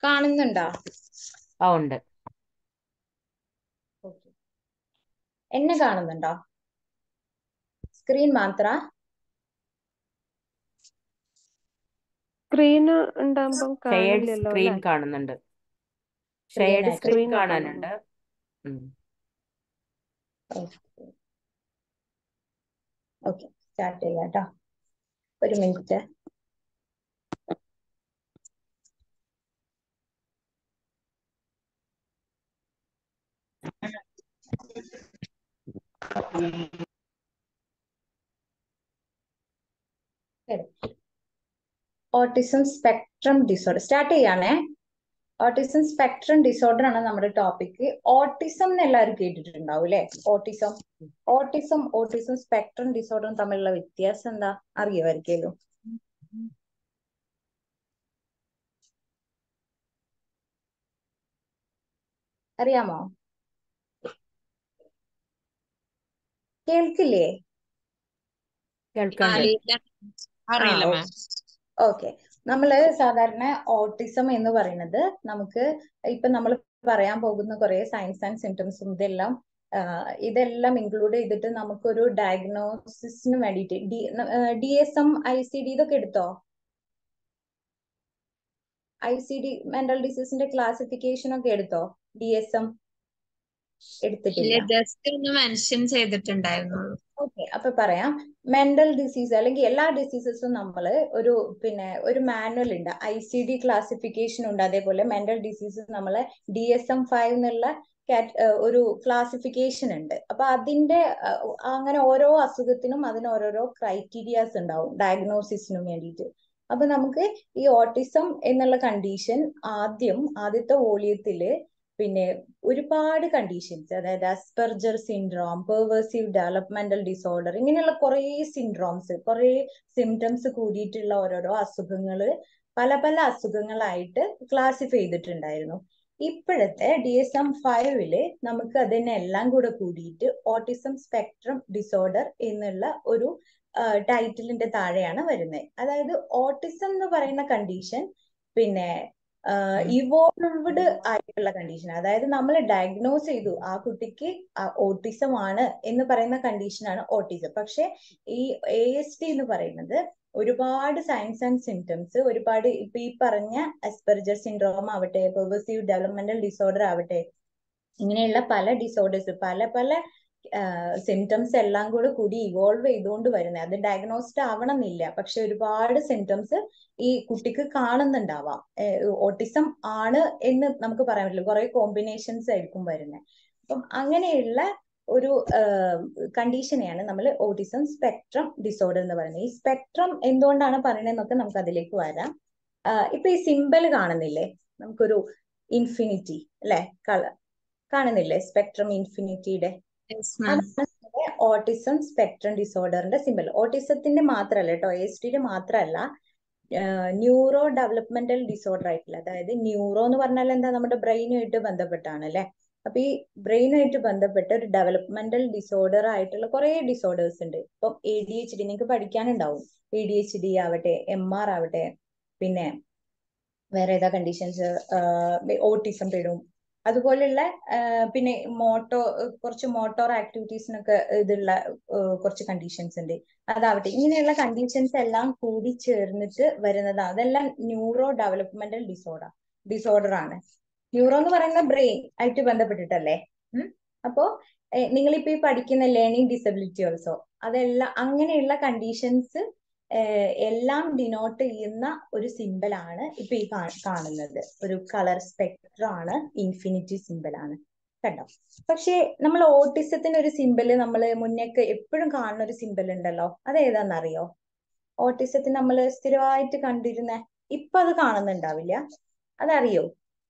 കാണുന്നുണ്ടോ ആ ഉണ്ട് ഓക്കെ എന്നെ കാണുന്നുണ്ടോ സ്ക്രീൻ മാത്ര സ്ക്രീൻ ഉണ്ടാകുമ്പം ഷെയർഡ് കാണില്ലല്ലോ സ്ക്രീൻ അല്ലേ കാണുന്നുണ്ട് Screen ഷെയർഡ് ആയിട്ട്. സ്ക്രീൻ Screen ആണോ കാണാനുണ്ട് ഉം. ഓക്കെ സ്റ്റാർട്ട് ചെയ്യാം കേട്ടോ ഒരു minute autism spectrum disorder start ചെയ്യാണേ ഓട്ടിസം സ്പെക്ട്രം ഡിസോർഡർ ആണ് നമ്മുടെ ടോപ്പിക് ഓട്ടിസം എന്ന് എല്ലാവരും കേട്ടിട്ടുണ്ടാവും അല്ലെ ഓട്ടിസം ഓട്ടിസം ഓട്ടിസം സ്പെക്ട്രം ഡിസോർഡറും തമ്മിലുള്ള വ്യത്യാസം എന്താ അറിയുമായിരിക്കുമല്ലോ അറിയാമോ കേൾക്കില്ലേ കേൾക്കണ്ട് അറിയില്ല അറിയില്ല ആ, മാം ഓക്കെ നമ്മള് സാധാരണ ഓട്ടിസം എന്ന് പറയുന്നത് നമുക്ക് ഇപ്പൊ നമ്മൾ പറയാൻ പോകുന്ന കുറെ സയൻസ് ആൻഡ് സിംറ്റംസും ഇതെല്ലാം ആ, ഇതെല്ലാം ഇൻക്ലൂഡ് ചെയ്തിട്ട് നമുക്കൊരു ഡയഗ്നോസിസിന് വേണ്ടിയിട്ട് D D S M I C D ഇതൊക്കെ എടുത്തോ ഐ സി ഡി മെന്റൽ ഡിസീസിന്റെ ക്ലാസിഫിക്കേഷൻ ഒക്കെ എടുത്തോ ഡി എസ് എം ഇല്ല എടുത്തിട്ടില്ല ജസ്റ്റ് ഒന്ന് മെൻഷൻ ചെയ്തിട്ടുണ്ടായിരുന്നുള്ളൂ ഓക്കെ അപ്പൊ പറയാം മെന്റൽ ഡിസീസ് അല്ലെങ്കിൽ എല്ലാ ഡിസീസസും നമ്മൾ ഒരു പിന്നെ ഒരു മാനുവൽ ഉണ്ട് ഐ സി ഡി ക്ലാസിഫിക്കേഷൻ ഉണ്ട് അതേപോലെ മെന്റൽ ഡിസീസ് നമ്മളെ ഡി എസ് എം ഫൈവ് എന്നുള്ള കാറ്റ് ഒരു ക്ലാസിഫിക്കേഷൻ ഉണ്ട് അപ്പൊ അതിന്റെ അഹ് അങ്ങനെ ഓരോ അസുഖത്തിനും അതിന് ഓരോരോ ക്രൈറ്റീരിയാസ് ഉണ്ടാവും ഡയഗ്നോസിസിനും വേണ്ടിയിട്ട് അപ്പൊ നമുക്ക് ഈ ഓട്ടിസം എന്നുള്ള കണ്ടീഷൻ ആദ്യം ആദ്യത്തെ വോളിയത്തില് പിന്നെ ഒരുപാട് കണ്ടീഷൻസ് അതായത് Asperger syndrome pervasive developmental disorder ഇങ്ങനെയുള്ള കുറേ സിൻഡ്രോംസ് കുറേ സിംറ്റംസ് കൂടിയിട്ടുള്ള ഓരോരോ അസുഖങ്ങള് പല പല അസുഖങ്ങളായിട്ട് ക്ലാസിഫൈ ചെയ്തിട്ടുണ്ടായിരുന്നു ഇപ്പോഴത്തെ ഡി എസ് എം ഫൈവില് നമുക്ക് അതിനെല്ലാം കൂടെ കൂടിയിട്ട് ഓട്ടിസം സ്പെക്ട്രം ഡിസോർഡർ എന്നുള്ള ഒരു ടൈറ്റിലിന്റെ താഴെയാണ് വരുന്നത് അതായത് ഓട്ടിസം എന്ന് പറയുന്ന കണ്ടീഷൻ പിന്നെ ഇവോൾവ്ഡ് ആയിട്ടുള്ള കണ്ടീഷൻ അതായത് നമ്മൾ ഡയഗ്നോസ് ചെയ്തു ആ കുട്ടിക്ക് ഓട്ടിസം ആണ് എന്ന് പറയുന്ന കണ്ടീഷനാണ് ഓട്ടിസം പക്ഷെ ഈ എ എസ് ടി എന്ന് പറയുന്നത് ഒരുപാട് സയൻസ് ആൻഡ് സിംറ്റംസ് ഒരുപാട് ഇപ്പൊ ഈ പറഞ്ഞ അസ്പെർജർ സിൻഡ്രോം ആവട്ടെ പെർവസീവ് ഡെവലപ്മെന്റൽ ഡിസോർഡർ ആവട്ടെ ഇങ്ങനെയുള്ള പല ഡിസോർഡേഴ്സ് പല പല സിംറ്റംസ് എല്ലാം കൂടെ കൂടി ഇവോൾവ് ചെയ്തുകൊണ്ട് വരുന്നത് അത് ഡയഗ്നോസ്ഡ് ആവണമെന്നില്ല പക്ഷെ ഒരുപാട് സിംറ്റംസ് ഈ കുട്ടിക്ക് കാണുന്നുണ്ടാവാം ഓട്ടിസം ആണ് എന്ന് നമുക്ക് പറയാൻ പറ്റില്ല കുറെ കോമ്പിനേഷൻസ് ആയിരിക്കും വരുന്നത് അപ്പം അങ്ങനെയുള്ള ഒരു കണ്ടീഷനെയാണ് നമ്മൾ ഓട്ടിസം സ്പെക്ട്രം ഡിസോർഡർ എന്ന് പറയുന്നത് ഈ സ്പെക്ട്രം എന്തുകൊണ്ടാണ് പറയുന്നതെന്നൊക്കെ നമുക്ക് അതിലേക്ക് വരാം ഇപ്പൊ ഈ സിമ്പൽ കാണുന്നില്ലേ നമുക്കൊരു ഇൻഫിനിറ്റി അല്ലെ കളർ കാണുന്നില്ലേ സ്പെക്ട്രം ഇൻഫിനിറ്റിയുടെ അതാണ് ഓട്ടിസം സ്പെക്ട്രം ഡിസോർഡറിന്റെ സിമ്പൽ ഓട്ടിസത്തിന്റെ മാത്രമല്ല കേട്ടോ എസ് ടിയുടെ മാത്രമല്ല ന്യൂറോ ഡെവലപ്മെന്റൽ ഡിസോർഡർ ആയിട്ടുള്ള അതായത് ന്യൂറോ എന്ന് പറഞ്ഞാൽ എന്താ നമ്മുടെ ബ്രെയിനുമായിട്ട് ബന്ധപ്പെട്ടാണ് അല്ലെ അപ്പൊ ഈ ബ്രെയിനുമായിട്ട് ബന്ധപ്പെട്ട ഒരു ഡെവലപ്മെന്റൽ ഡിസോർഡർ ആയിട്ടുള്ള കുറെ ഡിസോർഡേഴ്സ് ഉണ്ട് ഇപ്പം എ ഡി എച്ച് ഡി നിങ്ങൾക്ക് പഠിക്കാനുണ്ടാവും എ ഡി എച്ച് ഡി ആവട്ടെ എം ആർ ആവട്ടെ പിന്നെ വേറെ ഏതാ കണ്ടീഷൻസ് ഓട്ടിസം പെടും അതുപോലെയുള്ള പിന്നെ മോട്ടോ കുറച്ച് മോട്ടോർ ആക്ടിവിറ്റീസിനൊക്കെ ഇതുള്ള കുറച്ച് കണ്ടീഷൻസ് ഉണ്ട് അതാവട്ടെ ഇങ്ങനെയുള്ള കണ്ടീഷൻസ് എല്ലാം കൂടി ചേർന്നിട്ട് വരുന്നതാണ് അതെല്ലാം ന്യൂറോ ഡെവലപ്മെന്റൽ ഡിസോർഡർ ഡിസോർഡർ ആണ് ന്യൂറോ എന്ന് പറയുന്ന ബ്രെയിൻ ആയിട്ട് ബന്ധപ്പെട്ടിട്ടല്ലേ അപ്പോ നിങ്ങളിപ്പോ ഈ പഠിക്കുന്ന ലേണിംഗ് ഡിസബിലിറ്റി ഓൾസോ അതെല്ലാം അങ്ങനെയുള്ള കണ്ടീഷൻസ് എല്ലാം ഡിനോട്ട് ചെയ്യുന്ന ഒരു സിമ്പിൾ ആണ് ഇപ്പൊ ഈ കാണുന്നത് ഒരു കളർ സ്പെക്ട്രം ആണ് ഇൻഫിനിറ്റി സിമ്പിൾ ആണ് കണ്ടോ പക്ഷേ നമ്മൾ ഓട്ടിസത്തിന് ഒരു സിമ്പിൾ നമ്മൾ മുന്നേക്ക് എപ്പോഴും കാണുന്ന ഒരു സിമ്പിൾ ഉണ്ടല്ലോ അത് ഏതാണെന്നറിയോ ഓട്ടിസത്തിന് നമ്മൾ സ്ഥിരമായിട്ട് കണ്ടിരുന്ന ഇപ്പൊ അത് കാണുന്നുണ്ടാവില്ല അതറിയോ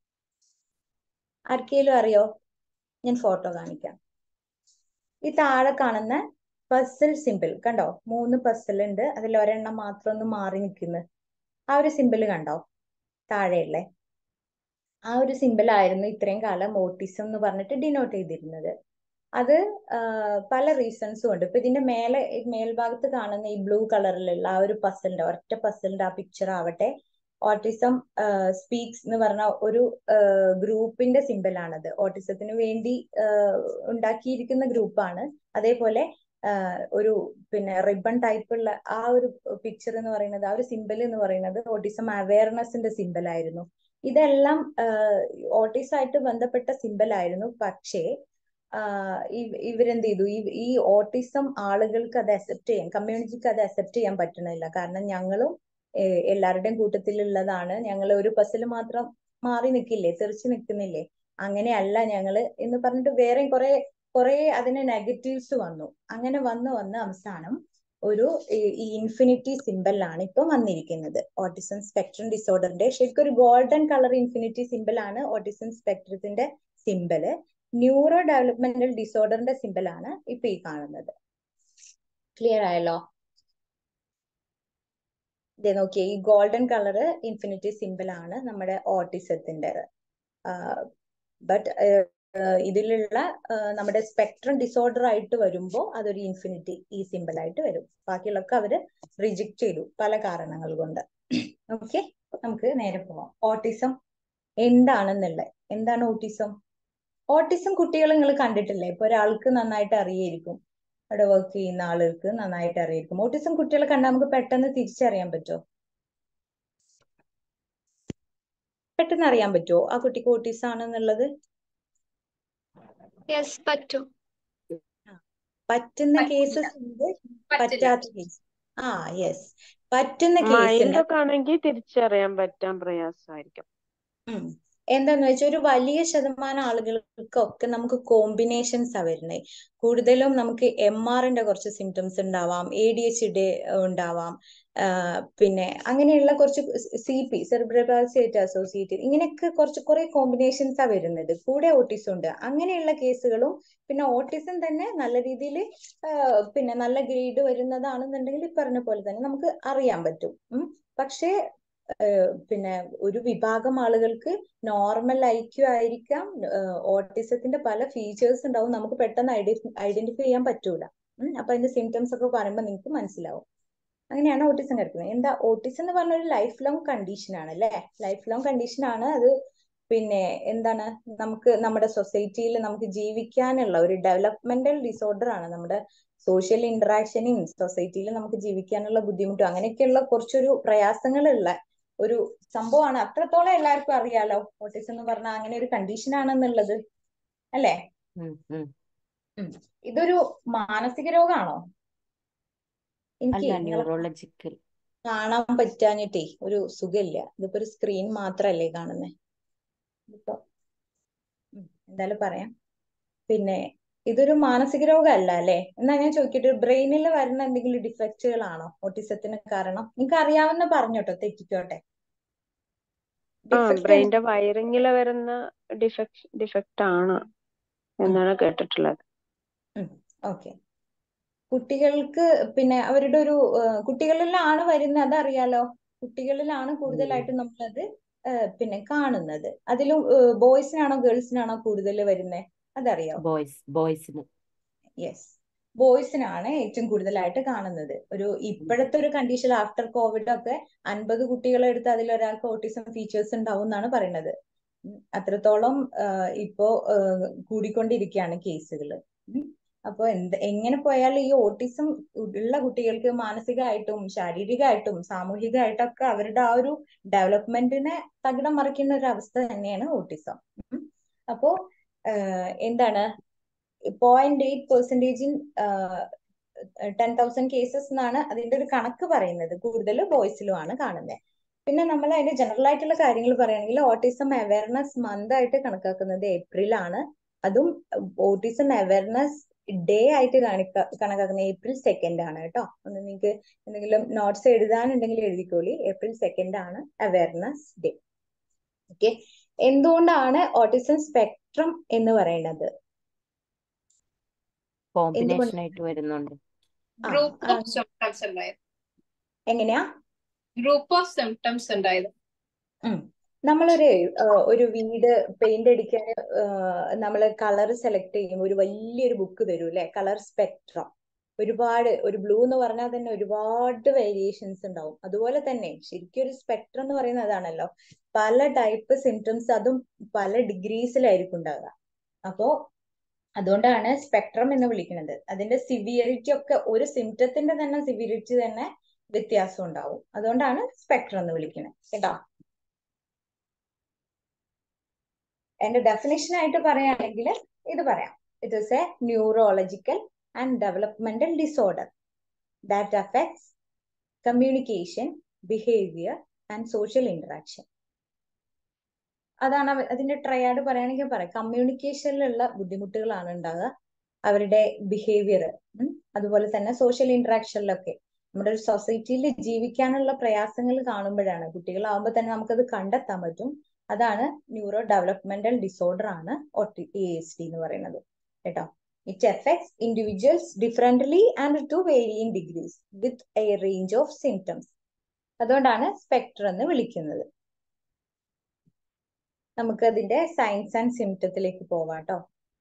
ആർക്കെങ്കിലും അറിയോ ഞാൻ ഫോട്ടോ കാണിക്കാം ഈ താഴെ കാണുന്ന പസിൽ സിമ്പിൾ കണ്ടോ മൂന്ന് പസിൽ ഉണ്ട് അതിൽ ഒരെണ്ണം മാത്രം ഒന്ന് മാറി നിൽക്കുന്നു ആ ഒരു സിമ്പിൾ കണ്ടോ താഴെയല്ലേ ആ ഒരു സിമ്പിൾ ആയിരുന്നു ഇത്രയും കാലം ഓട്ടിസം എന്ന് പറഞ്ഞിട്ട് ഡിനോട്ട് ചെയ്തിരുന്നത് അത് പല റീസൺസും ഉണ്ട് ഇപ്പൊ ഇതിന്റെ മേലെ മേൽഭാഗത്ത് കാണുന്ന ഈ ബ്ലൂ കളറിലുള്ള ആ ഒരു പസലിന്റെ ഒറ്റ പസലിന്റെ ആ പിക്ചർ ആവട്ടെ ഓട്ടിസം സ്പീക്സ് എന്ന് പറഞ്ഞ ഒരു ഗ്രൂപ്പിന്റെ സിമ്പൽ ആണത് ഓട്ടിസത്തിന് വേണ്ടി ഉണ്ടാക്കിയിരിക്കുന്ന ഗ്രൂപ്പാണ് അതേപോലെ ഒരു പിന്നെ റിബൺ ടൈപ്പ് ഉള്ള ആ ഒരു പിക്ചർ എന്ന് പറയുന്നത് ആ ഒരു സിമ്പൽ എന്ന് പറയുന്നത് ഓട്ടിസം അവയർനെസിന്റെ സിമ്പൽ ആയിരുന്നു ഇതെല്ലാം ഓട്ടിസമായിട്ട് ബന്ധപ്പെട്ട സിമ്പൽ ആയിരുന്നു പക്ഷേ ഇവരെന്ത് ചെയ്തു ഈ ഈ ഓട്ടിസം ആളുകൾക്ക് അത് അക്സെപ്റ്റ് ചെയ്യാൻ കമ്മ്യൂണിറ്റിക്ക് അത് അക്സെപ്റ്റ് ചെയ്യാൻ പറ്റണില്ല കാരണം ഞങ്ങളും എല്ലാവരുടെയും കൂട്ടത്തിലുള്ളതാണ് ഞങ്ങൾ ഒരു ബസ്സിൽ മാത്രം മാറി നിൽക്കില്ലേ തെറിച്ച് നിൽക്കുന്നില്ലേ അങ്ങനെയല്ല ഞങ്ങള് എന്ന് പറഞ്ഞിട്ട് വേറെ കുറെ കുറെ അതിന് നെഗറ്റീവ്സ് വന്നു അങ്ങനെ വന്ന് വന്ന് അവസാനം ഒരു ഈ ഇൻഫിനിറ്റി സിമ്പലാണ് ഇപ്പൊ വന്നിരിക്കുന്നത് ഓട്ടിസം സ്പെക്ട്രം ഡിസോർഡറിന്റെ ശരിക്കും ഒരു ഗോൾഡൻ കളർ ഇൻഫിനിറ്റി സിമ്പൽ ആണ് ഓട്ടിസം സ്പെക്ട്രത്തിന്റെ സിമ്പല് ന്യൂറോ ഡെവലപ്മെന്റൽ ഡിസോർഡറിന്റെ സിമ്പൽ ആണ് ഇപ്പൊ ഈ കാണുന്നത് ക്ലിയർ ആയല്ലോ ഇതേ നോക്കിയേ ഈ ഗോൾഡൻ കളർ ഇൻഫിനിറ്റി സിമ്പൽ ആണ് നമ്മുടെ ഓട്ടിസത്തിന്റെ ബട്ട് ഇതിലുള്ള നമ്മുടെ സ്പെക്ട്രം ഡിസോർഡർ ആയിട്ട് വരുമ്പോൾ അതൊരു ഇൻഫിനിറ്റി ഈ സിമ്പൽ ആയിട്ട് വരും ബാക്കിയുള്ളൊക്കെ അവര് റിജക്ട് ചെയ്തു പല കാരണങ്ങൾ കൊണ്ട് ഓക്കെ നമുക്ക് നേരെ പോവാം ഓട്ടിസം എന്താണെന്നുള്ളത് എന്താണ് ഓട്ടിസം ഓട്ടിസം കുട്ടികൾ നിങ്ങൾ കണ്ടിട്ടില്ലേ ഇപ്പൊ ഒരാൾക്ക് നന്നായിട്ട് അറിയായിരിക്കും അവിടെ വർക്ക് ചെയ്യുന്ന ആളുകൾക്ക് നന്നായിട്ട് അറിയായിരിക്കും ഓട്ടിസം കുട്ടികളെ കണ്ടാൽ നമുക്ക് പെട്ടെന്ന് തിരിച്ചറിയാൻ പറ്റുമോ പെട്ടെന്ന് അറിയാൻ പറ്റുമോ ആ കുട്ടിക്ക് ഓട്ടിസം ആണെന്നുള്ളത് യെസ് പറ്റും പറ്റുന്ന കേസസ് ഉണ്ട് പറ്റാത്ത കേസ് ആ യെസ് പറ്റുന്ന മൈൽഡ് കേസിൽ ഒക്കെ ആണെങ്കിൽ തിരിച്ചറിയാൻ പറ്റാൻ പ്രയാസമായിരിക്കും എന്താന്ന് വെച്ചാൽ ഒരു വലിയ ശതമാനം ആളുകൾക്കൊക്കെ നമുക്ക് കോമ്പിനേഷൻസ് ആ വരുന്നത് കൂടുതലും നമുക്ക് എം ആറിന്റെ കുറച്ച് സിംറ്റംസ് ഉണ്ടാവാം എ ഡി എച്ച് ഡി ഉണ്ടാവാം പിന്നെ അങ്ങനെയുള്ള കുറച്ച് സി പി സെറിബ്രൽ അസോസിയേറ്റഡ് ഇങ്ങനെയൊക്കെ കുറച്ച് കുറെ കോമ്പിനേഷൻസ് ആ വരുന്നത് കൂടെ ഓട്ടിസം ഉണ്ട് അങ്ങനെയുള്ള കേസുകളും പിന്നെ ഓട്ടിസം തന്നെ നല്ല രീതിയിൽ പിന്നെ നല്ല ഗ്രേഡ് വരുന്നതാണെന്നുണ്ടെങ്കിൽ ഈ പറഞ്ഞ പോലെ തന്നെ നമുക്ക് അറിയാൻ പറ്റും പക്ഷേ പിന്നെ ഒരു വിഭാഗം ആളുകൾക്ക് നോർമൽ ഐക്യു ആയിരിക്കാം ഓട്ടിസത്തിന്റെ പല ഫീച്ചേഴ്സ് ഉണ്ടാവും നമുക്ക് പെട്ടെന്ന് ഐഡന്റിഫൈ ചെയ്യാൻ പറ്റൂല അപ്പൊ അതിന്റെ സിംറ്റംസ് ഒക്കെ പറയുമ്പോൾ നിങ്ങൾക്ക് മനസ്സിലാവും അങ്ങനെയാണ് ഓട്ടിസം കിടക്കുന്നത് എന്താ ഓട്ടിസം എന്ന് പറഞ്ഞ ഒരു ലൈഫ് ലോങ് കണ്ടീഷൻ ആണ് അല്ലെ ലൈഫ് ലോങ് കണ്ടീഷൻ ആണ് അത് പിന്നെ എന്താണ് നമുക്ക് നമ്മുടെ സൊസൈറ്റിയിൽ നമുക്ക് ജീവിക്കാനുള്ള ഒരു ഡെവലപ്മെന്റൽ ഡിസോർഡർ ആണ് നമ്മുടെ സോഷ്യൽ ഇന്ററാക്ഷനും സൊസൈറ്റിയിൽ നമുക്ക് ജീവിക്കാനുള്ള ബുദ്ധിമുട്ടും അങ്ങനെയൊക്കെയുള്ള കുറച്ചൊരു പ്രയാസങ്ങളുള്ള ഒരു സംഭവമാണ് അത്രത്തോളം എല്ലാവർക്കും അറിയാലോ ഓട്ടിസം എന്ന് പറഞ്ഞാൽ അങ്ങനെ ഒരു കണ്ടീഷൻ ആണെന്നുള്ളത് അല്ലേ ഇതൊരു മാനസിക രോഗാണോ എനിക്ക് അല്ല ന്യൂറോളജിക്കൽ കാണാൻ പറ്റാഞ്ഞിട്ടേ ഒരു സുഖമില്ല ഇതിപ്പോ ഒരു സ്ക്രീൻ മാത്രല്ലേ കാണുന്നേ ഇപ്പൊ എന്തായാലും പറയാം പിന്നെ ഇതൊരു മാനസിക രോഗമല്ല അല്ലെ എന്നാ ഞാൻ ചോദിക്കട്ടെ ബ്രെയിനിൽ വരുന്ന എന്തെങ്കിലും ഡിഫക്റ്റുകളാണോ ഓട്ടിസത്തിന് കാരണം നിങ്ങൾക്ക് അറിയാവുന്ന പറഞ്ഞോട്ടോ തെറ്റിക്കോട്ടെ ആ ബ്രെയിന്റെ വയറിങ്ങിൽ വരുന്ന ഡിഫക്ട് ഡിഫക്റ്റ് ആണ് എന്നാണ് കേട്ടിട്ടുള്ളത് ഓക്കെ കുട്ടികൾക്ക് പിന്നെ അവരുടെ ഒരു കുട്ടികളിലാണ് വരുന്നത് അതറിയാലോ കുട്ടികളിലാണ് കൂടുതലായിട്ട് നമ്മളത് പിന്നെ കാണുന്നത് അതിലും ബോയ്സിനാണോ ഗേൾസിനാണോ കൂടുതൽ വരുന്നത് അതറിയാം ബോയ്സ് ബോയ്സിന് യെസ് ബോയ്സിനാണ് ഏറ്റവും കൂടുതലായിട്ട് കാണുന്നത് ഒരു ഇപ്പോഴത്തെ ഒരു കണ്ടീഷൻ ആഫ്റ്റർ കോവിഡ് ഒക്കെ അൻപത് കുട്ടികളെ എടുത്ത് അതിൽ ഒരാൾക്ക് ഓട്ടിസം ഫീച്ചേഴ്സ് ഉണ്ടാവും എന്നാണ് പറയുന്നത് അത്രത്തോളം ഇപ്പോ കൂടിക്കൊണ്ടിരിക്കുകയാണ് കേസുകൾ അപ്പൊ എന്ത് എങ്ങനെ പോയാലും ഈ ഓട്ടിസം ഉള്ള കുട്ടികൾക്ക് മാനസികമായിട്ടും ശാരീരികമായിട്ടും സാമൂഹികമായിട്ടൊക്കെ അവരുടെ ആ ഒരു ഡെവലപ്മെന്റിനെ തകിടം മറിക്കുന്ന ഒരു അവസ്ഥ തന്നെയാണ് ഓട്ടിസം അപ്പോ എന്താണ് point eight percentage in ten thousand cases എന്നാണ് അതിന്റെ ഒരു കണക്ക് പറയുന്നത് കൂടുതൽ ബോയ്സിലും ആണ് കാണുന്നത് പിന്നെ നമ്മൾ അതിന്റെ ജനറൽ ആയിട്ടുള്ള കാര്യങ്ങൾ പറയുകയാണെങ്കിൽ ഓട്ടിസം അവയർനെസ് മന്ത് ആയിട്ട് കണക്കാക്കുന്നത് ഏപ്രിൽ ആണ് അതും ഓട്ടിസം അവയർനെസ് ഡേ ആയിട്ട് കാണിക്ക കണക്കാക്കുന്ന ഏപ്രിൽ സെക്കൻഡ് ആണ് കേട്ടോ ഒന്ന് നിങ്ങൾക്ക് എന്തെങ്കിലും നോട്ട്സ് എഴുതാനുണ്ടെങ്കിൽ എഴുതിക്കോളി ഏപ്രിൽ സെക്കൻഡ് ആണ് അവയർനെസ് ഡേ ഓക്കെ എന്തുകൊണ്ടാണ് ഓട്ടിസം സ്പെക്ട്രം എന്ന് പറയുന്നത് കോമ്പിനേഷൻ ആയിട്ട് വരുന്നുണ്ട് ഗ്രൂപ്പ് ഓഫ് സിംറ്റംസ് ഉണ്ടായത് എങ്ങനെയാ ഗ്രൂപ്പ് ഓഫ് സിംറ്റംസ് ഉണ്ടായത് നമ്മളൊരു ഒരു വീട് പെയിന്റ് അടിക്കാൻ നമ്മൾ കളർ സെലക്ട് ചെയ്യും ഒരു വലിയൊരു ബുക്ക് തരും അല്ലെ കളർ സ്പെക്ട്രം ഒരുപാട് ഒരു ബ്ലൂ എന്ന് പറഞ്ഞാൽ തന്നെ ഒരുപാട് വേരിയേഷൻസ് ഉണ്ടാവും അതുപോലെ തന്നെ ശരിക്കും ഒരു സ്പെക്ട്രം എന്ന് പറയുന്നത് അതാണല്ലോ പല ടൈപ്പ് സിംറ്റംസ് അതും പല ഡിഗ്രീസിലായിരിക്കും ഉണ്ടാകുക അപ്പോ അതുകൊണ്ടാണ് സ്പെക്ട്രം എന്ന് വിളിക്കുന്നത് അതിന്റെ സിവിയറിറ്റി ഒക്കെ ഒരു സിംറ്റത്തിന്റെ തന്നെ സിവിയറിറ്റി തന്നെ വ്യത്യാസം ഉണ്ടാവും അതുകൊണ്ടാണ് സ്പെക്ട്രം എന്ന് വിളിക്കുന്നത് കേട്ടോ എന്റെ ഡെഫിനേഷൻ ആയിട്ട് പറയുകയാണെങ്കിൽ ഇത് പറയാം it is a neurological and developmental disorder that affects communication behaviour and social interaction അതാണ് അവ- അതിന്റെ ട്രയാഡ് പറയുകയാണെങ്കിൽ പറയാം കമ്മ്യൂണിക്കേഷനിലുള്ള ബുദ്ധിമുട്ടുകളാണ് ഉണ്ടാകുക അവരുടെ ബിഹേവിയർ അതുപോലെ തന്നെ സോഷ്യൽ ഇന്ററാക്ഷനിലൊക്കെ നമ്മുടെ ഒരു സൊസൈറ്റിയിൽ ജീവിക്കാനുള്ള പ്രയാസങ്ങൾ കാണുമ്പോഴാണ് കുട്ടികളാവുമ്പോൾ തന്നെ നമുക്കത് കണ്ടെത്താൻ പറ്റും അതാണ് ന്യൂറോ ഡെവലപ്മെന്റൽ ഡിസോർഡർ ആണ് എ എസ് ഡി എന്ന് പറയുന്നത് കേട്ടോ it affects individuals differently and to varying degrees with a range of symptoms അതുകൊണ്ടാണ് സ്പെക്ട്രം എന്ന് വിളിക്കുന്നത് നമുക്ക് അതിന്റെ സയൻസ് ആൻഡ് സിംറ്റത്തിലേക്ക് പോവാം കേട്ടോ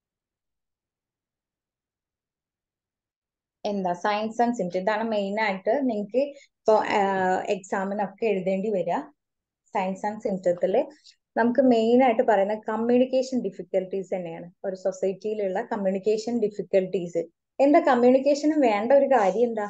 എന്താ സയൻസ് ആൻഡ് സിംറ്റം ഇതാണ് മെയിൻ ആയിട്ട് നിങ്ങൾക്ക് ഇപ്പോൾ എക്സാമിനൊക്കെ എഴുതേണ്ടി വരിക സയൻസ് ആൻഡ് സിംറ്റത്തിൽ നമുക്ക് മെയിൻ ആയിട്ട് പറയുന്ന കമ്മ്യൂണിക്കേഷൻ ഡിഫിക്കൽട്ടീസ് തന്നെയാണ് ഒരു സൊസൈറ്റിയിലുള്ള കമ്മ്യൂണിക്കേഷൻ ഡിഫിക്കൽട്ടീസ് എന്താ കമ്മ്യൂണിക്കേഷന് വേണ്ട ഒരു കാര്യം എന്താ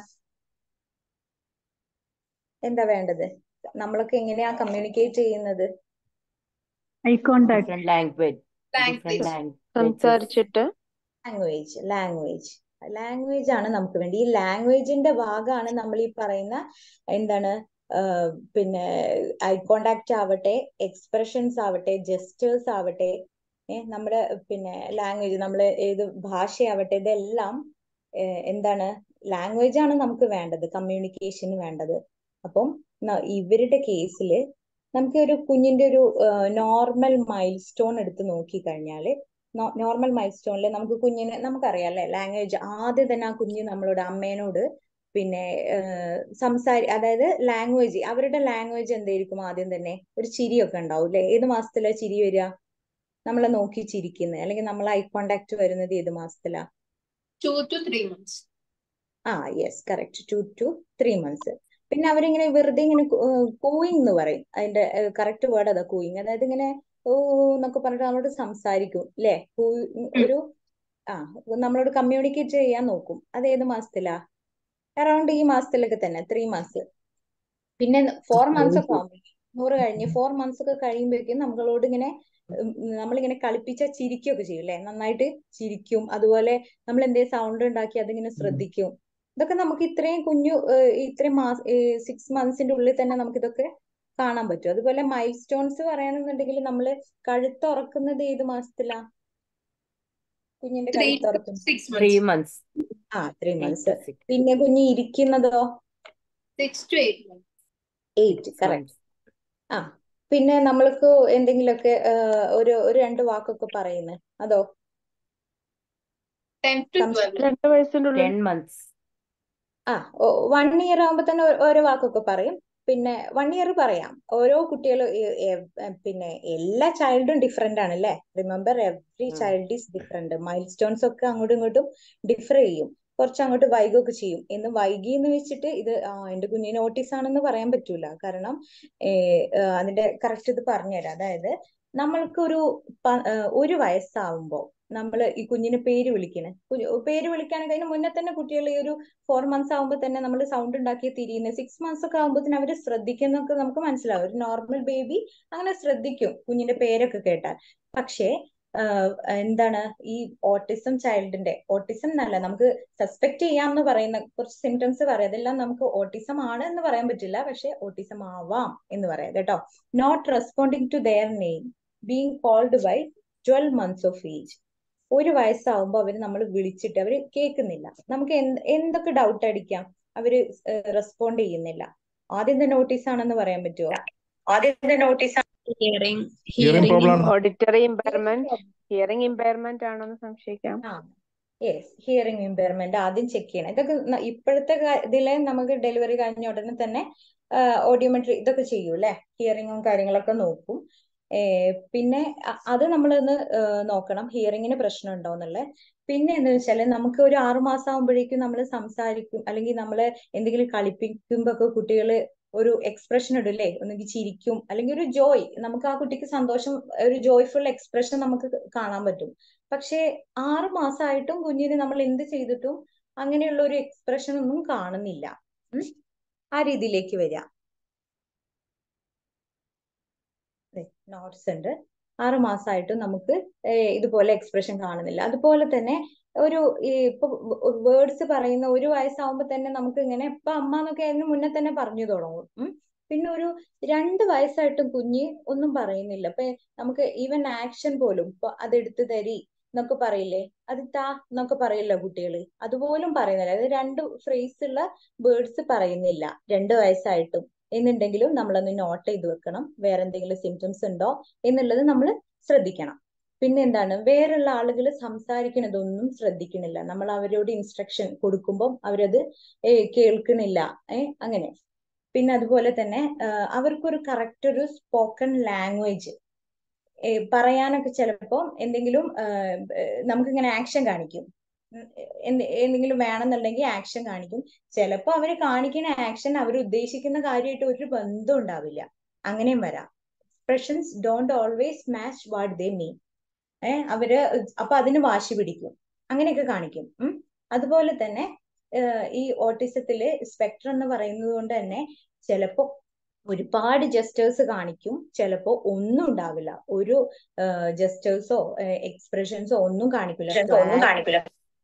എന്താ വേണ്ടത് നമ്മളൊക്കെ എങ്ങനെയാ കമ്മ്യൂണിക്കേറ്റ് ചെയ്യുന്നത് eye contact different language different language languages സംസാരിച്ചിട്ട് ലാംഗ്വേജ് ലാംഗ്വേജ് ലാംഗ്വേജ് ആണ് നമുക്ക് വേണ്ടി ഈ ലാംഗ്വേജിന്റെ ഭാഗമാണ് നമ്മൾ ഈ പറയുന്ന എന്താണ് ആഹ് പിന്നെ ഐ കോണ്ടാക്ട് ആവട്ടെ എക്സ്പ്രഷൻസ് ആവട്ടെ ജെസ്റ്റേഴ്സ് ആവട്ടെ ഏഹ് നമ്മുടെ പിന്നെ ലാംഗ്വേജ് നമ്മൾ ഏത് ഭാഷയാവട്ടെ ഇതെല്ലാം ഏഹ് എന്താണ് ലാംഗ്വേജ് ആണ് നമുക്ക് വേണ്ടത് കമ്മ്യൂണിക്കേഷന് വേണ്ടത് അപ്പം ന- ഇവരുടെ കേസിൽ നമുക്ക് ഒരു കുഞ്ഞിന്റെ ഒരു നോർമൽ മൈൽ സ്റ്റോൺ എടുത്ത് നോക്കിക്കഴിഞ്ഞാല് നോർമൽ മൈൽ സ്റ്റോണിൽ നമുക്ക് കുഞ്ഞിനെ നമുക്കറിയാം അല്ലെ ലാംഗ്വേജ് ആദ്യം തന്നെ ആ കുഞ്ഞ് നമ്മളോട് അമ്മേനോട് പിന്നെ സംസാരി അതായത് ലാംഗ്വേജ് അവരുടെ ലാംഗ്വേജ് എന്തായിരിക്കും ആദ്യം തന്നെ ഒരു ചിരിയൊക്കെ ഉണ്ടാവും അല്ലെ ഏത് മാസത്തിലാ ചിരി വരിക നമ്മളെ നോക്കി ചിരിക്കുന്നത് അല്ലെങ്കിൽ നമ്മൾ ഐ കോണ്ടാക്ട് വരുന്നത് ഏത് മാസത്തിലാ ടു ടു ത്രീ മന്ത്സ് ആ yes correct two two three months പിന്നെ അവരിങ്ങനെ വെറുതെ ഇങ്ങനെ കൂയിങ് എന്ന് പറയും അതിന്റെ കറക്റ്റ് വേർഡ് അതാ കൂയിങ് അതായത് ഇങ്ങനെ ഓ എന്നൊക്കെ പറഞ്ഞിട്ട് നമ്മളോട് സംസാരിക്കും അല്ലേ ഒരു ആ നമ്മളോട് കമ്മ്യൂണിക്കേറ്റ് ചെയ്യാൻ നോക്കും അത് ഏത് മാസത്തിലാ അറൗണ്ട് ഈ മാസത്തിലൊക്കെ തന്നെ ത്രീ മന്ത്സ് പിന്നെ ഫോർ മന്ത്സ് ഒക്കെ ആകുമ്പോഴേക്കും നൂറ് കഴിഞ്ഞ് ഫോർ മന്ത്സ് ഒക്കെ കഴിയുമ്പോഴേക്കും നമ്മളോട് ഇങ്ങനെ ഉം, നമ്മളിങ്ങനെ കളിപ്പിച്ച ചിരിക്കുകയൊക്കെ ചെയ്യും അല്ലെ നന്നായിട്ട് ചിരിക്കും അതുപോലെ നമ്മൾ എന്തേലും സൗണ്ട് ഉണ്ടാക്കി അതിങ്ങനെ ശ്രദ്ധിക്കും ഇതൊക്കെ നമുക്ക് ഇത്രയും കുഞ്ഞു ഏഹ്, ഇത്രയും മാസ സിക്സ് മന്ത്സിന്റെ ഉള്ളിൽ തന്നെ നമുക്ക് ഇതൊക്കെ കാണാൻ പറ്റും അതുപോലെ മൈൽ സ്റ്റോൺസ് പറയുകയാണെന്നുണ്ടെങ്കിൽ നമ്മള് കഴുത്തുറക്കുന്നത് ഏത് മാസത്തിലാ കുഞ്ഞിന്റെ ത്രീ കഴുത്തുറക്കുന്നത് സിക്സ് ത്രീ മന്ത്സ് മന്ത്സ് ആ three eight months to six പിന്നെ കുഞ്ഞ് ഇരിക്കുന്നതോ six to eight months eight six correct months ആ പിന്നെ നമ്മൾക്ക് എന്തെങ്കിലുമൊക്കെ ഏഹ്, ഒരു ഒരു രണ്ട് വാക്കൊക്കെ പറയുന്നത് അതോ ടെൻ ടു സംസാ ട്വൽവ് രണ്ട് വയസ്സിന്റെ ഉള്ളിൽ ടെൻ മന്ത്സ് ആ വൺ ഇയർ ആകുമ്പോ തന്നെ ഓ- ഓരോ വാക്കൊക്കെ പറയും പിന്നെ വൺ ഇയർ പറയാം ഓരോ കുട്ടികളും പിന്നെ എല്ലാ ചൈൽഡും ഡിഫറെന്റ് ആണ് അല്ലേ റിമെമ്പർ എവറി ഉം. Child is different milestones ഒക്കെ അങ്ങോട്ടും ഇങ്ങോട്ടും ഡിഫർ ചെയ്യും കുറച്ച് അങ്ങോട്ട് വൈകുകയൊക്കെ ചെയ്യും എന്ന് വൈകി എന്ന് വെച്ചിട്ട് ഇത് ആ എന്റെ കുഞ്ഞിന് ഓട്ടീസ് ആണെന്ന് പറയാൻ പറ്റൂല കാരണം ഏഹ്, ഏഹ്, അതിന്റെ കറക്റ്റ് ഇത് പറഞ്ഞുതരാം അതായത് നമ്മൾക്കൊരു പ- ഏഹ്, ഒരു വയസ്സാവുമ്പോ നമ്മൾ ഈ കുഞ്ഞിന് പേര് വിളിക്കണേ പേര് വിളിക്കുകയാണെങ്കിൽ അതിന് മുന്നേ തന്നെ കുട്ടികൾ ഈ ഒരു ഫോർ മന്ത്സ് ആകുമ്പോൾ തന്നെ നമ്മൾ സൗണ്ട് ഉണ്ടാക്കി തിരിയുന്നത് സിക്സ് മന്ത്സ് ഒക്കെ ആകുമ്പോൾ അവർ ശ്രദ്ധിക്കുന്നൊക്കെ നമുക്ക് മനസ്സിലാവും ഒരു നോർമൽ ബേബി അങ്ങനെ ശ്രദ്ധിക്കും കുഞ്ഞിന്റെ പേരൊക്കെ കേട്ടാൽ പക്ഷേ ആഹ് എന്താണ് ഈ ഓട്ടിസം ചൈൽഡിന്റെ ഓട്ടിസം എന്നല്ല നമുക്ക് സസ്പെക്ട് ചെയ്യാമെന്ന് പറയുന്ന കുറച്ച് സിംറ്റംസ് പറയാം അതെല്ലാം നമുക്ക് ഓട്ടിസം ആണ് എന്ന് പറയാൻ പറ്റില്ല പക്ഷെ ഓട്ടിസം ആവാം എന്ന് പറയാം കേട്ടോ not responding to their name being called by twelve months of age ഒരു വയസ്സാവുമ്പോൾ അവർ നമ്മൾ വിളിച്ചിട്ട് അവർ കേൾക്കുന്നില്ല നമുക്ക് എന്ത് എന്തൊക്കെ ഡൗട്ട് അടിക്കാം അവര് റെസ്പോണ്ട് ചെയ്യുന്നില്ല ആദ്യം തന്നെ നോട്ടീസ് ആണെന്ന് പറയാൻ പറ്റുമോ ആദ്യം തന്നെ notice hearing hearing hearing problem ആണ് ഓഡിറ്ററി ഇമ്പയർമെന്റ് ഹിയറിംഗ് ഇമ്പയർമെന്റ് ആണോന്ന് സംശയിക്കാം ആ യെസ് ഹിയറിംഗ് ഇമ്പയർമെന്റ് ആദ്യം ചെക്ക് ചെയ്യണം ഇതൊക്കെ ന- ഇപ്പോഴത്തെ കാ- ഇതില് നമുക്ക് ഡെലിവറി കഴിഞ്ഞ ഉടനെ തന്നെ ഓഡിയോമെട്രി ഇതൊക്കെ ചെയ്യും അല്ലെ ഹിയറിംഗും കാര്യങ്ങളൊക്കെ നോക്കും ഏർ പിന്നെ അ- അത് നമ്മളൊന്ന് ഏർ നോക്കണം ഹിയറിങ്ങിന് പ്രശ്നം ഉണ്ടോ എന്നുള്ളത് പിന്നെ എന്ന് വെച്ചാല് നമുക്ക് ഒരു ആറു മാസം ആകുമ്പോഴേക്കും നമ്മൾ സംസാരിക്കും അല്ലെങ്കിൽ നമ്മൾ എന്തെങ്കിലും കളിപ്പിക്കുമ്പോ ഒക്കെ കുട്ടികള് ഒരു എക്സ്പ്രഷൻ ഇടില്ലേ ഒന്നുകിൽ ചിരിക്കും അല്ലെങ്കിൽ ഒരു ജോയ് നമുക്ക് ആ കുട്ടിക്ക് സന്തോഷം ഒരു ജോയ്ഫുൾ എക്സ്പ്രഷൻ നമുക്ക് കാണാൻ പറ്റും പക്ഷെ ആറു മാസമായിട്ടും കുഞ്ഞിന് നമ്മൾ എന്ത് ചെയ്തിട്ടും അങ്ങനെയുള്ള ഒരു എക്സ്പ്രഷൻ ഒന്നും കാണുന്നില്ല ഉം. ആ രീതിയിലേക്ക് വരിക നോട്ട്സ് ഉണ്ട് ആറ് മാസമായിട്ടും നമുക്ക് ഏർ ഇതുപോലെ എക്സ്പ്രഷൻ കാണുന്നില്ല അതുപോലെ തന്നെ ഒരു ഈ ഇപ്പൊ വേർഡ്സ് പറയുന്ന ഒരു വയസ്സാവുമ്പോ തന്നെ നമുക്ക് ഇങ്ങനെ ഇപ്പൊ അമ്മ എന്നൊക്കെ അതിന് മുന്നേ തന്നെ പറഞ്ഞു തുടങ്ങും ഉം. പിന്നെ ഒരു രണ്ട് വയസ്സായിട്ടും കുഞ്ഞ് ഒന്നും പറയുന്നില്ല ഇപ്പൊ നമുക്ക് ഈവൻ ആക്ഷൻ പോലും ഇപ്പൊ അതെടുത്ത് തരി എന്നൊക്കെ പറയില്ലേ അത് താ എന്നൊക്കെ പറയില്ല കുട്ടികള് അതുപോലും പറയുന്നില്ല അത് രണ്ട് ഫ്രേസ് ഉള്ള വേർഡ്സ് പറയുന്നില്ല രണ്ട് വയസ്സായിട്ടും എന്നുണ്ടെങ്കിലും നമ്മളൊന്ന് നോട്ട് ചെയ്ത് വെക്കണം വേറെ എന്തെങ്കിലും സിംറ്റംസ് ഉണ്ടോ എന്നുള്ളത് നമ്മൾ ശ്രദ്ധിക്കണം പിന്നെ എന്താണ് വേറുള്ള ആളുകൾ സംസാരിക്കണതൊന്നും ശ്രദ്ധിക്കണില്ല നമ്മൾ അവരോട് ഇൻസ്ട്രക്ഷൻ കൊടുക്കുമ്പോൾ അവരത് ഏ കേൾക്കണില്ല ഏ അങ്ങനെ പിന്നെ അതുപോലെ തന്നെ ആ, അവർക്കൊരു കറക്റ്റ് ഒരു സ്പോക്കൺ ലാംഗ്വേജ് പറയാനൊക്കെ ചിലപ്പോൾ എന്തെങ്കിലും ആ, ഏർ നമുക്കിങ്ങനെ ആക്ഷൻ കാണിക്കും ഉം, എന്ത് എന്തെങ്കിലും വേണമെന്നുണ്ടെങ്കിൽ ആക്ഷൻ കാണിക്കും ചിലപ്പോൾ അവർ കാണിക്കുന്ന ആക്ഷൻ അവർ ഉദ്ദേശിക്കുന്ന കാര്യമായിട്ട് ഒരു ബന്ധം ഉണ്ടാവില്ല അങ്ങനെയും വരാം expressions don't always match what they mean ഏഹ് അവര് അപ്പൊ അതിന് വാശി പിടിക്കും അങ്ങനെയൊക്കെ കാണിക്കും ഉം അതുപോലെ തന്നെ ഏഹ് ഈ ഓട്ടിസത്തില് സ്പെക്ട്രം എന്ന് പറയുന്നത് കൊണ്ട് തന്നെ ചിലപ്പോ ഒരുപാട് ജസ്റ്റേഴ്സ് കാണിക്കും ചിലപ്പോ ഒന്നും ഉണ്ടാവില്ല ഒരു ജസ്റ്റേഴ്സോ എക്സ്പ്രഷൻസോ ഒന്നും കാണിക്കില്ല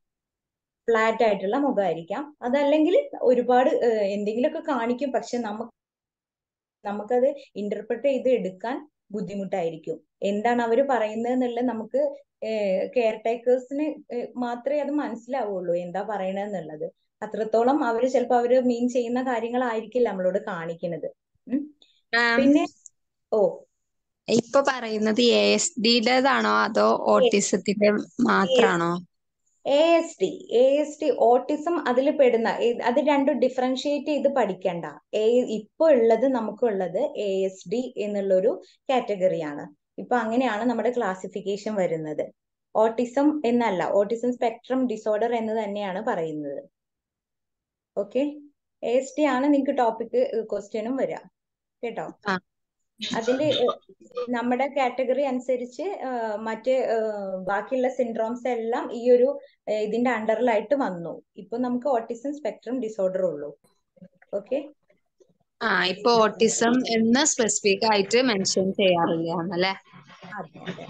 ഫ്ലാറ്റ് ആയിട്ടുള്ള മുഖമായിരിക്കാം അതല്ലെങ്കിൽ ഒരുപാട് ഏഹ് എന്തെങ്കിലുമൊക്കെ കാണിക്കും പക്ഷെ നമുക്ക് നമുക്കത് ഇന്റർപ്രറ്റ് ചെയ്ത് എടുക്കാൻ ബുദ്ധിമുട്ടായിരിക്കും എന്താണ് അവർ പറയുന്നത് എന്നുള്ളത് നമുക്ക് കെയർ ടേക്കേഴ്സിന് മാത്രമേ അത് മനസ്സിലാവുള്ളൂ എന്താ പറയണെന്നുള്ളത് അത്രത്തോളം അവര് ചിലപ്പോൾ അവര് മീൻ ചെയ്യുന്ന കാര്യങ്ങളായിരിക്കില്ല നമ്മളോട് കാണിക്കുന്നത് ഉം. മാം പിന്നെ ഓ ഇപ്പൊ പറയുന്നത് എ എസ് ഡിയുടേതാണോ അതോ ഓട്ടിസത്തിന്റെ മാത്രാണോ A S T A S T autism അതിൽ പെടുന്ന ഏ- അത് രണ്ടും ഡിഫറൻഷിയേറ്റ് ചെയ്ത് പഠിക്കണ്ട എ ഇപ്പൊ ഉള്ളത് നമുക്കുള്ളത് എ എസ് ഡി എന്നുള്ളൊരു കാറ്റഗറിയാണ് ഇപ്പൊ അങ്ങനെയാണ് നമ്മുടെ ക്ലാസിഫിക്കേഷൻ വരുന്നത് ഓട്ടിസം എന്നല്ല ഓട്ടിസം സ്പെക്ട്രം ഡിസോർഡർ എന്ന് തന്നെയാണ് പറയുന്നത് ഓക്കെ എ എസ് ടി ആണ് നിങ്ങൾക്ക് ടോപ്പിക് ക്വസ്റ്റ്യനും വരിക കേട്ടോ ആ. അതില് ഏഹ്, നമ്മുടെ കാറ്റഗറി അനുസരിച്ച് ഏഹ്, മറ്റ് ഏഹ്, ബാക്കിയുള്ള സിൻഡ്രോംസ് എല്ലാം ഈ ഒരു ഏഹ്, ഇതിന്റെ അണ്ടറിലായിട്ട് വന്നു ഇപ്പൊ നമുക്ക് ഓട്ടിസം സ്പെക്ട്രം ഡിസോർഡർ ഉള്ളൂ ഓക്കെ ആ ഇപ്പൊ ഓട്ടിസം എന്ന് സ്പെസിഫിക് ആയിട്ട് മെൻഷൻ ചെയ്യാറില്ല എന്നല്ലേ അതെ അതെ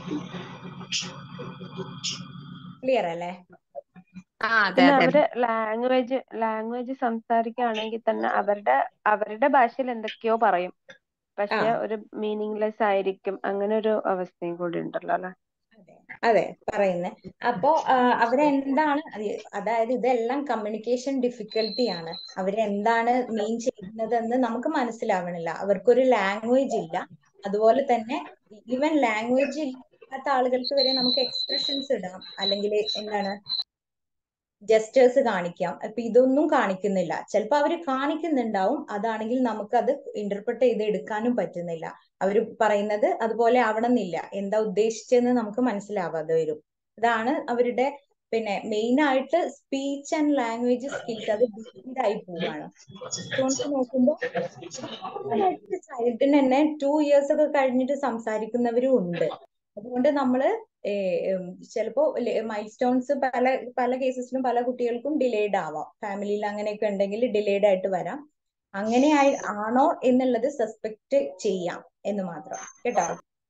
ക്ലിയർ അല്ലേ ആ അതെ പിന്നെ അതെ അവര് ലാംഗ്വേജ് ലാംഗ്വേജ് സംസാരിക്കുകയാണെങ്കിൽ തന്നെ അവരുടെ അവരുടെ ഭാഷയിൽ എന്തൊക്കെയോ പറയും പക്ഷെ ആ. ഒരു മീനിങ്ലെസ് ആയിരിക്കും അങ്ങനെ ഒരു അവസ്ഥയും കൂടി ഉണ്ടല്ലോ അല്ലെ അതെ അതെ പറയുന്നത് അപ്പോ ആ, അവരെന്താണ് അത് അതായത് ഇതെല്ലാം കമ്മ്യൂണിക്കേഷൻ ഡിഫിക്കൽട്ടി ആണ് അവരെന്താണ് മീൻ ചെയ്യുന്നതെന്ന് നമുക്ക് മനസ്സിലാവണില്ല അവർക്കൊരു ലാംഗ്വേജ് ഇല്ല അതുപോലെ തന്നെ ഈവൻ ലാംഗ്വേജ് ഇല്ലാത്ത ആളുകൾക്ക് വരെ നമുക്ക് എക്സ്പ്രഷൻസ് ഇടാം അല്ലെങ്കിൽ എന്താണ് ജസ്റ്റേഴ്സ് കാണിക്കാം അപ്പൊ ഇതൊന്നും കാണിക്കുന്നില്ല ചിലപ്പോൾ അവർ കാണിക്കുന്നുണ്ടാവും അതാണെങ്കിൽ നമുക്കത് ഇന്റർപ്രറ്റ് ചെയ്ത് എടുക്കാനും പറ്റുന്നില്ല അവർ പറയുന്നത് അതുപോലെ ആവണമെന്നില്ല എന്താ ഉദ്ദേശിച്ചതെന്ന് നമുക്ക് മനസ്സിലാവാതെ വരും അതാണ് അവരുടെ പിന്നെ മെയിൻ ആയിട്ട് സ്പീച്ച് ആൻഡ് ലാംഗ്വേജ് സ്കിൽസ് അത് ഡിഫറെന്റ് ആയി പോവാണ് സ്റ്റോൺസ് നോക്കുമ്പോൾ ചൈൽഡിന് തന്നെ ടു ഇയേഴ്സ് ഒക്കെ കഴിഞ്ഞിട്ട് സംസാരിക്കുന്നവരും ഉണ്ട് അതുകൊണ്ട് നമ്മള് ചിലപ്പോ മൈൽ സ്റ്റോൺസ് പല പല കേസസിലും പല കുട്ടികൾക്കും ഡിലേഡ് ആവാം ഫാമിലിയിൽ അങ്ങനെയൊക്കെ ഉണ്ടെങ്കിൽ ഡിലേഡ് ആയിട്ട് വരാം അങ്ങനെ ആയി ആണോ എന്നുള്ളത് സസ്പെക്ട് ചെയ്യാം എന്ന് മാത്രം കേട്ടോ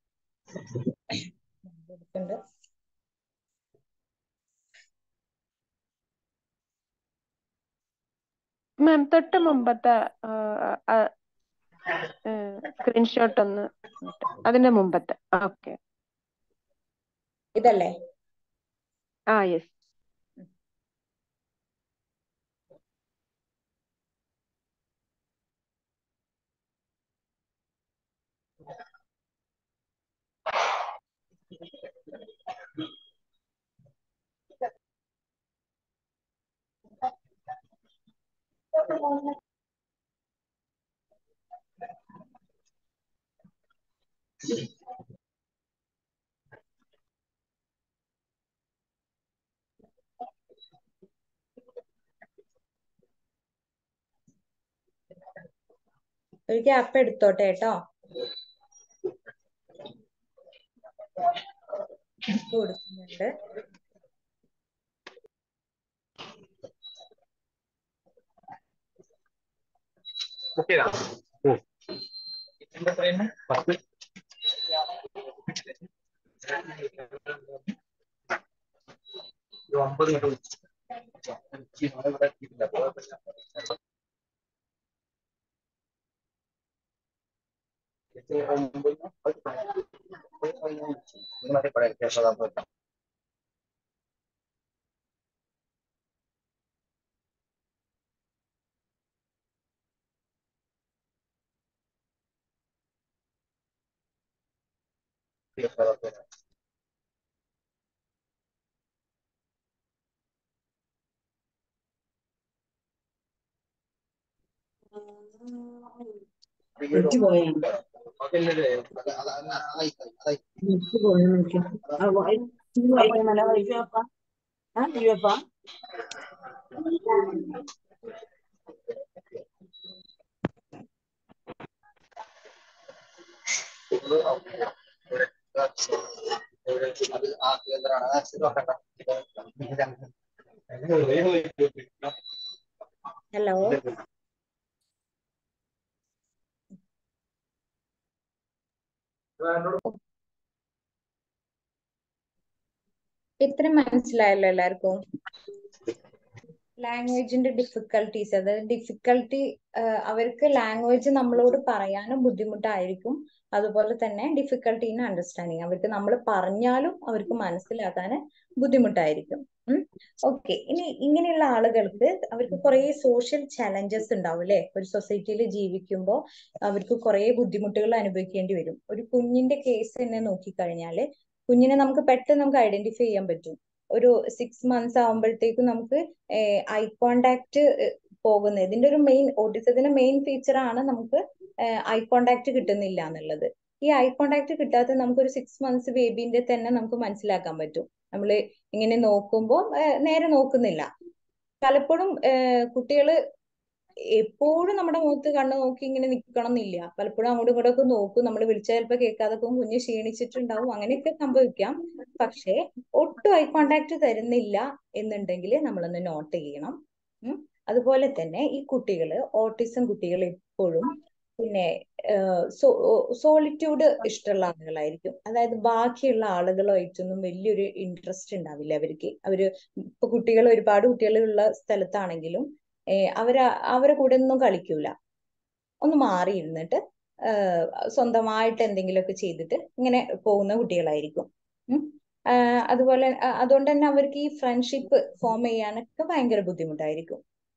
ഉണ്ട്. മാം തൊട്ട് മുമ്പത്തെ സ്ക്രീൻഷോട്ട് ഒന്ന് ഇട്ട്. അതിന്റെ മുമ്പത്തെ ഓക്കെ ഇതല്ലേ ആ യെസ് ഒരു ഗ്യാപ്പ് എടുത്തോട്ടെ കേട്ടോ കൊടുക്കുന്നുണ്ട് നെറ്റ് പോയാണ് നെറ്റ് പോയെന്ന് നോക്കിയാ ആ വൈ നല്ല വൈഫൈ അപ്പ ആ യുഎഫ ഹലോ ഇത്രയും മനസ്സിലായല്ലോ എല്ലാവർക്കും ലാംഗ്വേജിന്റെ ഡിഫിക്കൽട്ടീസ് അതായത് ഡിഫിക്കൽട്ടി അവർക്ക് ലാംഗ്വേജ് നമ്മളോട് പറയാനും ബുദ്ധിമുട്ടായിരിക്കും അതുപോലെ തന്നെ ഡിഫിക്കൽട്ടി ഇൻ അണ്ടർസ്റ്റാൻഡിങ് അവർക്ക് നമ്മൾ പറഞ്ഞാലും അവർക്ക് മനസ്സിലാക്കാൻ ബുദ്ധിമുട്ടായിരിക്കും ഓക്കെ ഇനി ഇങ്ങനെയുള്ള ആളുകൾക്ക് അവർക്ക് കുറെ സോഷ്യൽ ചലഞ്ചസ് ഉണ്ടാവും അല്ലെ ഒരു സൊസൈറ്റിയിൽ ജീവിക്കുമ്പോൾ അവർക്ക് കുറെ ബുദ്ധിമുട്ടുകൾ അനുഭവിക്കേണ്ടി വരും ഒരു കുഞ്ഞിന്റെ കേസ് തന്നെ നോക്കിക്കഴിഞ്ഞാല് കുഞ്ഞിനെ നമുക്ക് പെട്ടെന്ന് നമുക്ക് ഐഡന്റിഫൈ ചെയ്യാൻ പറ്റും ഒരു സിക്സ് മന്ത്സ് ആകുമ്പോഴത്തേക്കും നമുക്ക് ഐ കോണ്ടാക്ട് പോകുന്നത് ഇതിന്റെ ഒരു മെയിൻ ഓട്ടിസത്തിന്റെ മെയിൻ ഫീച്ചർ ആണ് നമുക്ക് ഐ കോണ്ടാക്ട് കിട്ടുന്നില്ല എന്നുള്ളത് ഈ ഐ കോണ്ടാക്ട് കിട്ടാത്ത നമുക്ക് ഒരു സിക്സ് മന്ത്സ് ബേബിന്റെ തന്നെ നമുക്ക് മനസ്സിലാക്കാൻ പറ്റും നമ്മൾ ഇങ്ങനെ നോക്കുമ്പോൾ നേരെ നോക്കുന്നില്ല പലപ്പോഴും കുട്ടികള് എപ്പോഴും നമ്മുടെ മുഖത്ത് കണ്ണു നോക്കി ഇങ്ങനെ നിൽക്കണം എന്നില്ല പലപ്പോഴും അങ്ങോട്ടും ഇങ്ങോട്ടും ഒക്കെ നോക്കും നമ്മൾ വിളിച്ചാൽ ചിലപ്പോൾ കേൾക്കാതെ പോകും കുഞ്ഞ് ക്ഷീണിച്ചിട്ടുണ്ടാവും അങ്ങനെയൊക്കെ സംഭവിക്കാം പക്ഷേ ഒട്ടും ഐ കോണ്ടാക്ട് തരുന്നില്ല എന്നുണ്ടെങ്കിൽ നമ്മളൊന്ന് നോട്ട് ചെയ്യണം അതുപോലെ തന്നെ ഈ കുട്ടികള് ഓട്ടിസം കുട്ടികൾ എപ്പോഴും പിന്നെ സോളിറ്റ്യൂഡ് ഇഷ്ടമുള്ള ആളുകളായിരിക്കും അതായത് ബാക്കിയുള്ള ആളുകളുമായിട്ടൊന്നും വലിയൊരു ഇൻട്രസ്റ്റ് ഉണ്ടാവില്ല അവർക്ക് അവര് ഇപ്പൊ കുട്ടികൾ ഒരുപാട് കുട്ടികളുള്ള സ്ഥലത്താണെങ്കിലും അവര് അവരെ കൂടെ ഒന്നും കളിക്കൂല ഒന്ന് മാറി ഇരുന്നിട്ട് സ്വന്തമായിട്ട് എന്തെങ്കിലുമൊക്കെ ചെയ്തിട്ട് ഇങ്ങനെ പോകുന്ന കുട്ടികളായിരിക്കും അതുപോലെ അതുകൊണ്ട് തന്നെ അവർക്ക് ഈ ഫ്രണ്ട്ഷിപ്പ് ഫോം ചെയ്യാനൊക്കെ ഭയങ്കര ബുദ്ധിമുട്ടായിരിക്കും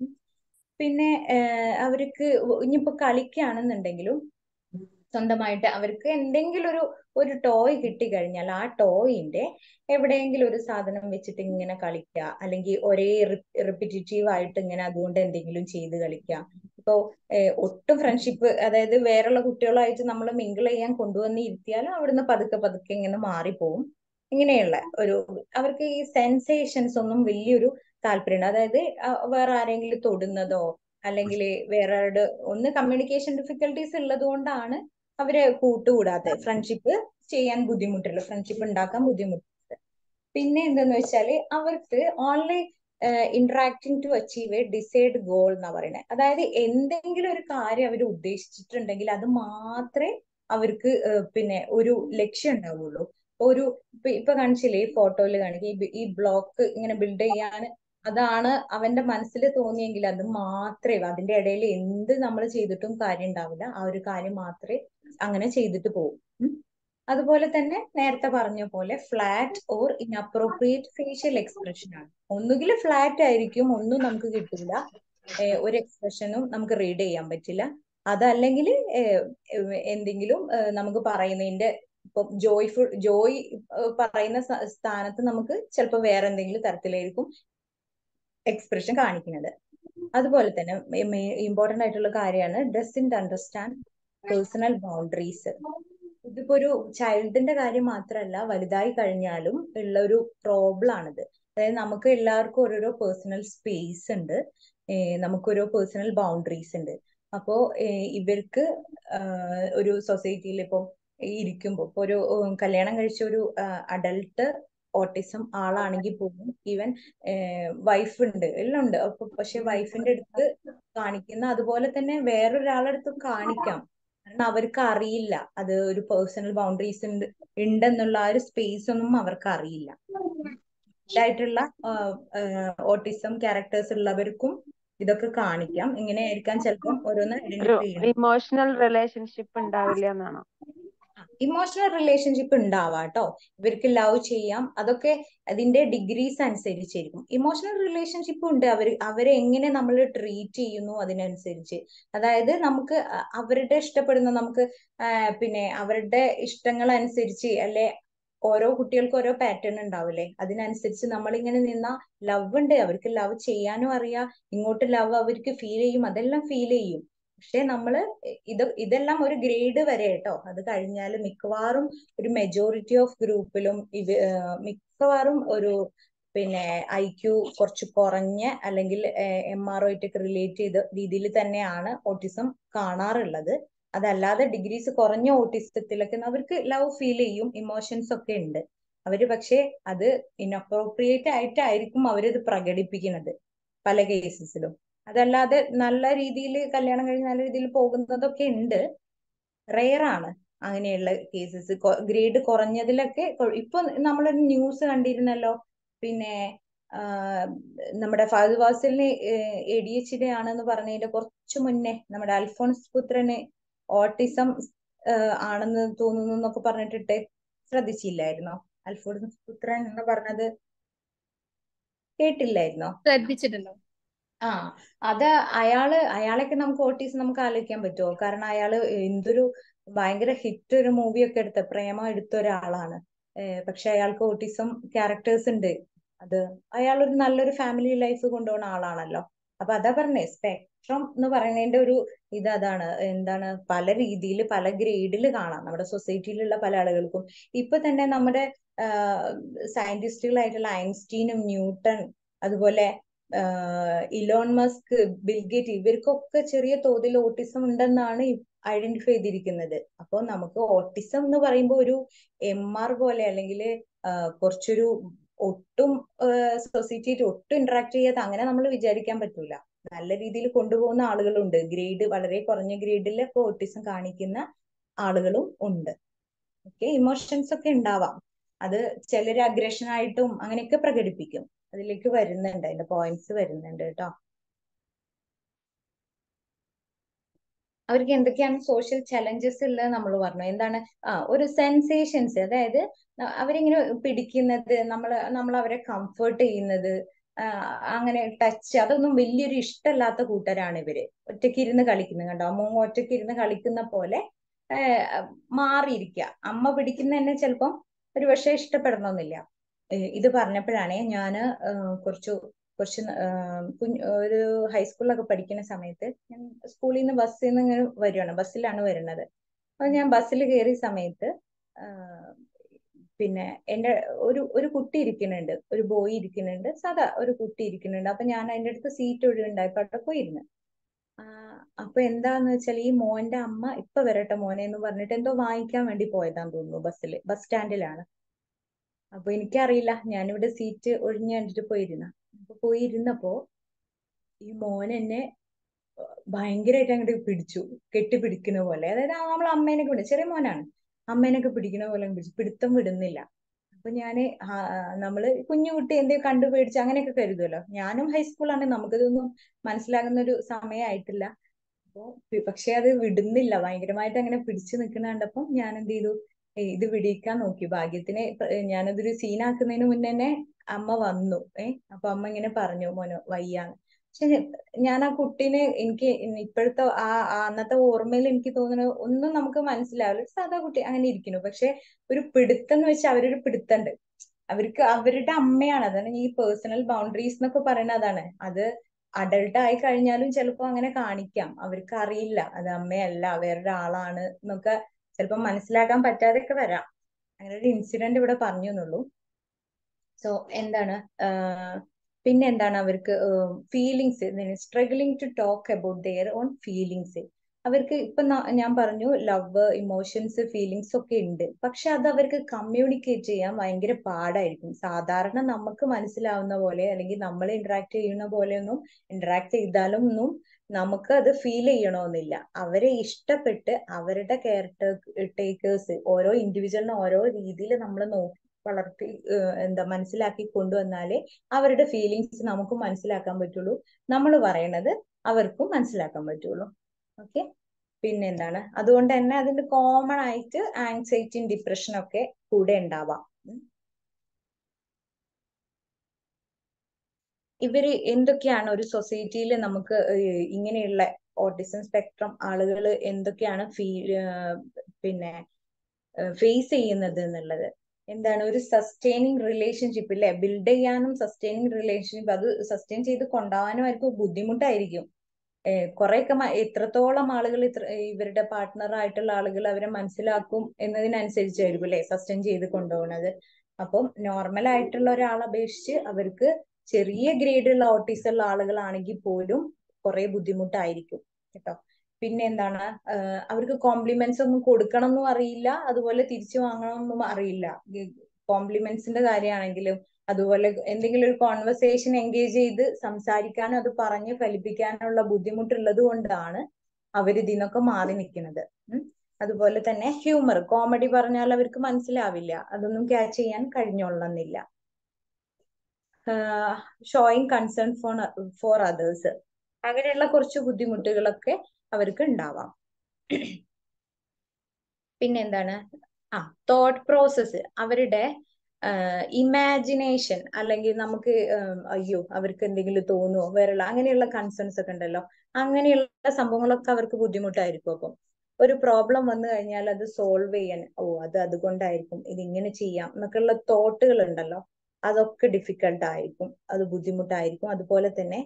പിന്നെ അവർക്ക് ഇനിയിപ്പോ കളിക്കുകയാണെന്നുണ്ടെങ്കിലും സ്വന്തമായിട്ട് അവർക്ക് എന്തെങ്കിലും ഒരു ഒരു ടോയ് കിട്ടി കഴിഞ്ഞാൽ ആ ടോയിന്റെ എവിടെയെങ്കിലും ഒരു സാധനം വെച്ചിട്ട് ഇങ്ങനെ കളിക്കുക അല്ലെങ്കിൽ ഒരേ റിപ്പിറ്റേറ്റീവ് ആയിട്ട് ഇങ്ങനെ അതുകൊണ്ട് എന്തെങ്കിലും ചെയ്ത് കളിക്കുക ഇപ്പോ ഒട്ടും ഫ്രണ്ട്ഷിപ്പ് അതായത് വേറെയുള്ള കുട്ടികളായിട്ട് നമ്മൾ മിങ്കിൾ ചെയ്യാൻ കൊണ്ടുവന്ന് ഇരുത്തിയാൽ അവിടുന്ന് പതുക്കെ പതുക്കെ ഇങ്ങനെ മാറിപ്പോവും ഇങ്ങനെയുള്ള ഒരു അവർക്ക് ഈ സെൻസേഷൻസ് ഒന്നും വലിയൊരു താല്പര്യമുണ്ട് അതായത് വേറെ ആരെങ്കിലും തൊടുന്നതോ അല്ലെങ്കിൽ വേറെ ഒന്ന് കമ്മ്യൂണിക്കേഷൻ ഡിഫിക്കൽട്ടീസ് ഉള്ളത് കൊണ്ടാണ് അവര് കൂട്ടുകൂടാത്തത് ഫ്രണ്ട്ഷിപ്പ് ചെയ്യാൻ ബുദ്ധിമുട്ടുള്ളൂ ഫ്രണ്ട്ഷിപ്പ് ഉണ്ടാക്കാൻ ബുദ്ധിമുട്ടുണ്ട് പിന്നെ എന്തെന്ന് വെച്ചാല് അവർക്ക് only interacting to achieve a desired goal എന്നാ പറയുന്നത് അതായത് എന്തെങ്കിലും ഒരു കാര്യം അവർ ഉദ്ദേശിച്ചിട്ടുണ്ടെങ്കിൽ അത് മാത്രമേ അവർക്ക് പിന്നെ ഒരു ലക്ഷ്യം ഉണ്ടാവുള്ളൂ ഒരു ഇപ്പൊ കാണിച്ചില്ലേ ഈ ഫോട്ടോയിൽ കാണിക്കുക ഈ ബ്ലോക്ക് ഇങ്ങനെ ബിൽഡ് ചെയ്യാൻ അതാണ് അവന്റെ മനസ്സിൽ തോന്നിയെങ്കിൽ അത് മാത്രമേ അതിന്റെ ഇടയിൽ എന്ത് നമ്മൾ ചെയ്തിട്ടും കാര്യം ഉണ്ടാവില്ല ആ ഒരു കാര്യം മാത്രമേ അങ്ങനെ ചെയ്തിട്ട് പോകും അതുപോലെ തന്നെ നേരത്തെ പറഞ്ഞ പോലെ flat or inappropriate facial expression ആണ് ഒന്നുകിൽ ഫ്ലാറ്റ് ആയിരിക്കും ഒന്നും നമുക്ക് കിട്ടില്ല ഒരു എക്സ്പ്രഷനും നമുക്ക് റീഡ് ചെയ്യാൻ പറ്റില്ല അതല്ലെങ്കിൽ എന്തെങ്കിലും നമുക്ക് പറയുന്നതിന്റെ ഇപ്പൊ ജോയ്ഫുൾ ജോയ് പറയുന്ന സ്ഥാനത്ത് നമുക്ക് ചിലപ്പോൾ വേറെ എന്തെങ്കിലും തരത്തിലായിരിക്കും എക്സ്പ്രഷൻ കാണിക്കുന്നത് അതുപോലെ തന്നെ ഇമ്പോർട്ടന്റ് ആയിട്ടുള്ള കാര്യമാണ് ഡസൻറ്റ് അണ്ടർസ്റ്റാൻഡ് പേഴ്സണൽ ബൗണ്ടറീസ് ഇതിപ്പോ ഒരു ചൈൽഡിന്റെ കാര്യം മാത്രമല്ല വലുതായി കഴിഞ്ഞാലും ഉള്ള ഒരു പ്രോബ്ലം ആണിത് അതായത് നമുക്ക് എല്ലാവർക്കും ഓരോരോ പേഴ്സണൽ സ്പേസ് ഉണ്ട് നമുക്കൊരോ പേഴ്സണൽ ബൗണ്ടറീസ് ഉണ്ട് അപ്പോ ഏഹ് ഇവർക്ക് ആഹ് ഒരു സൊസൈറ്റിയിൽ ഇപ്പോ ഇരിക്കുമ്പോൾ ഇപ്പൊ ഒരു ഉം, കല്യാണം കഴിച്ച ഒരു അഡൾട്ട് ഓട്ടിസം ആളാണെങ്കിൽ പോലും ഈവൻ വൈഫ് ഉണ്ട് എല്ലാം ഉണ്ട് അപ്പൊ പക്ഷെ വൈഫിന്റെ അടുത്ത് കാണിക്കുന്ന അതുപോലെ തന്നെ വേറൊരാളടുത്തും കാണിക്കാം കാരണം അവർക്ക് അറിയില്ല അത് ഒരു പേഴ്സണൽ ബൗണ്ടറീസ് ഉണ്ട് ഉണ്ടെന്നുള്ള ആ ഒരു സ്പേസ് ഒന്നും അവർക്ക് അറിയില്ല ആയിട്ടുള്ള ഓട്ടിസം ക്യാരക്ടേഴ്സ് ഉള്ളവർക്കും ഇതൊക്കെ കാണിക്കാം ഇങ്ങനെയായിരിക്കാം ചിലപ്പം ഓരോന്ന് ഒരു ഐഡന്റിഫൈ ചെയ്യണം ഇമോഷണൽ റിലേഷൻഷിപ്പ് ഉണ്ടാവില്ല എന്നാണോ ഇമോഷണൽ റിലേഷൻഷിപ്പ് ഉണ്ടാവാം കേട്ടോ ഇവർക്ക് ലവ് ചെയ്യാം അതൊക്കെ അതിന്റെ ഡിഗ്രീസ് അനുസരിച്ചിരിക്കും ഇമോഷണൽ റിലേഷൻഷിപ്പ് ഉണ്ട് അവർ അവരെ എങ്ങനെ നമ്മൾ ട്രീറ്റ് ചെയ്യുന്നു അതിനനുസരിച്ച് അതായത് നമുക്ക് അ- അവരുടെ ഇഷ്ടപ്പെടുന്ന നമുക്ക് ആ, പിന്നെ അവരുടെ ഇഷ്ടങ്ങൾ അനുസരിച്ച് അല്ലെ ഓരോ കുട്ടികൾക്കും ഓരോ പാറ്റേൺ ഉണ്ടാവില്ലേ അതിനനുസരിച്ച് നമ്മളിങ്ങനെ നിന്ന ലവ് ഉണ്ട് അവർക്ക് ലവ് ചെയ്യാനും അറിയാം ഇങ്ങോട്ട് ലവ് അവർക്ക് ഫീൽ ചെയ്യും അതെല്ലാം ഫീൽ ചെയ്യും പക്ഷെ നമ്മള് ഇത് ഇതെല്ലാം ഒരു ഗ്രേഡ് വരെ കേട്ടോ അത് കഴിഞ്ഞാൽ മിക്കവാറും ഒരു മെജോറിറ്റി ഓഫ് ഗ്രൂപ്പിലും ഇത് ഏഹ് മിക്കവാറും ഒരു പിന്നെ ഐ ക്യു കുറച്ച് കുറഞ്ഞ അല്ലെങ്കിൽ എം ആർ ഒ ആയിട്ട് റിലേറ്റ് ചെയ്ത രീതിയിൽ തന്നെയാണ് ഓട്ടിസം കാണാറുള്ളത് അതല്ലാതെ ഡിഗ്രീസ് കുറഞ്ഞ ഓട്ടിസത്തിലൊക്കെ അവർക്ക് ലവ് ഫീൽ ചെയ്യും ഇമോഷൻസ് ഒക്കെ ഉണ്ട് അവര് പക്ഷേ അത് ഇൻഅപ്രോപ്രിയേറ്റ് ആയിട്ടായിരിക്കും അവരത് പ്രകടിപ്പിക്കുന്നത് പല കേസസിലും അതല്ലാതെ നല്ല രീതിയിൽ കല്യാണം കഴിഞ്ഞ് നല്ല രീതിയിൽ പോകുന്നതൊക്കെ ഉണ്ട് റെയർ ആണ് അങ്ങനെയുള്ള കേസസ് ഗ്രേഡ് കുറഞ്ഞതിലൊക്കെ കൊ- ഇപ്പൊ നമ്മളൊരു ന്യൂസ് കണ്ടിരുന്നല്ലോ പിന്നെ ആ, നമ്മുടെ ഫഹദ് ഫാസിലിന് എ ഡി എച്ച് ഡി ആണെന്ന് പറഞ്ഞതിന്റെ കുറച്ചു മുന്നേ നമ്മുടെ അൽഫോൺസ് പുത്രന് ഓട്ടിസം ആണെന്ന് തോന്നുന്നു എന്നൊക്കെ പറഞ്ഞിട്ടിട്ട് ശ്രദ്ധിച്ചില്ലായിരുന്നോ അൽഫോൺസ് പുത്രൻ എന്ന് പറഞ്ഞത് കേട്ടില്ലായിരുന്നോ ശ്രദ്ധിച്ചിട്ടുണ്ടോ ആ അത് അയാള് അയാളൊക്കെ നമുക്ക് ഓട്ടീസ് നമുക്ക് ആലോചിക്കാൻ പറ്റുമോ കാരണം അയാള് എന്തൊരു ഭയങ്കര ഹിറ്റ് ഒരു മൂവി ഒക്കെ എടുത്ത പ്രേമം എടുത്ത ഒരാളാണ് ഏഹ് പക്ഷെ അയാൾക്ക് ഓട്ടിസം ക്യാരക്ടേഴ്സ് ഉണ്ട് അത് അയാൾ ഒരു നല്ലൊരു ഫാമിലി ലൈഫ് കൊണ്ടുപോകുന്ന ആളാണല്ലോ അപ്പൊ അതാ പറഞ്ഞേ സ്പെക്ട്രം എന്ന് പറയുന്നതിന്റെ ഒരു ഇത് അതാണ് എന്താണ് പല രീതിയിൽ പല ഗ്രേഡിൽ കാണാം നമ്മുടെ സൊസൈറ്റിയിലുള്ള പല ആളുകൾക്കും ഇപ്പൊ തന്നെ നമ്മുടെ സയന്റിസ്റ്റുകളായിട്ടുള്ള ഐൻസ്റ്റീനും ന്യൂട്ടൺ അതുപോലെ ആഹ് ഇലോൺ മസ്ക് ബിൽഗേറ്റ് ഇവർക്കൊക്കെ ചെറിയ തോതിൽ ഓട്ടിസം ഉണ്ടെന്നാണ് ഐഡന്റിഫൈ ചെയ്തിരിക്കുന്നത് അപ്പോൾ നമുക്ക് ഓട്ടിസം എന്ന് പറയുമ്പോൾ ഒരു എം ആർ പോലെ അല്ലെങ്കിൽ കുറച്ചൊരു ഒട്ടും സൊസൈറ്റിയായിട്ട് ഒട്ടും ഇന്ററാക്ട് ചെയ്യാത്ത അങ്ങനെ നമ്മൾ വിചാരിക്കാൻ പറ്റൂല നല്ല രീതിയിൽ കൊണ്ടുപോകുന്ന ആളുകളുണ്ട് ഗ്രേഡ് വളരെ കുറഞ്ഞ ഗ്രേഡിൽ ഇപ്പോൾ ഓട്ടിസം കാണിക്കുന്ന ആളുകളും ഉണ്ട് ഓക്കെ ഇമോഷൻസ് ഒക്കെ ഉണ്ടാവാം അത് ചിലര് അഗ്രഷൻ ആയിട്ടും അങ്ങനെയൊക്കെ പ്രകടിപ്പിക്കും അതിലേക്ക് വരുന്നുണ്ട് അതിന്റെ പോയിന്റ്സ് വരുന്നുണ്ട് കേട്ടോ അവർക്ക് എന്തൊക്കെയാണ് സോഷ്യൽ ചലഞ്ചസ് ഉള്ളത് നമ്മൾ പറഞ്ഞു എന്താണ് ആ ഒരു സെൻസേഷൻസ് അതായത് ന- അവരിങ്ങനെ പിടിക്കുന്നത് നമ്മൾ നമ്മൾ അവരെ കംഫർട്ട് ചെയ്യുന്നത് ആ, അങ്ങനെ ടച്ച് അതൊന്നും വലിയൊരു ഇഷ്ടമല്ലാത്ത കൂട്ടരാണ് ഇവര് ഒറ്റയ്ക്ക് ഇരുന്ന് കളിക്കുന്നത് കണ്ടോ അമ്മ ഒറ്റയ്ക്ക് ഇരുന്ന് കളിക്കുന്ന പോലെ ആ, മാറിയിരിക്കുക അമ്മ പിടിക്കുന്ന തന്നെ ചിലപ്പം ഒരു പക്ഷേ ഇഷ്ടപ്പെടണമെന്നില്ല ഏ, ഇത് പറഞ്ഞപ്പോഴാണേ ഞാന് ആ, കുറച്ചു കുറച്ച് ന- ആ, കുഞ്ഞ് ഒരു ഹൈസ്കൂളിലൊക്കെ പഠിക്കുന്ന സമയത്ത് ഞാൻ സ്കൂളിൽ നിന്ന് ബസ്സിൽ നിന്ന് ഇങ്ങനെ വരുവാണ് ബസ്സിലാണ് വരുന്നത് അപ്പൊ ഞാൻ ബസ്സിൽ കയറിയ സമയത്ത് ആ, പിന്നെ എന്റെ ഒരു ഒരു കുട്ടി ഇരിക്കുന്നുണ്ട് ഒരു ബോയ് ഇരിക്കുന്നുണ്ട് സാധാ ഒരു കുട്ടി ഇരിക്കുന്നുണ്ട് അപ്പൊ ഞാൻ അതിന്റെ അടുത്ത് സീറ്റ് ഒഴിവുണ്ടായപ്പോ അവിടെ പോയിരുന്നു ആ, അപ്പൊ എന്താന്ന് വെച്ചാൽ ഈ മോന്റെ അമ്മ ഇപ്പൊ വരട്ടെ മോനെ എന്ന് പറഞ്ഞിട്ട് എന്തോ വാങ്ങിക്കാൻ വേണ്ടി പോയതാന്ന് തോന്നുന്നു ബസ്സിൽ ബസ് സ്റ്റാൻഡിലാണ് അപ്പൊ എനിക്കറിയില്ല ഞാനിവിടെ സീറ്റ് ഒഴിഞ്ഞു കണ്ടിട്ട് പോയിരുന്ന അപ്പൊ പോയിരുന്നപ്പോ ഈ മോൻ എന്നെ ഭയങ്കരമായിട്ട് അങ്ങോട്ട് പിടിച്ചു കെട്ടിപ്പിടിക്കുന്ന പോലെ അതായത് നമ്മൾ അമ്മേനൊക്കെ പിടിച്ചു ചെറിയ മോനാണ് അമ്മേനൊക്കെ പിടിക്കുന്ന പോലെ അങ്ങ് പിടിച്ചു പിടുത്തം വിടുന്നില്ല അപ്പൊ ഞാന് ആ, നമ്മള് കുഞ്ഞു കുട്ടി എന്തേ കണ്ടു പേടിച്ച് അങ്ങനെയൊക്കെ കരുതുമല്ലോ ഞാനും ഹൈസ്കൂളാണ് നമുക്കിതൊന്നും മനസ്സിലാകുന്ന ഒരു സമയമായിട്ടില്ല അപ്പൊ പി- പക്ഷെ അത് വിടുന്നില്ല ഭയങ്കരമായിട്ട് അങ്ങനെ പിടിച്ചു നിൽക്കുന്ന കണ്ടപ്പം ഞാൻ എന്ത് ചെയ്തു ഏയ് ഇത് വിടിയിക്കാൻ നോക്കി ഭാഗ്യത്തിന് ഇപ്പ- ഏ ഞാനതൊരു സീനാക്കുന്നതിന് മുന്നേ തന്നെ അമ്മ വന്നു ഏ അപ്പൊ അമ്മ ഇങ്ങനെ പറഞ്ഞു മോനോ വയ്യാന്ന് പക്ഷെ ഞാൻ ആ കുട്ടീനെ എനിക്ക് ഇപ്പോഴത്തെ ആ ആ അന്നത്തെ ഓർമ്മയിൽ എനിക്ക് തോന്നുന്നത് ഒന്നും നമുക്ക് മനസ്സിലാവില്ല ഒരു സാധാ കുട്ടി അങ്ങനെ ഇരിക്കുന്നു പക്ഷെ ഒരു പിടുത്തം എന്ന് വെച്ചാൽ അവരൊരു പിടുത്തണ്ട് അവർക്ക് അവരുടെ അമ്മയാണ് അതാണ് ഈ പേഴ്സണൽ ബൗണ്ടറീസ് എന്നൊക്കെ പറയുന്നത് അതാണ് അത് അഡൾട്ട് ആയി കഴിഞ്ഞാലും ചിലപ്പോൾ അങ്ങനെ കാണിക്കാം അവർക്ക് അറിയില്ല അത് അമ്മയല്ല വേറൊരാളാണ് എന്നൊക്കെ ചിലപ്പോൾ മനസ്സിലാക്കാൻ പറ്റാതെയൊക്കെ വരാം അങ്ങനെ ഒരു ഇൻസിഡന്റ് ഇവിടെ പറഞ്ഞു എന്നുള്ളൂ സോ എന്താണ് ആഹ് പിന്നെ എന്താണ് അവർക്ക് feelings struggling to talk about their own feelings അവർക്ക് ഇപ്പൊ ന- ഞാൻ പറഞ്ഞു ലവ് ഇമോഷൻസ് ഫീലിങ്സ് ഒക്കെ ഉണ്ട് പക്ഷെ അത് അവർക്ക് കമ്മ്യൂണിക്കേറ്റ് ചെയ്യാൻ ഭയങ്കര പാടായിരിക്കും സാധാരണ നമുക്ക് മനസ്സിലാവുന്ന പോലെ അല്ലെങ്കിൽ നമ്മൾ ഇന്ററാക്ട് ചെയ്യുന്ന പോലെയൊന്നും ഇന്ററാക്ട് ചെയ്താലും ഒന്നും നമുക്ക് അത് ഫീൽ ചെയ്യണമെന്നില്ല അവരെ ഇഷ്ടപ്പെട്ട് അവരുടെ കെയർ ടേക്കേഴ്സ് ഓരോ ഇൻഡിവിജ്വലിനെ ഓരോ രീതിയിൽ നമ്മൾ നോക്കി വളർത്തി ഏഹ് എന്താ മനസ്സിലാക്കി കൊണ്ടുവന്നാലേ അവരുടെ ഫീലിങ്സ് നമുക്ക് മനസ്സിലാക്കാൻ പറ്റുള്ളൂ നമ്മൾ പറയണത് അവർക്കും മനസ്സിലാക്കാൻ പറ്റുള്ളൂ ഓക്കെ പിന്നെ എന്താണ് അതുകൊണ്ട് തന്നെ അതിന്റെ കോമൺ ആയിട്ട് ആങ്സൈറ്റിയും ഡിപ്രഷനും ഒക്കെ കൂടെ ഉണ്ടാവാം ഉം. ഇവര് എന്തൊക്കെയാണ് ഒരു സൊസൈറ്റിയിൽ നമുക്ക് ഏഹ് ഇങ്ങനെയുള്ള ഓട്ടിസം സ്പെക്ട്രം ആളുകൾ എന്തൊക്കെയാണ് ഫീൽ പിന്നെ ഫേസ് ചെയ്യുന്നത് എന്നുള്ളത് എന്താണ് ഒരു സസ്റ്റൈനിങ് റിലേഷൻഷിപ്പ് ഇല്ലേ ബിൽഡ് ചെയ്യാനും സസ്റ്റൈനിങ് റിലേഷൻഷിപ്പ് അത് സസ്റ്റൈൻ ചെയ്ത് കൊണ്ടുപോകാനും അവർക്ക് ബുദ്ധിമുട്ടായിരിക്കും ഏഹ് കുറെയൊക്കെ മ- എത്രത്തോളം ആളുകൾ ഇത്ര ഇവരുടെ പാർട്ട്ണർ ആയിട്ടുള്ള ആളുകൾ അവരെ മനസ്സിലാക്കും എന്നതിനനുസരിച്ചായിരിക്കും അല്ലെ സസ്റ്റൈൻ ചെയ്ത് കൊണ്ടുപോകുന്നത് അപ്പം നോർമൽ ആയിട്ടുള്ള ഒരാളെ അപേക്ഷിച്ച് അവർക്ക് ചെറിയ ഗ്രേഡുള്ള ഓട്ടീസ് ഉള്ള ആളുകളാണെങ്കിൽ പോലും കുറെ ബുദ്ധിമുട്ടായിരിക്കും കേട്ടോ പിന്നെ എന്താണ് ആഹ് അവർക്ക് കോംപ്ലിമെന്റ്സ് ഒന്നും കൊടുക്കണം എന്നും അറിയില്ല അതുപോലെ തിരിച്ചു വാങ്ങണം എന്നും അറിയില്ല കോംപ്ലിമെന്റ്സിന്റെ കാര്യമാണെങ്കിലും അതുപോലെ എന്തെങ്കിലും ഒരു കോൺവെർസേഷൻ എൻഗേജ് ചെയ്ത് സംസാരിക്കാനും അത് പറഞ്ഞ് ഫലിപ്പിക്കാനുള്ള ബുദ്ധിമുട്ടുള്ളത് കൊണ്ടാണ് അവർ ഇതിനൊക്കെ മാറി നിൽക്കുന്നത് ഉം. അതുപോലെ തന്നെ ഹ്യൂമർ കോമഡി പറഞ്ഞാൽ അവർക്ക് മനസ്സിലാവില്ല അതൊന്നും ക്യാച്ച് ചെയ്യാൻ കഴിഞ്ഞോളണമെന്നില്ല showing concern for for others അങ്ങനെയുള്ള കുറച്ച് ബുദ്ധിമുട്ടുകളൊക്കെ അവർക്ക് ഉണ്ടാവാം പിന്നെ എന്താണ് ആ തോട്ട് പ്രോസസ്സ് അവരുടെ ഇമാജിനേഷൻ അല്ലെങ്കിൽ നമുക്ക് ആം, അയ്യോ അവർക്ക് എന്തെങ്കിലും തോന്നുമോ വേറെയുള്ള അങ്ങനെയുള്ള കൺസേൺസ് ഒക്കെ ഉണ്ടല്ലോ അങ്ങനെയുള്ള സംഭവങ്ങളൊക്കെ അവർക്ക് ബുദ്ധിമുട്ടായിരിക്കും അപ്പം ഒരു പ്രോബ്ലം വന്നു കഴിഞ്ഞാൽ അത് സോൾവ് ചെയ്യാൻ ഓ അത് അതുകൊണ്ടായിരിക്കും ഇത് ഇങ്ങനെ ചെയ്യാം എന്നൊക്കെയുള്ള തോട്ടുകൾ ഉണ്ടല്ലോ അതൊക്കെ ഡിഫിക്കൽട്ട് ആയിരിക്കും അത് ബുദ്ധിമുട്ടായിരിക്കും അതുപോലെ തന്നെ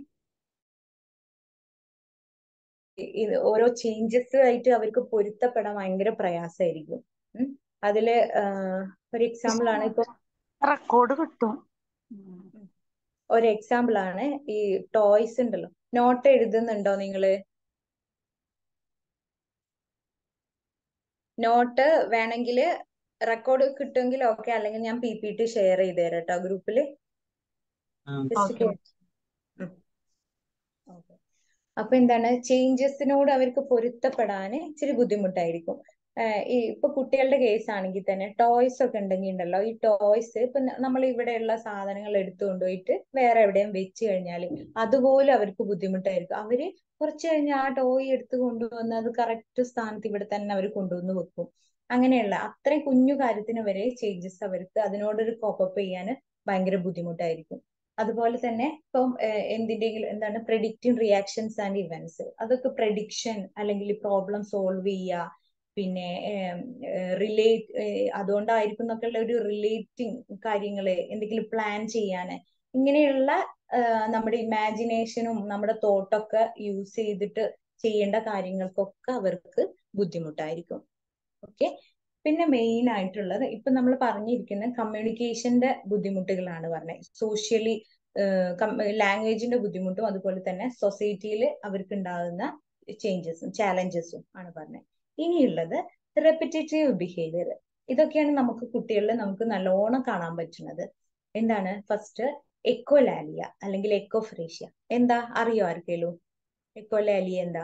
ഈ- ഈ ഓരോ ചേഞ്ചസ് ആയിട്ട് അവർക്ക് പൊരുത്തപ്പെടാൻ ഭയങ്കര പ്രയാസമായിരിക്കും ഉം. അതില് ആഹ് ഒരു എക്സാമ്പിൾ ആണ് ഇപ്പൊ റെക്കോർഡ് കിട്ടും ഒരു എക്സാമ്പിൾ ആണ് ഈ ടോയ്സ് ഉണ്ടല്ലോ നോട്ട് എഴുതുന്നുണ്ടോ നിങ്ങള് നോട്ട് വേണമെങ്കിൽ റെക്കോർഡ് കിട്ടുമെങ്കിൽ ഓക്കെ അല്ലെങ്കിൽ ഞാൻ പി പി ടി ഷെയർ ചെയ്ത് തരാം കേട്ടോ ഗ്രൂപ്പില് ജസ്റ്റ് ഓക്കെ അപ്പൊ എന്താണ് ചേഞ്ചസിനോട് അവർക്ക് പൊരുത്തപ്പെടാൻ ഇച്ചിരി ബുദ്ധിമുട്ടായിരിക്കും ആഹ് ഈ ഇപ്പൊ കുട്ടികളുടെ കേസ് ആണെങ്കിൽ തന്നെ ടോയ്സ് ഒക്കെ ഉണ്ടെങ്കിൽ ഉണ്ടല്ലോ ഈ ടോയ്സ് ഇപ്പൊ നമ്മൾ ഇവിടെയുള്ള സാധനങ്ങൾ എടുത്തു കൊണ്ടുപോയിട്ട് വേറെ എവിടെയും വെച്ച് കഴിഞ്ഞാൽ അതുപോലെ അവർക്ക് ബുദ്ധിമുട്ടായിരിക്കും അവര് കുറച്ച് കഴിഞ്ഞ് ആ ടോയ് എടുത്ത് കൊണ്ടുവന്ന് അത് കറക്റ്റ് സ്ഥാനത്ത് ഇവിടെ തന്നെ അവർ കൊണ്ടുവന്ന് വെക്കും അങ്ങനെയുള്ള അത്രയും കുഞ്ഞു കാര്യത്തിന് വരെ ചേഞ്ചസ് അവർക്ക് അതിനോടൊരു കോപ്പപ്പ് ചെയ്യാൻ ഭയങ്കര ബുദ്ധിമുട്ടായിരിക്കും അതുപോലെ തന്നെ ഇപ്പം ഏഹ് എന്തിന്റെങ്കിലും എന്താണ് പ്രെഡിക്റ്റിംഗ് റിയാക്ഷൻസ് ആൻഡ് ഇവന്റ്സ് അതൊക്കെ പ്രഡിക്ഷൻ അല്ലെങ്കിൽ പ്രോബ്ലം സോൾവ് ചെയ്യുക പിന്നെ റിലേറ്റ് അതുകൊണ്ടായിരിക്കും എന്നൊക്കെയുള്ള ഒരു റിലേറ്റിംഗ് കാര്യങ്ങള് എന്തെങ്കിലും പ്ലാൻ ചെയ്യാന് ഇങ്ങനെയുള്ള ആഹ് നമ്മുടെ ഇമാജിനേഷനും നമ്മുടെ തോട്ടൊക്കെ യൂസ് ചെയ്തിട്ട് ചെയ്യേണ്ട കാര്യങ്ങൾക്കൊക്കെ അവർക്ക് ബുദ്ധിമുട്ടായിരിക്കും ഓക്കെ പിന്നെ മെയിൻ ആയിട്ടുള്ളത് ഇപ്പൊ നമ്മൾ പറഞ്ഞിരിക്കുന്ന കമ്മ്യൂണിക്കേഷന്റെ ബുദ്ധിമുട്ടുകളാണ് പറഞ്ഞത് സോഷ്യലി ലാംഗ്വേജിന്റെ ബുദ്ധിമുട്ടും അതുപോലെ തന്നെ സൊസൈറ്റിയിൽ അവർക്ക് ഉണ്ടാകുന്ന ചേഞ്ചസും ചാലഞ്ചസും ആണ് പറഞ്ഞത് ഇനിയുള്ളത് റെപ്പിറ്റേറ്റീവ് ബിഹേവിയർ ഇതൊക്കെയാണ് നമുക്ക് കുട്ടികളിൽ നമുക്ക് നല്ലോണം കാണാൻ പറ്റുന്നത് എന്താണ് ഫസ്റ്റ് എക്കോലാലിയ അല്ലെങ്കിൽ എക്കോഫ്രേഷ്യ എന്താ അറിയോ ആർക്കേലും എക്കോലാലിയ എന്താ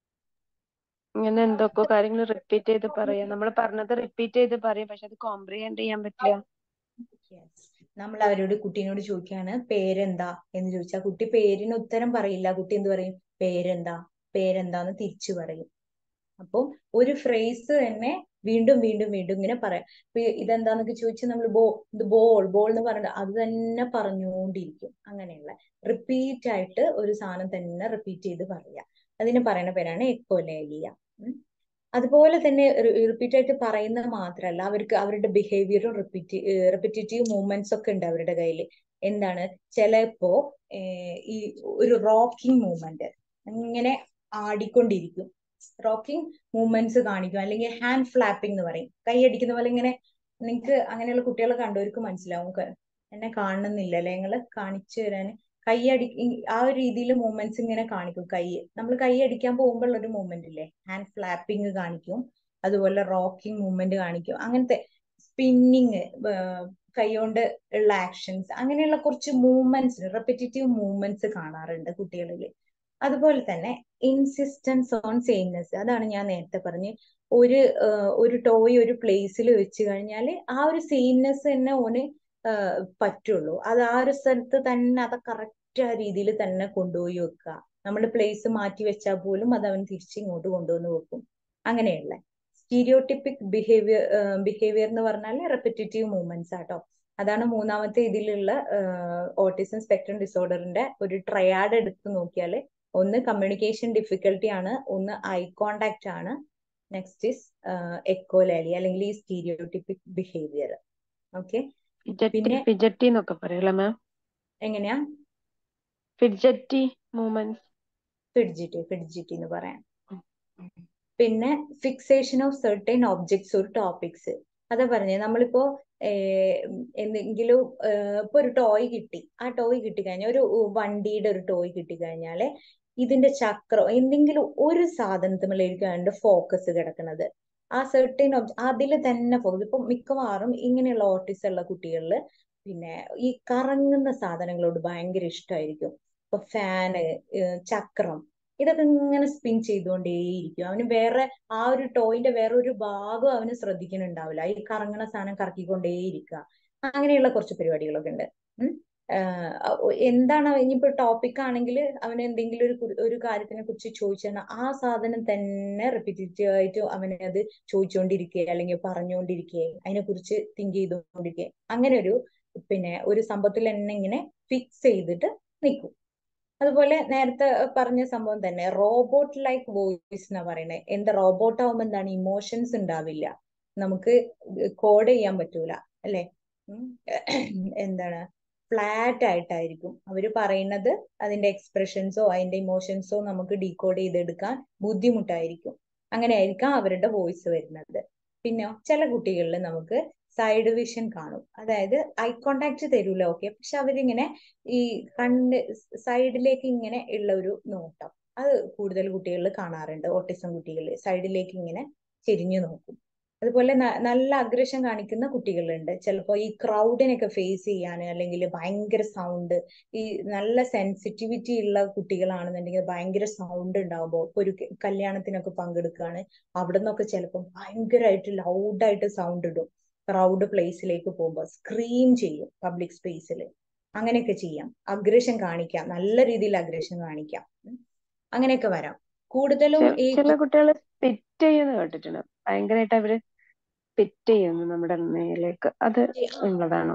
ഇങ്ങനെ എന്തൊക്കെ കാര്യങ്ങൾ റിപ്പീറ്റ് ചെയ്ത് പറയാ നമ്മൾ പറഞ്ഞത് റിപ്പീറ്റ് ചെയ്ത് പറയും പക്ഷെ അത് കോംപ്രിഹെൻഡ് ചെയ്യാൻ പറ്റില്ല നമ്മൾ അവരോട് കുട്ടീനോട് ചോദിക്കുകയാണ് പേരെന്താ എന്ന് ചോദിച്ചാൽ കുട്ടി പേരിന് ഉത്തരം പറയില്ല കുട്ടി എന്ത് പറയും പേരെന്താ പേരെന്താന്ന് തിരിച്ചു പറയും അപ്പോൾ ഒരു ഫ്രേസ് തന്നെ വീണ്ടും വീണ്ടും വീണ്ടും ഇങ്ങനെ പറയാം ഇപ്പൊ ഇതെന്താന്നൊക്കെ ചോദിച്ചാൽ നമ്മൾ ബോ ഇത് ബോൾ ബോൾ എന്ന് പറഞ്ഞിട്ട് അത് തന്നെ പറഞ്ഞുകൊണ്ടിരിക്കും അങ്ങനെയുള്ള റിപ്പീറ്റ് ആയിട്ട് ഒരു സാധനം തന്നെ റിപ്പീറ്റ് ചെയ്ത് പറയാം അതിന് പറയുന്ന പേരാണ് എക്കോലേലിയ അതുപോലെ തന്നെ റിപ്പീറ്റ് ആയിട്ട് പറയുന്നത് മാത്രമല്ല അവർക്ക് അവരുടെ ബിഹേവിയറും റിപ്പീറ്റ് റിപ്പീറ്റേറ്റീവ് മൂവ്മെന്റ്സ് ഒക്കെ ഉണ്ട് അവരുടെ കയ്യിൽ എന്താണ് ചിലപ്പോ ഈ ഒരു റോക്കിംഗ് മൂവ്മെന്റ് ഇങ്ങനെ ആടിക്കൊണ്ടിരിക്കും റോക്കിംഗ് മൂവ്മെന്റ്സ് കാണിക്കും അല്ലെങ്കിൽ ഹാൻഡ് ഫ്ലാപ്പിംഗ് എന്ന് പറയും കൈ അടിക്കുന്ന പോലെ ഇങ്ങനെ നിങ്ങൾക്ക് അങ്ങനെയുള്ള കുട്ടികളെ കണ്ടവർക്ക് മനസ്സിലാവും എന്നെ കാണുന്നില്ല അല്ലെ നിങ്ങൾ കാണിച്ചു തരാൻ കൈയടി ഈ- ആ ഒരു രീതിയിൽ മൂവ്മെന്റ്സ് ഇങ്ങനെ കാണിക്കും കൈ നമ്മൾ കൈ അടിക്കാൻ പോകുമ്പോൾ ഒരു മൂവ്മെന്റ് ഇല്ലേ ഹാൻഡ് ഫ്ലാപ്പിംഗ് കാണിക്കും അതുപോലെ റോക്കിംഗ് മൂവ്മെന്റ് കാണിക്കും അങ്ങനത്തെ സ്പിന്നിങ് കൈകൊണ്ട് ഉള്ള ആക്ഷൻസ് അങ്ങനെയുള്ള കുറച്ച് മൂവ്മെന്റ്സ് റെപ്പിറ്റേറ്റീവ് മൂവ്മെന്റ്സ് കാണാറുണ്ട് കുട്ടികളിൽ അതുപോലെ തന്നെ ഇൻസിസ്റ്റൻസ് ഓൺ സെയിംനെസ് അതാണ് ഞാൻ നേരത്തെ പറഞ്ഞ് ഒരു ആഹ് ഒരു ടോയ് ഒരു പ്ലേസിൽ വെച്ച് കഴിഞ്ഞാൽ ആ ഒരു സെയിംനെസ് തന്നെ ഓന് ആഹ് പറ്റുള്ളൂ അത് ആ ഒരു സ്ഥലത്ത് തന്നെ അത് കറക്റ്റ് ആ രീതിയിൽ തന്നെ കൊണ്ടുപോയി വെക്കുക നമ്മൾ പ്ലേസ് മാറ്റി വെച്ചാൽ പോലും അത് അവൻ തിരിച്ച് ഇങ്ങോട്ട് കൊണ്ടുവന്ന് വെക്കും അങ്ങനെയുള്ള സ്റ്റീരിയോട്ടിപ്പിക് ബിഹേവിയർ ബിഹേവിയർ എന്ന് പറഞ്ഞാൽ റെപ്പിറ്റേറ്റീവ് മൂവ്മെന്റ്സ് ആട്ടോ അതാണ് മൂന്നാമത്തെ ഇതിലുള്ള ഓട്ടിസം സ്പെക്ട്രം ഡിസോർഡറിന്റെ ഒരു ട്രയാഡ് എടുത്ത് നോക്കിയാൽ ഒന്ന് കമ്മ്യൂണിക്കേഷൻ ഡിഫിക്കൽട്ടി ആണ് ഒന്ന് ഐ കോണ്ടാക്ട് ആണ് നെക്സ്റ്റ് ഇസ് എക്കോലാലി അല്ലെങ്കിൽ ഈ സ്റ്റീരിയോട്ടിപ്പിക് ബിഹേവിയർ ഓക്കെ ഫിജറ്റി പിന്നെ ഫിജറ്റി എന്നൊക്കെ പറയല്ലേ മാം എങ്ങനെയാ ഫിഡ്ജറ്റി മൂവ്മെന്റ്സ് ഫിഡ്ജിറ്റി ഫിഡ്ജിറ്റി എന്ന് പറയാം പിന്നെ ഫിക്സേഷൻ ഓഫ് സെർട്ടൈൻ ഒബ്ജക്ട്സ് ഒരു ടോപ്പിക്സ് അതാ പറഞ്ഞേ നമ്മളിപ്പോ ഏഹ്, എന്തെങ്കിലും ഏഹ്, ഇപ്പൊ ഒരു ടോയ് കിട്ടി ആ ടോയ് കിട്ടിക്കഴിഞ്ഞാൽ ഒരു വണ്ടിയുടെ ഒരു ടോയ് കിട്ടിക്കഴിഞ്ഞാല് ഇതിന്റെ ചക്രം എന്തെങ്കിലും ഒരു സാധനത്തിലായിരിക്കും അതിന്റെ ഫോക്കസ് കിടക്കുന്നത് ആ സെർട്ടൈൻ ഒബ്ജക്ട് അതിൽ തന്നെ ഫോക്കസ് ഇപ്പൊ മിക്കവാറും ഇങ്ങനെയുള്ള ഓട്ടിസം ഉള്ള കുട്ടികളിൽ പിന്നെ ഈ കറങ്ങുന്ന സാധനങ്ങളോട് ഭയങ്കര ഇഷ്ടമായിരിക്കും ഇപ്പൊ ഫാന് ചക്രം ഇതൊക്കെ ഇങ്ങനെ സ്പിൻ ചെയ്തുകൊണ്ടേയിരിക്കും അവന് വേറെ ആ ഒരു ടോയിന്റെ വേറെ ഒരു ഭാഗം അവന് ശ്രദ്ധിക്കുന്നുണ്ടാവില്ല ഈ കറങ്ങണ സാധനം കറക്കിക്കൊണ്ടേയിരിക്കുക അങ്ങനെയുള്ള കുറച്ച് പരിപാടികളൊക്കെ ഉണ്ട് ഉം. ആഹ് എന്താണ് ഇനിയിപ്പോ ടോപ്പിക് ആണെങ്കിൽ അവന് എന്തെങ്കിലും ഒരു കുറി- ഒരു കാര്യത്തിനെ കുറിച്ച് ചോദിച്ചാൽ ആ സാധനം തന്നെ റിപ്പീറ്റീവ് ആയിട്ട് അവനെ അത് ചോദിച്ചുകൊണ്ടിരിക്കുക അല്ലെങ്കിൽ പറഞ്ഞുകൊണ്ടിരിക്കുക അതിനെ കുറിച്ച് തിങ്ക് ചെയ്തുകൊണ്ടിരിക്കുക അങ്ങനെ ഒരു പിന്നെ ഒരു സംഭവത്തിൽ തന്നെ ഇങ്ങനെ ഫിക്സ് ചെയ്തിട്ട് നിൽക്കും അതുപോലെ നേരത്തെ പറഞ്ഞ സംഭവം തന്നെ റോബോട്ട് ലൈക്ക് വോയിസ് എന്നാ പറയുന്നത് എന്താ റോബോട്ട് ആവുമ്പോ എന്താണ് ഇമോഷൻസ് ഉണ്ടാവില്ല നമുക്ക് കോഡ് ചെയ്യാൻ പറ്റൂല അല്ലെ ഉം. എന്താണ് ഫ്ലാറ്റ് ആയിട്ടായിരിക്കും അവര് പറയുന്നത് അതിന്റെ എക്സ്പ്രഷൻസോ അതിന്റെ ഇമോഷൻസോ നമുക്ക് ഡീകോഡ് ചെയ്തെടുക്കാൻ ബുദ്ധിമുട്ടായിരിക്കും അങ്ങനെ ആയിരിക്കാം അവരുടെ വോയിസ് വരുന്നത് പിന്നെ ചില കുട്ടികളിൽ നമുക്ക് സൈഡ് വിഷൻ കാണും അതായത് ഐ കോണ്ടാക്ട് തരൂല ഓക്കെ പക്ഷെ അവരിങ്ങനെ ഈ കണ്ണ് സൈഡിലേക്ക് ഇങ്ങനെ ഉള്ള ഒരു നോട്ടം അത് കൂടുതൽ കുട്ടികളിൽ കാണാറുണ്ട് ഓട്ടിസം കുട്ടികളിൽ സൈഡിലേക്ക് ഇങ്ങനെ ചെരിഞ്ഞു നോക്കും അതുപോലെ ന- നല്ല അഗ്രഷൻ കാണിക്കുന്ന കുട്ടികളുണ്ട് ചിലപ്പോൾ ഈ ക്രൗഡിനൊക്കെ ഫേസ് ചെയ്യാൻ അല്ലെങ്കിൽ ഭയങ്കര സൗണ്ട് ഈ നല്ല സെൻസിറ്റിവിറ്റി ഉള്ള കുട്ടികളാണെന്നുണ്ടെങ്കിൽ ഭയങ്കര സൗണ്ട് ഉണ്ടാവുമ്പോൾ ഇപ്പൊ ഒരു ക- കല്യാണത്തിനൊക്കെ പങ്കെടുക്കുകയാണ് അവിടെ നിന്നൊക്കെ ചിലപ്പോൾ ഭയങ്കരമായിട്ട് ലൗഡായിട്ട് സൗണ്ട് ഇടും ക്രൗഡ് പ്ലേസിലേക്ക് പോകുമ്പോൾ സ്ക്രീം ചെയ്യും പബ്ലിക് സ്പേസിൽ അങ്ങനെയൊക്കെ ചെയ്യാം അഗ്രഷൻ കാണിക്കാം നല്ല രീതിയിൽ അഗ്രഷൻ കാണിക്കാം ഉം. അങ്ങനെയൊക്കെ വരാം കൂടുതലും ചെ- ഈ ചില കുട്ടികൾ സ്പിറ്റ് ചെയ്യുന്ന കേട്ടിട്ടുണ്ട് ഭയങ്കരമായിട്ട് അവര് സ്പിറ്റ് ചെയ്യുന്നു നമ്മുടെ മേലേക്ക് അത് ഉള്ളതാണോ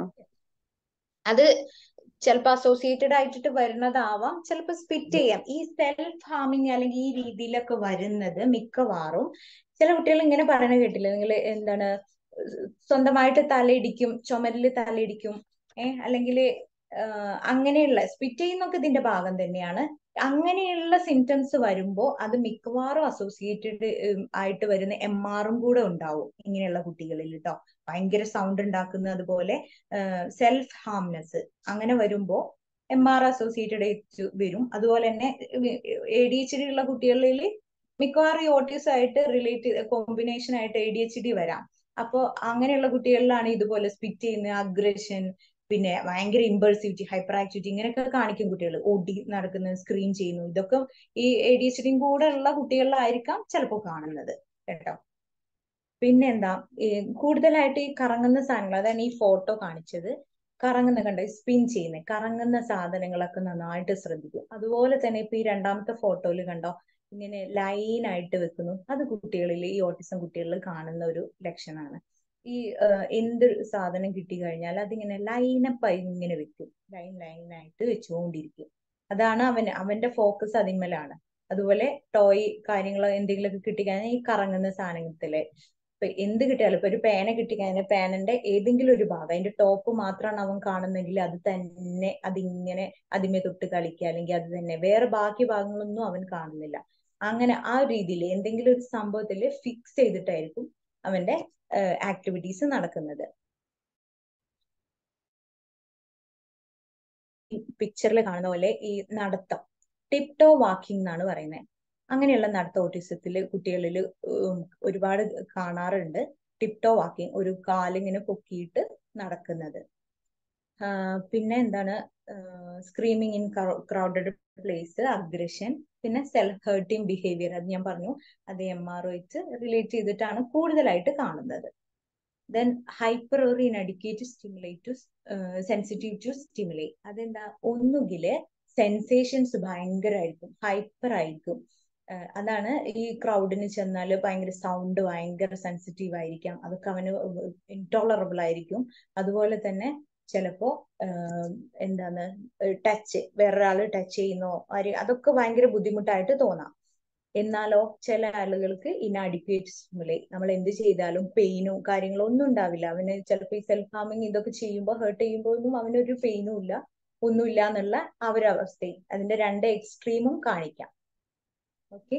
അത് ചിലപ്പോൾ അസോസിയേറ്റഡ് ആയിട്ടിട്ട് വരുന്നതാവാം ചിലപ്പോൾ സ്പിറ്റ് ചെയ്യാം ഈ സെൽഫ് ഹാമിങ് അല്ലെങ്കിൽ ഈ രീതിയിലൊക്കെ വരുന്നത് മിക്കവാറും ചില കുട്ടികൾ ഇങ്ങനെ പറയണ കേട്ടില്ല നിങ്ങൾ എന്താണ് സ്വന്തമായിട്ട് തലയിടിക്കും ചുമരില് തലയിടിക്കും ഏഹ് അല്ലെങ്കിൽ അങ്ങനെയുള്ള സ്പിറ്റ് ചെയ്യുന്നൊക്കെ ഇതിന്റെ ഭാഗം തന്നെയാണ് അങ്ങനെയുള്ള സിംറ്റംസ് വരുമ്പോൾ അത് മിക്കവാറും അസോസിയേറ്റഡ് ആയിട്ട് വരുന്ന എം ആറും കൂടെ ഉണ്ടാവും ഇങ്ങനെയുള്ള കുട്ടികളിൽ കേട്ടോ ഭയങ്കര സൗണ്ട് ഉണ്ടാക്കുന്ന അതുപോലെ സെൽഫ് ഹാംനെസ് അങ്ങനെ വരുമ്പോ എം ആർ അസോസിയേറ്റഡ് ആയിട്ട് വരും അതുപോലെ തന്നെ എ ഡി എച്ച് ഡി ഉള്ള കുട്ടികളിൽ മിക്കവാറും ഓട്ടിസം ആയിട്ട് റിലേറ്റ് കോമ്പിനേഷൻ ആയിട്ട് എ ഡി എച്ച് ഡി വരാം അപ്പോ അങ്ങനെയുള്ള കുട്ടികളിലാണ് ഇതുപോലെ സ്പിറ്റ് ചെയ്യുന്ന അഗ്രഷൻ പിന്നെ ഭയങ്കര ഇമ്പൾസിവിറ്റി ഹൈപ്പർ ആക്ടിവിറ്റി ഇങ്ങനെയൊക്കെ കാണിക്കും കുട്ടികൾ ഓടി നടക്കുന്നത് സ്ക്രീൻ ചെയ്യുന്നു ഇതൊക്കെ ഈ എ ഡി എച്ച് ഡിയും കൂടെ ഉള്ള കുട്ടികളിലായിരിക്കാം ചിലപ്പോൾ കാണുന്നത് കേട്ടോ പിന്നെന്താ ഈ കൂടുതലായിട്ട് ഈ കറങ്ങുന്ന സാധനങ്ങൾ അതാണ് ഈ ഫോട്ടോ കാണിച്ചത് കറങ്ങുന്ന കണ്ടോ സ്പിൻ ചെയ്യുന്ന കറങ്ങുന്ന സാധനങ്ങളൊക്കെ നന്നായിട്ട് ശ്രദ്ധിക്കും അതുപോലെ തന്നെ ഇപ്പൊ ഈ രണ്ടാമത്തെ ഫോട്ടോയിൽ കണ്ടോ ഇങ്ങനെ ലൈൻ ആയിട്ട് വെക്കുന്നു അത് കുട്ടികളിൽ ഈ ഓട്ടിസം കുട്ടികളിൽ കാണുന്ന ഒരു ലക്ഷണമാണ് ഈ ആഹ്, എന്ത് സാധനം കിട്ടി കഴിഞ്ഞാൽ അതിങ്ങനെ ലൈനപ്പായി ഇങ്ങനെ വെക്കും ലൈൻ ലൈൻ ആയിട്ട് വെച്ചുകൊണ്ടിരിക്കും അതാണ് അവൻ അവന്റെ ഫോക്കസ് അതിന്മേലാണ് അതുപോലെ ടോയ് കാര്യങ്ങളോ എന്തെങ്കിലുമൊക്കെ കിട്ടിക്കഴിഞ്ഞാൽ ഈ കറങ്ങുന്ന സാധനത്തിലെ ഇപ്പൊ എന്ത് കിട്ടിയാലും ഇപ്പൊ ഒരു പേന കിട്ടിക്കഴിഞ്ഞാൽ പേനന്റെ ഏതെങ്കിലും ഒരു ഭാഗം അതിന്റെ ടോപ്പ് മാത്രമാണ് അവൻ കാണുന്നെങ്കിൽ അത് തന്നെ അതിങ്ങനെ അതിമേ തൊട്ട് കളിക്കുക അല്ലെങ്കിൽ അത് തന്നെ വേറെ ബാക്കി ഭാഗങ്ങളൊന്നും അവൻ കാണുന്നില്ല അങ്ങനെ ആ രീതിയിൽ എന്തെങ്കിലും ഒരു സംഭവത്തിൽ ഫിക്സ് ചെയ്തിട്ടായിരിക്കും അവന്റെ ആക്ടിവിറ്റീസ് നടക്കുന്നത് പിക്ചറിൽ കാണുന്ന പോലെ ഈ നടത്തം ടിപ്ടോ വാക്കിംഗ് എന്നാണ് പറയുന്നത് അങ്ങനെയുള്ള നടത്തം ഓട്ടിസത്തിൽ കുട്ടികളിൽ ഒരുപാട് കാണാറുണ്ട് ടിപ്ടോ വാക്കിംഗ് ഒരു കാലിങ്ങനെ പൊക്കിയിട്ട് നടക്കുന്നത് ആഹ് പിന്നെ എന്താണ് screaming in crowded place aggression പിന്നെ സെൽഫ് ഹേർട്ടിംഗ് ബിഹേവിയർ അത് ഞാൻ പറഞ്ഞു അത് എം ആർ ഒച്ച് റിലേറ്റ് ചെയ്തിട്ടാണ് കൂടുതലായിട്ട് കാണുന്നത് then hyper or inadequate stimulate to sensitive to stimulate അതെന്താ ഒന്നുകില് സെൻസേഷൻസ് ഭയങ്കരമായിരിക്കും ഹൈപ്പർ ആയിരിക്കും ആഹ് അതാണ് ഈ ക്രൗഡിന് ചെന്നാൽ ഭയങ്കര സൗണ്ട് ഭയങ്കര സെൻസിറ്റീവ് ആയിരിക്കാം അതൊക്കെ അവന് ഇൻടോളറബിൾ ആയിരിക്കും അതുപോലെ തന്നെ ചിലപ്പോ ആഹ് എന്താണ് ടച്ച് വേറൊരാള് ടച്ച് ചെയ്യുന്നോ ആര് അതൊക്കെ ഭയങ്കര ബുദ്ധിമുട്ടായിട്ട് തോന്നാം എന്നാലോ ചില ആളുകൾക്ക് ഇൻഅഡിക്വേറ്റ് സ്റ്റിമുലേറ്റ് നമ്മൾ എന്ത് ചെയ്താലും പെയിനും കാര്യങ്ങളും ഒന്നും ഉണ്ടാവില്ല അവന് ചിലപ്പോൾ ഈ സെൽഫ് ഹാമിങ് ഇതൊക്കെ ചെയ്യുമ്പോൾ ഹേർട്ട് ചെയ്യുമ്പോൾ ഒന്നും അവനൊരു പെയിനും ഇല്ല ഒന്നുമില്ല എന്നുള്ള ആ ഒരു അവസ്ഥയും അതിന്റെ രണ്ട് എക്സ്ട്രീമും കാണിക്കാം ഓക്കെ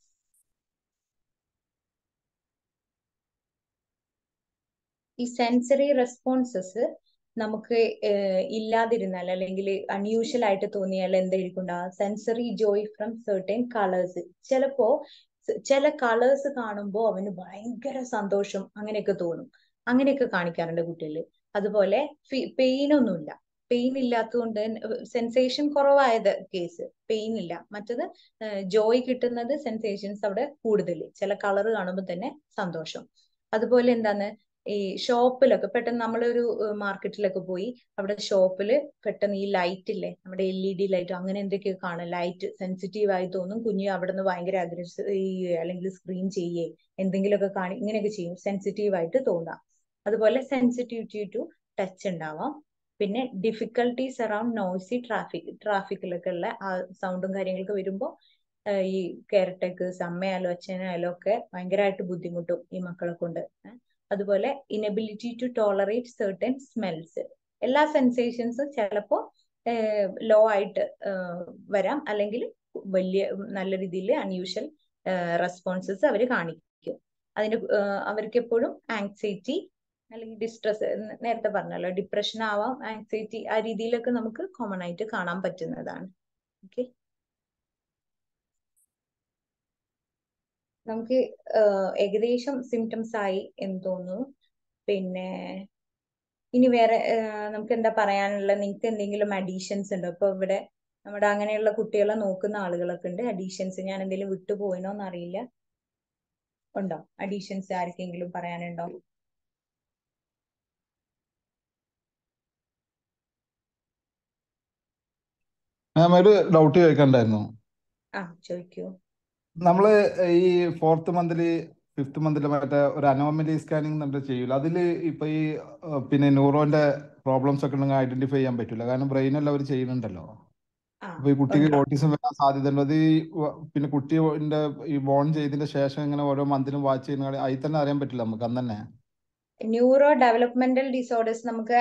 ഈ സെൻസറി റെസ്പോൺസസ് നമുക്ക് ഇല്ലാതിരുന്നാൽ അല്ലെങ്കിൽ അൺയൂഷ്വൽ ആയിട്ട് തോന്നിയാൽ എന്തായിരിക്കും ഉണ്ടാവുക sensory joy from certain colours ചിലപ്പോ ചില കളേഴ്സ് കാണുമ്പോൾ അവന് ഭയങ്കര സന്തോഷം അങ്ങനെയൊക്കെ തോന്നും അങ്ങനെയൊക്കെ കാണിക്കാറുണ്ട് കുട്ടികൾ അതുപോലെ പെയിൻ ഒന്നുമില്ല പെയിൻ ഇല്ലാത്തതുകൊണ്ട് സെൻസേഷൻ കുറവായത് കേസ് പെയിൻ ഇല്ല മറ്റത് ജോയ് കിട്ടുന്നത് സെൻസേഷൻസ് അവിടെ കൂടുതൽ ചില കളർ കാണുമ്പോൾ തന്നെ സന്തോഷം അതുപോലെ എന്താണ് ഈ ഷോപ്പിലൊക്കെ പെട്ടെന്ന് നമ്മളൊരു മാർക്കറ്റിലൊക്കെ പോയി അവിടെ ഷോപ്പില് പെട്ടെന്ന് ഈ ലൈറ്റ് ഇല്ലേ നമ്മുടെ എൽ ഇ ഡി ലൈറ്റ് അങ്ങനെ എന്തൊക്കെയോ കാണും ലൈറ്റ് സെൻസിറ്റീവ് ആയി തോന്നും കുഞ്ഞ് അവിടെ നിന്ന് ഭയങ്കര അഗ്രസീവ് അല്ലെങ്കിൽ സ്ക്രീൻ ചെയ്യേ എന്തെങ്കിലുമൊക്കെ കാണി ഇങ്ങനെയൊക്കെ ചെയ്യും സെൻസിറ്റീവ് ആയിട്ട് തോന്നാം അതുപോലെ സെൻസിറ്റിവിറ്റി ടു ടച്ച് ഉണ്ടാവാം പിന്നെ ഡിഫിക്കൽട്ടീസ് അറൌണ്ട് നോയ്സി ട്രാഫിക് ട്രാഫിക്കിലൊക്കെ ഉള്ള ആ സൗണ്ടും കാര്യങ്ങളൊക്കെ വരുമ്പോൾ ഈ കെയർ ടേക്കേഴ്സ് അമ്മയായാലും അച്ഛനായാലും ഒക്കെ ഭയങ്കരമായിട്ട് ബുദ്ധിമുട്ടും ഈ മക്കളെ കൊണ്ട് അതുപോലെ inability to tolerate certain smells എല്ലാ സെൻസേഷൻസും ചിലപ്പോൾ ലോ ആയിട്ട് വരാം അല്ലെങ്കിൽ വലിയ നല്ല രീതിയിൽ അൺയൂഷ്വൽ റെസ്പോൺസസ് അവർ കാണിക്കും അതിന് അവർക്ക് എപ്പോഴും ആങ്സൈറ്റി അല്ലെങ്കിൽ ഡിസ്ട്രസ് നേരത്തെ പറഞ്ഞല്ലോ ഡിപ്രഷൻ ആവാം ആങ്സൈറ്റി ആ രീതിയിലൊക്കെ നമുക്ക് കോമൺ ആയിട്ട് കാണാൻ പറ്റുന്നതാണ് ഓക്കെ നമുക്ക് ഏകദേശം സിംറ്റംസ് ആയി എന്ന് തോന്നുന്നു പിന്നെ ഇനി വേറെ നമുക്ക് എന്താ പറയാനുള്ളത് നിങ്ങൾക്ക് എന്തെങ്കിലും അഡീഷൻസ് ഉണ്ടോ ഇപ്പൊ ഇവിടെ നമ്മുടെ അങ്ങനെയുള്ള കുട്ടികളെ നോക്കുന്ന ആളുകളൊക്കെ ഉണ്ട് അഡീഷൻസ് ഞാൻ എന്തെങ്കിലും വിട്ടുപോയിനോ എന്നറിയില്ല ഉണ്ടോ അഡീഷൻസ് ആർക്കെങ്കിലും പറയാനുണ്ടോ മാം ഒരു ഡൗട്ട് ചോദിക്കണ്ടായിരുന്നു ആ ചോദിക്കൂ നമ്മള് ഈ ഫോർത്ത് മന്തില് ഫിഫ്ത്ത് മന്തില് മറ്റേ ഒരു അനോമലി സ്കാനിങ് നമ്മൾ ചെയ്യൂല അതില് ഇപ്പൊ ഈ പിന്നെ ന്യൂറോന്റെ പ്രോബ്ലംസ് ഒക്കെ ഉണ്ടെങ്കിൽ ഐഡന്റിഫൈ ചെയ്യാൻ പറ്റൂല കാരണം ബ്രെയിനെല്ലാം അവർ ചെയ്യുന്നുണ്ടല്ലോ അപ്പൊ ഈ കുട്ടിക്ക് ഓട്ടിസം വരാൻ സാധ്യത ഉണ്ട് അത് ഈ പിന്നെ കുട്ടിന്റെ ഈ ബോൺ ചെയ്തതിന്റെ ശേഷം ഇങ്ങനെ ഓരോ മന്തിലും വാച്ച് ചെയ്യുന്ന അതിൽ തന്നെ അറിയാൻ പറ്റില്ല നമുക്ക് അന്ന് തന്നെ ന്യൂറോ ഡെവലപ്മെന്റൽ ഡിസോർഡേഴ്സ് നമുക്ക്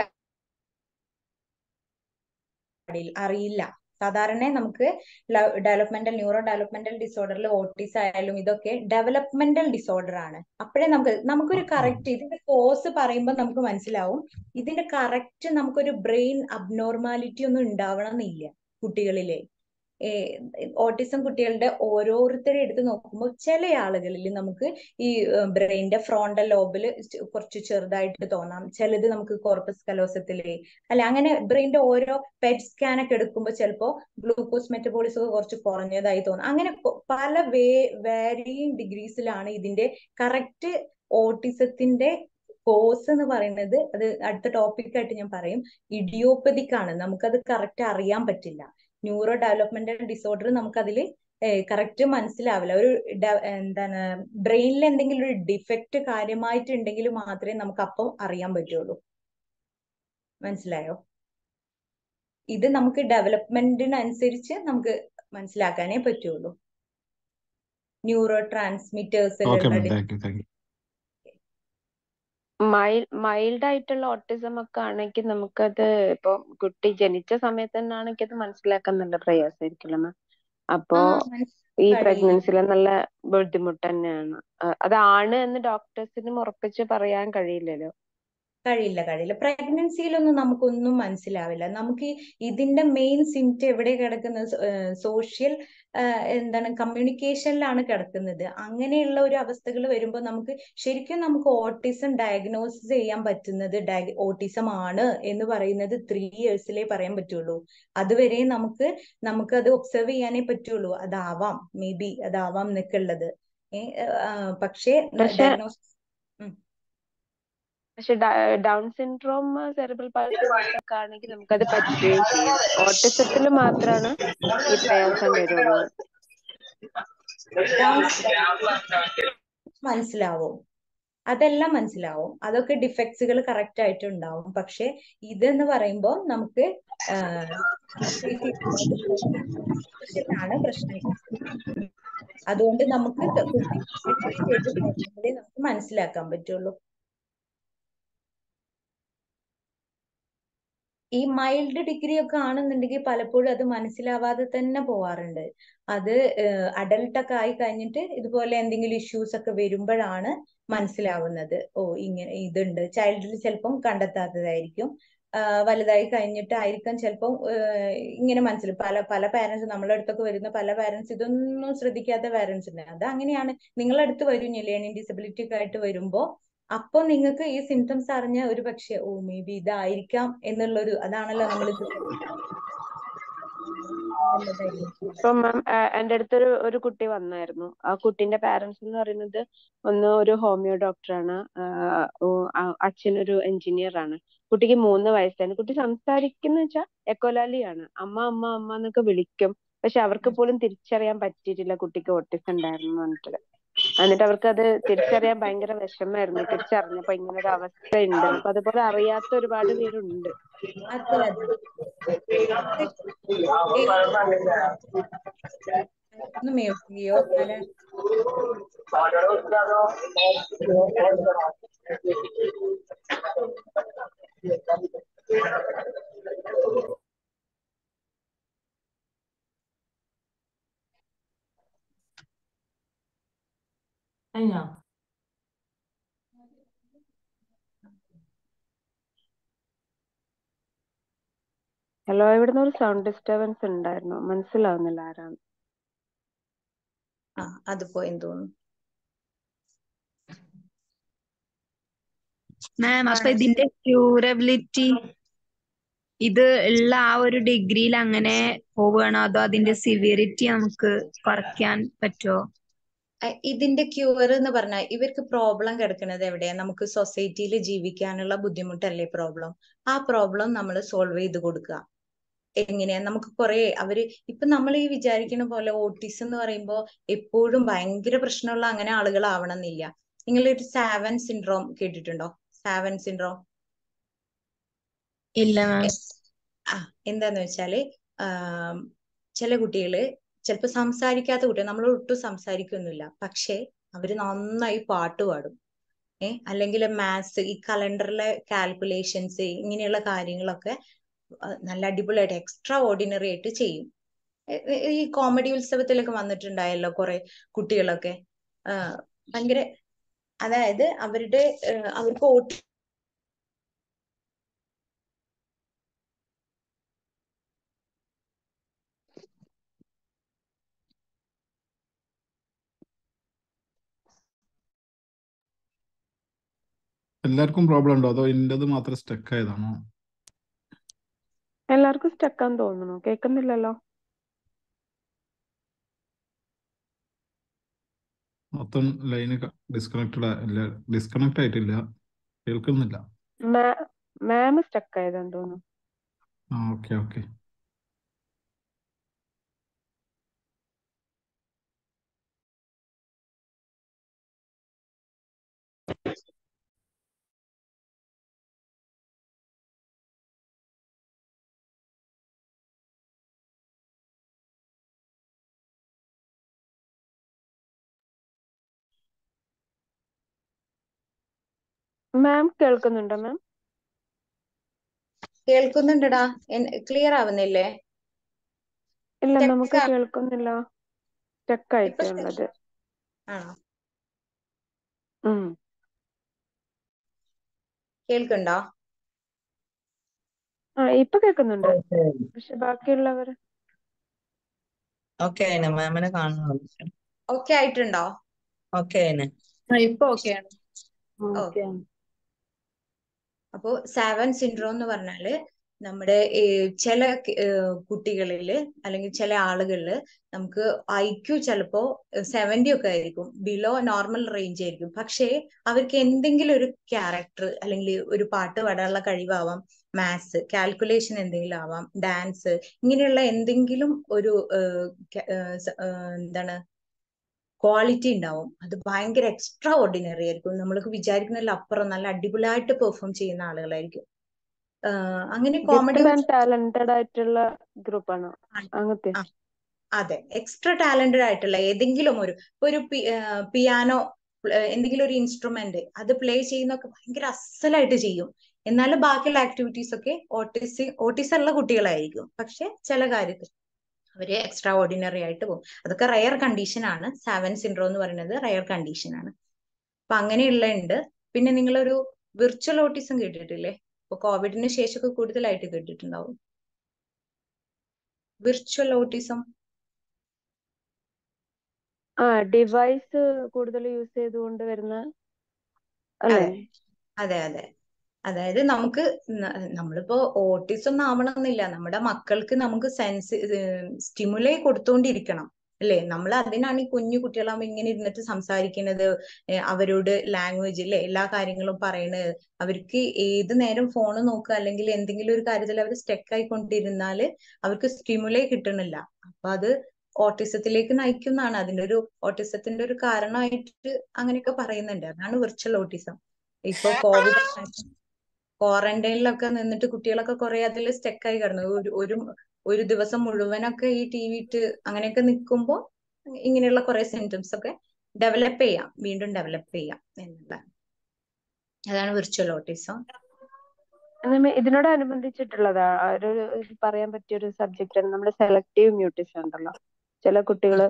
അറിയില്ല സാധാരണ നമുക്ക് ഡെവലപ്മെന്റൽ ന്യൂറോ ഡെവലപ്മെന്റൽ ഡിസോർഡറിൽ ഓട്ടിസ് ആയാലും ഇതൊക്കെ ഡെവലപ്മെന്റൽ ഡിസോർഡർ ആണ് അപ്പോഴേ നമുക്ക് നമുക്കൊരു കറക്റ്റ് ഇതിന്റെ കോസ് പറയുമ്പോൾ നമുക്ക് മനസ്സിലാവും ഇതിന്റെ കറക്റ്റ് നമുക്കൊരു ബ്രെയിൻ അബ്നോർമാലിറ്റി ഒന്നും ഉണ്ടാവണം എന്നില്ല കുട്ടികളിലെ ഓട്ടിസം കുട്ടികളുടെ ഓരോരുത്തരെ എടുത്ത് നോക്കുമ്പോൾ ചില ആളുകളിൽ നമുക്ക് ഈ ബ്രെയിനിന്റെ ഫ്രോണ്ടൽ ലോബിൽ കുറച്ച് ചെറുതായിട്ട് തോന്നാം ചിലത് നമുക്ക് കോർപ്പസ് കലോസത്തില് അല്ല അങ്ങനെ ബ്രെയിനിന്റെ ഓരോ പെറ്റ് സ്കാൻ ഒക്കെ എടുക്കുമ്പോൾ ചിലപ്പോൾ ഗ്ലൂക്കോസ് മെറ്റബോളിസം ഒക്കെ കുറച്ച് കുറഞ്ഞതായി തോന്നാം അങ്ങനെ പല വേ വാരിയിങ് ഡിഗ്രീസിലാണ് ഇതിന്റെ കറക്റ്റ് ഓട്ടിസത്തിന്റെ കോസ് എന്ന് പറയുന്നത് അത് അടുത്ത ടോപ്പിക് ആയിട്ട് ഞാൻ പറയും ഇഡിയോപ്പതിക് ആണ് നമുക്കത് കറക്റ്റ് അറിയാൻ പറ്റില്ല ന്യൂറോ ഡെവലപ്മെന്റൽ ഡിസോർഡർ നമുക്കതിൽ കറക്റ്റ് മനസ്സിലാവില്ല ഒരു എന്താണ് ബ്രെയിനിൽ എന്തെങ്കിലും ഒരു ഡിഫക്റ്റ് കാര്യമായിട്ടുണ്ടെങ്കിൽ മാത്രമേ നമുക്ക് അപ്പം അറിയാൻ പറ്റുള്ളൂ മനസ്സിലായോ ഇത് നമുക്ക് ഡെവലപ്മെന്റിനനുസരിച്ച് നമുക്ക് മനസ്സിലാക്കാനേ പറ്റുള്ളൂ ന്യൂറോ ട്രാൻസ്മിറ്റേഴ്സിലുള്ള മൈൽഡ് മൈൽഡ് ആയിട്ടുള്ള ഓട്ടിസം ഒക്കെ ആണെങ്കിൽ നമുക്കത് ഇപ്പൊ കുട്ടി ജനിച്ച സമയത്ത് തന്നെ ആണെങ്കിൽ അത് മനസ്സിലാക്കാൻ നല്ല പ്രയാസമായിരിക്കുമല്ലോ മാം അപ്പോ ഈ പ്രഗ്നൻസിയിൽ നല്ല ബുദ്ധിമുട്ട് തന്നെയാണ് അത് ആണ് എന്ന് ഡോക്ടേഴ്സിനും ഉറപ്പിച്ച് പറയാൻ കഴിയില്ലല്ലോ കഴിയില്ല കഴിയില്ല പ്രഗ്നൻസിയിലൊന്നും നമുക്കൊന്നും മനസ്സിലാവില്ല നമുക്ക് ഈ ഇതിന്റെ മെയിൻ സിംറ്റം എവിടെ കിടക്കുന്നത് സോഷ്യൽ എന്താണ് കമ്മ്യൂണിക്കേഷനിലാണ് കിടക്കുന്നത് അങ്ങനെയുള്ള ഒരു അവസ്ഥകൾ വരുമ്പോൾ നമുക്ക് ശരിക്കും നമുക്ക് ഓട്ടിസം ഡയഗ്നോസിസ് ചെയ്യാൻ പറ്റുന്നത് ഓട്ടിസം ആണ് എന്ന് പറയുന്നത് ത്രീ ഇയേഴ്സിലേ പറയാൻ പറ്റുള്ളൂ അതുവരെ നമുക്ക് നമുക്ക് അത് ഒബ്സർവ് ചെയ്യാനേ പറ്റുള്ളൂ അതാവാം മേ ബി അതാവാം എന്നൊക്കെ ഉള്ളത് ഏ, ആ, പക്ഷേ പക്ഷെ ഡയഗ്നോസിസ് പക്ഷെ ഡൗൺ സിൻഡ്രോം സെറിബ്രൽ പാൾസി ഒക്കെ ആണെങ്കിൽ നമുക്കത് പറ്റുകയും ചെയ്യും ഓട്ടിസത്തിൽ മാത്രമാണ് ഈ പ്രയാസം വരുള്ളൂ ഡൗൺ മനസ്സിലാവും അതെല്ലാം മനസ്സിലാവും അതൊക്കെ ഡിഫക്ട്സുകൾ കറക്റ്റ് ആയിട്ട് ഉണ്ടാവും പക്ഷെ ഇതെന്ന് പറയുമ്പോൾ നമുക്ക് ആണ് പ്രശ്നം അതുകൊണ്ട് നമുക്ക് കുട്ടി ചെയ്ത് കഴിഞ്ഞാലേ നമുക്ക് മനസ്സിലാക്കാൻ പറ്റുള്ളൂ ഈ മൈൽഡ് ഡിഗ്രി ഒക്കെ ആണെന്നുണ്ടെങ്കിൽ പലപ്പോഴും അത് മനസ്സിലാവാതെ തന്നെ പോവാറുണ്ട് അത് അഡൽട്ട് ഒക്കെ ആയി കഴിഞ്ഞിട്ട് ഇതുപോലെ എന്തെങ്കിലും ഇഷ്യൂസ് ഒക്കെ വരുമ്പോഴാണ് മനസ്സിലാവുന്നത് ഓ ഇങ്ങനെ ഇതുണ്ട് ചൈൽഡിൽ ചിലപ്പം കണ്ടെത്താത്തതായിരിക്കും ആ, വലുതായി കഴിഞ്ഞിട്ടായിരിക്കാം ചിലപ്പം ഇങ്ങനെ മനസ്സിലാവും പല പല പാരന്റ്സ് നമ്മളെ അടുത്തൊക്കെ വരുന്ന പല പാരന്റ്സ് ഇതൊന്നും ശ്രദ്ധിക്കാത്ത പാരന്റ്സ് ഉണ്ട് അത് അങ്ങനെയാണ് നിങ്ങളെ അടുത്ത് വരും ലേണിംഗ് ഡിസബിലിറ്റി ഒക്കെ ആയിട്ട് വരുമ്പോ അപ്പൊ നിങ്ങൾക്ക് ഈ സിംറ്റംസ് അറിഞ്ഞ ഒരു പക്ഷേ ഓ മേ ബി ഇതായിരിക്കാം എന്നുള്ളൊരു അതാണല്ലോ നമ്മൾ ഇപ്പം മാം എൻ്റെ അടുത്തൊരു ഒരു കുട്ടി വന്നായിരുന്നു ആ കുട്ടീന്റെ പാരന്റ്സ് എന്ന് പറയുന്നത് ഒന്ന് ഒരു ഹോമിയോ ഡോക്ടറാണ് അച്ഛൻ ഒരു എഞ്ചിനീയർ ആണ് കുട്ടിക്ക് മൂന്ന് വയസ്സാണ് കുട്ടി സംസാരിക്കുന്ന വെച്ചാൽ എക്കോലാലിയാണ് അമ്മ അമ്മ അമ്മ എന്നൊക്കെ വിളിക്കും പക്ഷെ അവർക്ക് പോലും തിരിച്ചറിയാൻ പറ്റിയിട്ടില്ല കുട്ടിക്ക് ഓട്ടിസം ഉണ്ടായിരുന്നു എന്ന് പറഞ്ഞിട്ട് എന്നിട്ട് അവർക്ക് അത് തിരിച്ചറിയാൻ ഭയങ്കര വിഷമായിരുന്നു തിരിച്ചറിഞ്ഞപ്പോ ഇങ്ങനെ ഒരു അവസ്ഥ ഉണ്ട് അപ്പൊ അതുപോലെ അറിയാത്ത ഒരുപാട് പേരുണ്ട് അതെ അതെ ഒന്ന് മ്യൂട്ട് ചെയ്യോ അല്ലെ കഴിഞ്ഞോ ഹലോ ഇവിടുന്ന് ഒരു സൗണ്ട് ഡിസ്റ്റർബൻസ് ഉണ്ടായിരുന്നു മനസ്സിലാവുന്നില്ല ആരാണ് ആ അത് പോയെന്ന് തോന്നുന്നു മാം അപ്പൊ ഇതിന്റെ ക്യൂറബിലിറ്റി ഇത് ഉള്ള ആ ഒരു ഡിഗ്രിയിൽ അങ്ങനെ പോവുകയാണോ അതോ അതിന്റെ സിവിയറിറ്റി നമുക്ക് കുറയ്ക്കാൻ പറ്റുമോ അഹ് ഇതിന്റെ ക്യൂർ എന്ന് പറഞ്ഞാൽ ഇവർക്ക് പ്രോബ്ലം കിടക്കുന്നത് എവിടെയാ നമുക്ക് സൊസൈറ്റിയിൽ ജീവിക്കാനുള്ള ബുദ്ധിമുട്ടല്ലേ പ്രോബ്ലം ആ പ്രോബ്ലം നമ്മൾ സോൾവ് ചെയ്ത് കൊടുക്കുക എങ്ങനെയാ നമുക്ക് കുറെ അവര് ഇപ്പൊ നമ്മൾ ഈ വിചാരിക്കുന്ന പോലെ ഓട്ടിസം എന്ന് പറയുമ്പോൾ എപ്പോഴും ഭയങ്കര പ്രശ്നമുള്ള അങ്ങനെ ആളുകളാവണമെന്നില്ല നിങ്ങൾ ഒരു സാവൻ സിൻഡ്രോം കേട്ടിട്ടുണ്ടോ സാവൻ സിൻഡ്രോം ഇല്ല മാം ആ എന്താന്ന് വെച്ചാല് ആം, ചില കുട്ടികള് ചിലപ്പോ സംസാരിക്കാത്ത കുട്ടികൾ നമ്മൾ ഒട്ടും സംസാരിക്കൊന്നുമില്ല പക്ഷെ അവര് നന്നായി പാട്ട് പാടും ഏ അല്ലെങ്കിൽ മാത്സ് ഈ കലണ്ടറിലെ കാൽക്കുലേഷൻസ് ഇങ്ങനെയുള്ള കാര്യങ്ങളൊക്കെ ആ, നല്ല അടിപൊളിയായിട്ട് എക്സ്ട്രാ ഓർഡിനറി ആയിട്ട് ചെയ്യും എ- എ- ഈ കോമഡി ഉത്സവത്തിലൊക്കെ വന്നിട്ടുണ്ടായല്ലോ കുറെ കുട്ടികളൊക്കെ ആ, ഭയങ്കര അതായത് അവരുടെ ആ, അവർക്ക് ഓട്ടി എല്ലാവർക്കും പ്രോബ്ലം ഉണ്ടോ അതോ ഇന്റത് മാത്രം സ്റ്റക്ക് ആയതാണോ എല്ലാവർക്കും സ്റ്റക്കാന്ന് തോന്നുന്നു കേൾക്കുന്നില്ലല്ലോ മൊത്തം ലൈന് ഡിസ്കണക്റ്റഡ് ഇല്ല ഡിസ്കണക്ട് ആയിട്ടില്ല കേൾക്കുന്നില്ല മാം സ്റ്റക്ക് ആയതാന്ന് തോന്നുന്നു ആ ഓക്കെ ഓക്കെ മാം കേൾക്കുന്നുണ്ടോ മാം കേൾക്കുന്നുണ്ടടാ ക്ലിയർ ആവുന്നില്ലേ ഇല്ല Stuck നമുക്ക് ആ- കേൾക്കുന്നില്ല സ്റ്റക്ക് ഇപ്പൊ ആയിട്ടേ stuck- ഉള്ളത് ആണോ ഉം കേൾക്കുന്നുണ്ടോ ആ ഇപ്പൊ കേൾക്കുന്നുണ്ട് പക്ഷെ ബാക്കിയുള്ളവർ ഓക്കെ ആണ് മാമിനെ കാണുന്നുണ്ട് ഓക്കെ ആയിട്ടുണ്ടോ ഓക്കെ ആണ് ആ ഇപ്പൊ ഓക്കെയാണ് ഓക്കെ അപ്പോ സാവൻ സിൻഡ്രോം എന്ന് പറഞ്ഞാല് നമ്മുടെ ഈ ചില കുട്ടികളില് അല്ലെങ്കിൽ ചില ആളുകളില് നമുക്ക് ഐ ക്യു ചിലപ്പോ സെവന്റി ഒക്കെ ആയിരിക്കും ബിലോ നോർമൽ റേഞ്ച് ആയിരിക്കും പക്ഷേ അവർക്ക് എന്തെങ്കിലും ഒരു ക്യാരക്ടർ അല്ലെങ്കിൽ ഒരു പാട്ട് പാടാനുള്ള കഴിവാവാം മാത്സ് കാൽക്കുലേഷൻ എന്തെങ്കിലും ആവാം ഡാൻസ് ഇങ്ങനെയുള്ള എന്തെങ്കിലും ഒരു ഏഹ്, ക- ഏഹ്, സ- ഏഹ്, എന്താണ് ക്വാളിറ്റി ഉണ്ടാവും അത് ഭയങ്കര എക്സ്ട്രാ ഓർഡിനറി ആയിരിക്കും നമ്മൾക്ക് വിചാരിക്കുന്നതിൽ അപ്പുറം നല്ല അടിപൊളിയായിട്ട് പെർഫോം ചെയ്യുന്ന ആളുകളായിരിക്കും ആഹ് അങ്ങനെ കോമഡി ഗിഫ്റ്റഡ് ആൻഡ് ടാലന്റഡ് ആയിട്ടുള്ള ഗ്രൂപ്പാണോ അങ്ങനത്തെ ആ, അതെ എക്സ്ട്രാ ടാലന്റഡ് ആയിട്ടുള്ള ഏതെങ്കിലും ഒരു ഇപ്പൊ ഒരു പിയാനോ എന്തെങ്കിലും ഒരു ഇൻസ്ട്രുമെന്റ് അത് പ്ലേ ചെയ്യുന്നൊക്കെ ഭയങ്കര അസലായിട്ട് ചെയ്യും എന്നാലും ബാക്കിയുള്ള ആക്ടിവിറ്റീസ് ഒക്കെ ഓട്ടിസി ഓട്ടിസം ഉള്ള കുട്ടികളായിരിക്കും പക്ഷെ ചില കാര്യത്തിൽ അവര് എക്സ്ട്രാ ഓർഡിനറി ആയിട്ട് പോകും അതൊക്കെ റയർ കണ്ടീഷൻ ആണ് സാവൻ സിൻഡ്രോം എന്ന് പറയുന്നത് റയർ കണ്ടീഷൻ ആണ് അപ്പൊ അങ്ങനെയുള്ള ഉണ്ട് പിന്നെ നിങ്ങളൊരു വിർച്വൽ ഓട്ടിസം കേട്ടിട്ടില്ലേ ഇപ്പൊ കോവിഡിന് ശേഷമൊക്കെ കൂടുതലായിട്ട് കേട്ടിട്ടുണ്ടാവും വിർച്വൽ ഓട്ടിസം ആ ഡിവൈസ് കൂടുതൽ യൂസ് ചെയ്തുകൊണ്ട് വരുന്ന അല്ലേ അതെ അതെ അതായത് നമുക്ക് ന- നമ്മളിപ്പോ ഓട്ടിസം ഒന്നും ആവണമെന്നില്ല നമ്മുടെ മക്കൾക്ക് നമുക്ക് സെൻസ് സ്റ്റിമുലേ കൊടുത്തോണ്ടിരിക്കണം അല്ലേ നമ്മൾ അതിനാണ് ഈ കുഞ്ഞു കുട്ടികളാകുമ്പോൾ ഇങ്ങനെ ഇരുന്നിട്ട് സംസാരിക്കുന്നത് ഏ, അവരോട് ലാംഗ്വേജ് അല്ലേ എല്ലാ കാര്യങ്ങളും പറയണത് അവർക്ക് ഏത് നേരം ഫോൺ നോക്കുക അല്ലെങ്കിൽ എന്തെങ്കിലും ഒരു കാര്യത്തിൽ അവർ സ്റ്റെക്ക് ആയിക്കൊണ്ടിരുന്നാല് അവർക്ക് സ്റ്റിമുലേ കിട്ടണില്ല അപ്പൊ അത് ഓട്ടിസത്തിലേക്ക് നയിക്കുന്നതാണ് അതിന്റെ ഒരു ഓട്ടിസത്തിന്റെ ഒരു കാരണമായിട്ട് അങ്ങനെയൊക്കെ പറയുന്നുണ്ട് അതാണ് വിർച്വൽ ഓട്ടിസം ഇപ്പൊ കോവിഡ് ക്വാറന്റൈനിലൊക്കെ നിന്നിട്ട് കുട്ടികളൊക്കെ കുറെ അതിൽ സ്റ്റെക്കായി കിടന്നു ഒരു ഒരു ഒരു ദിവസം മുഴുവനൊക്കെ ഈ ടി വി ഇട്ട് അങ്ങനെയൊക്കെ നിൽക്കുമ്പോൾ ഇങ്ങനെയുള്ള കുറെ സിംറ്റംസ് ഒക്കെ ഡെവലപ്പ് ചെയ്യാം വീണ്ടും ഡെവലപ്പ് ചെയ്യാം എന്നുള്ള അതാണ് വിർച്വൽ ഓട്ടിസം നമ്മ ഇതിനോടനുബന്ധിച്ചിട്ടുള്ളതാ ഒരു ഒരു പറയാൻ പറ്റിയ ഒരു സബ്ജക്റ്റ് ആണ് നമ്മുടെ സെലക്ടീവ് മ്യൂട്ടിസം ഉണ്ടല്ലോ ചില കുട്ടികള്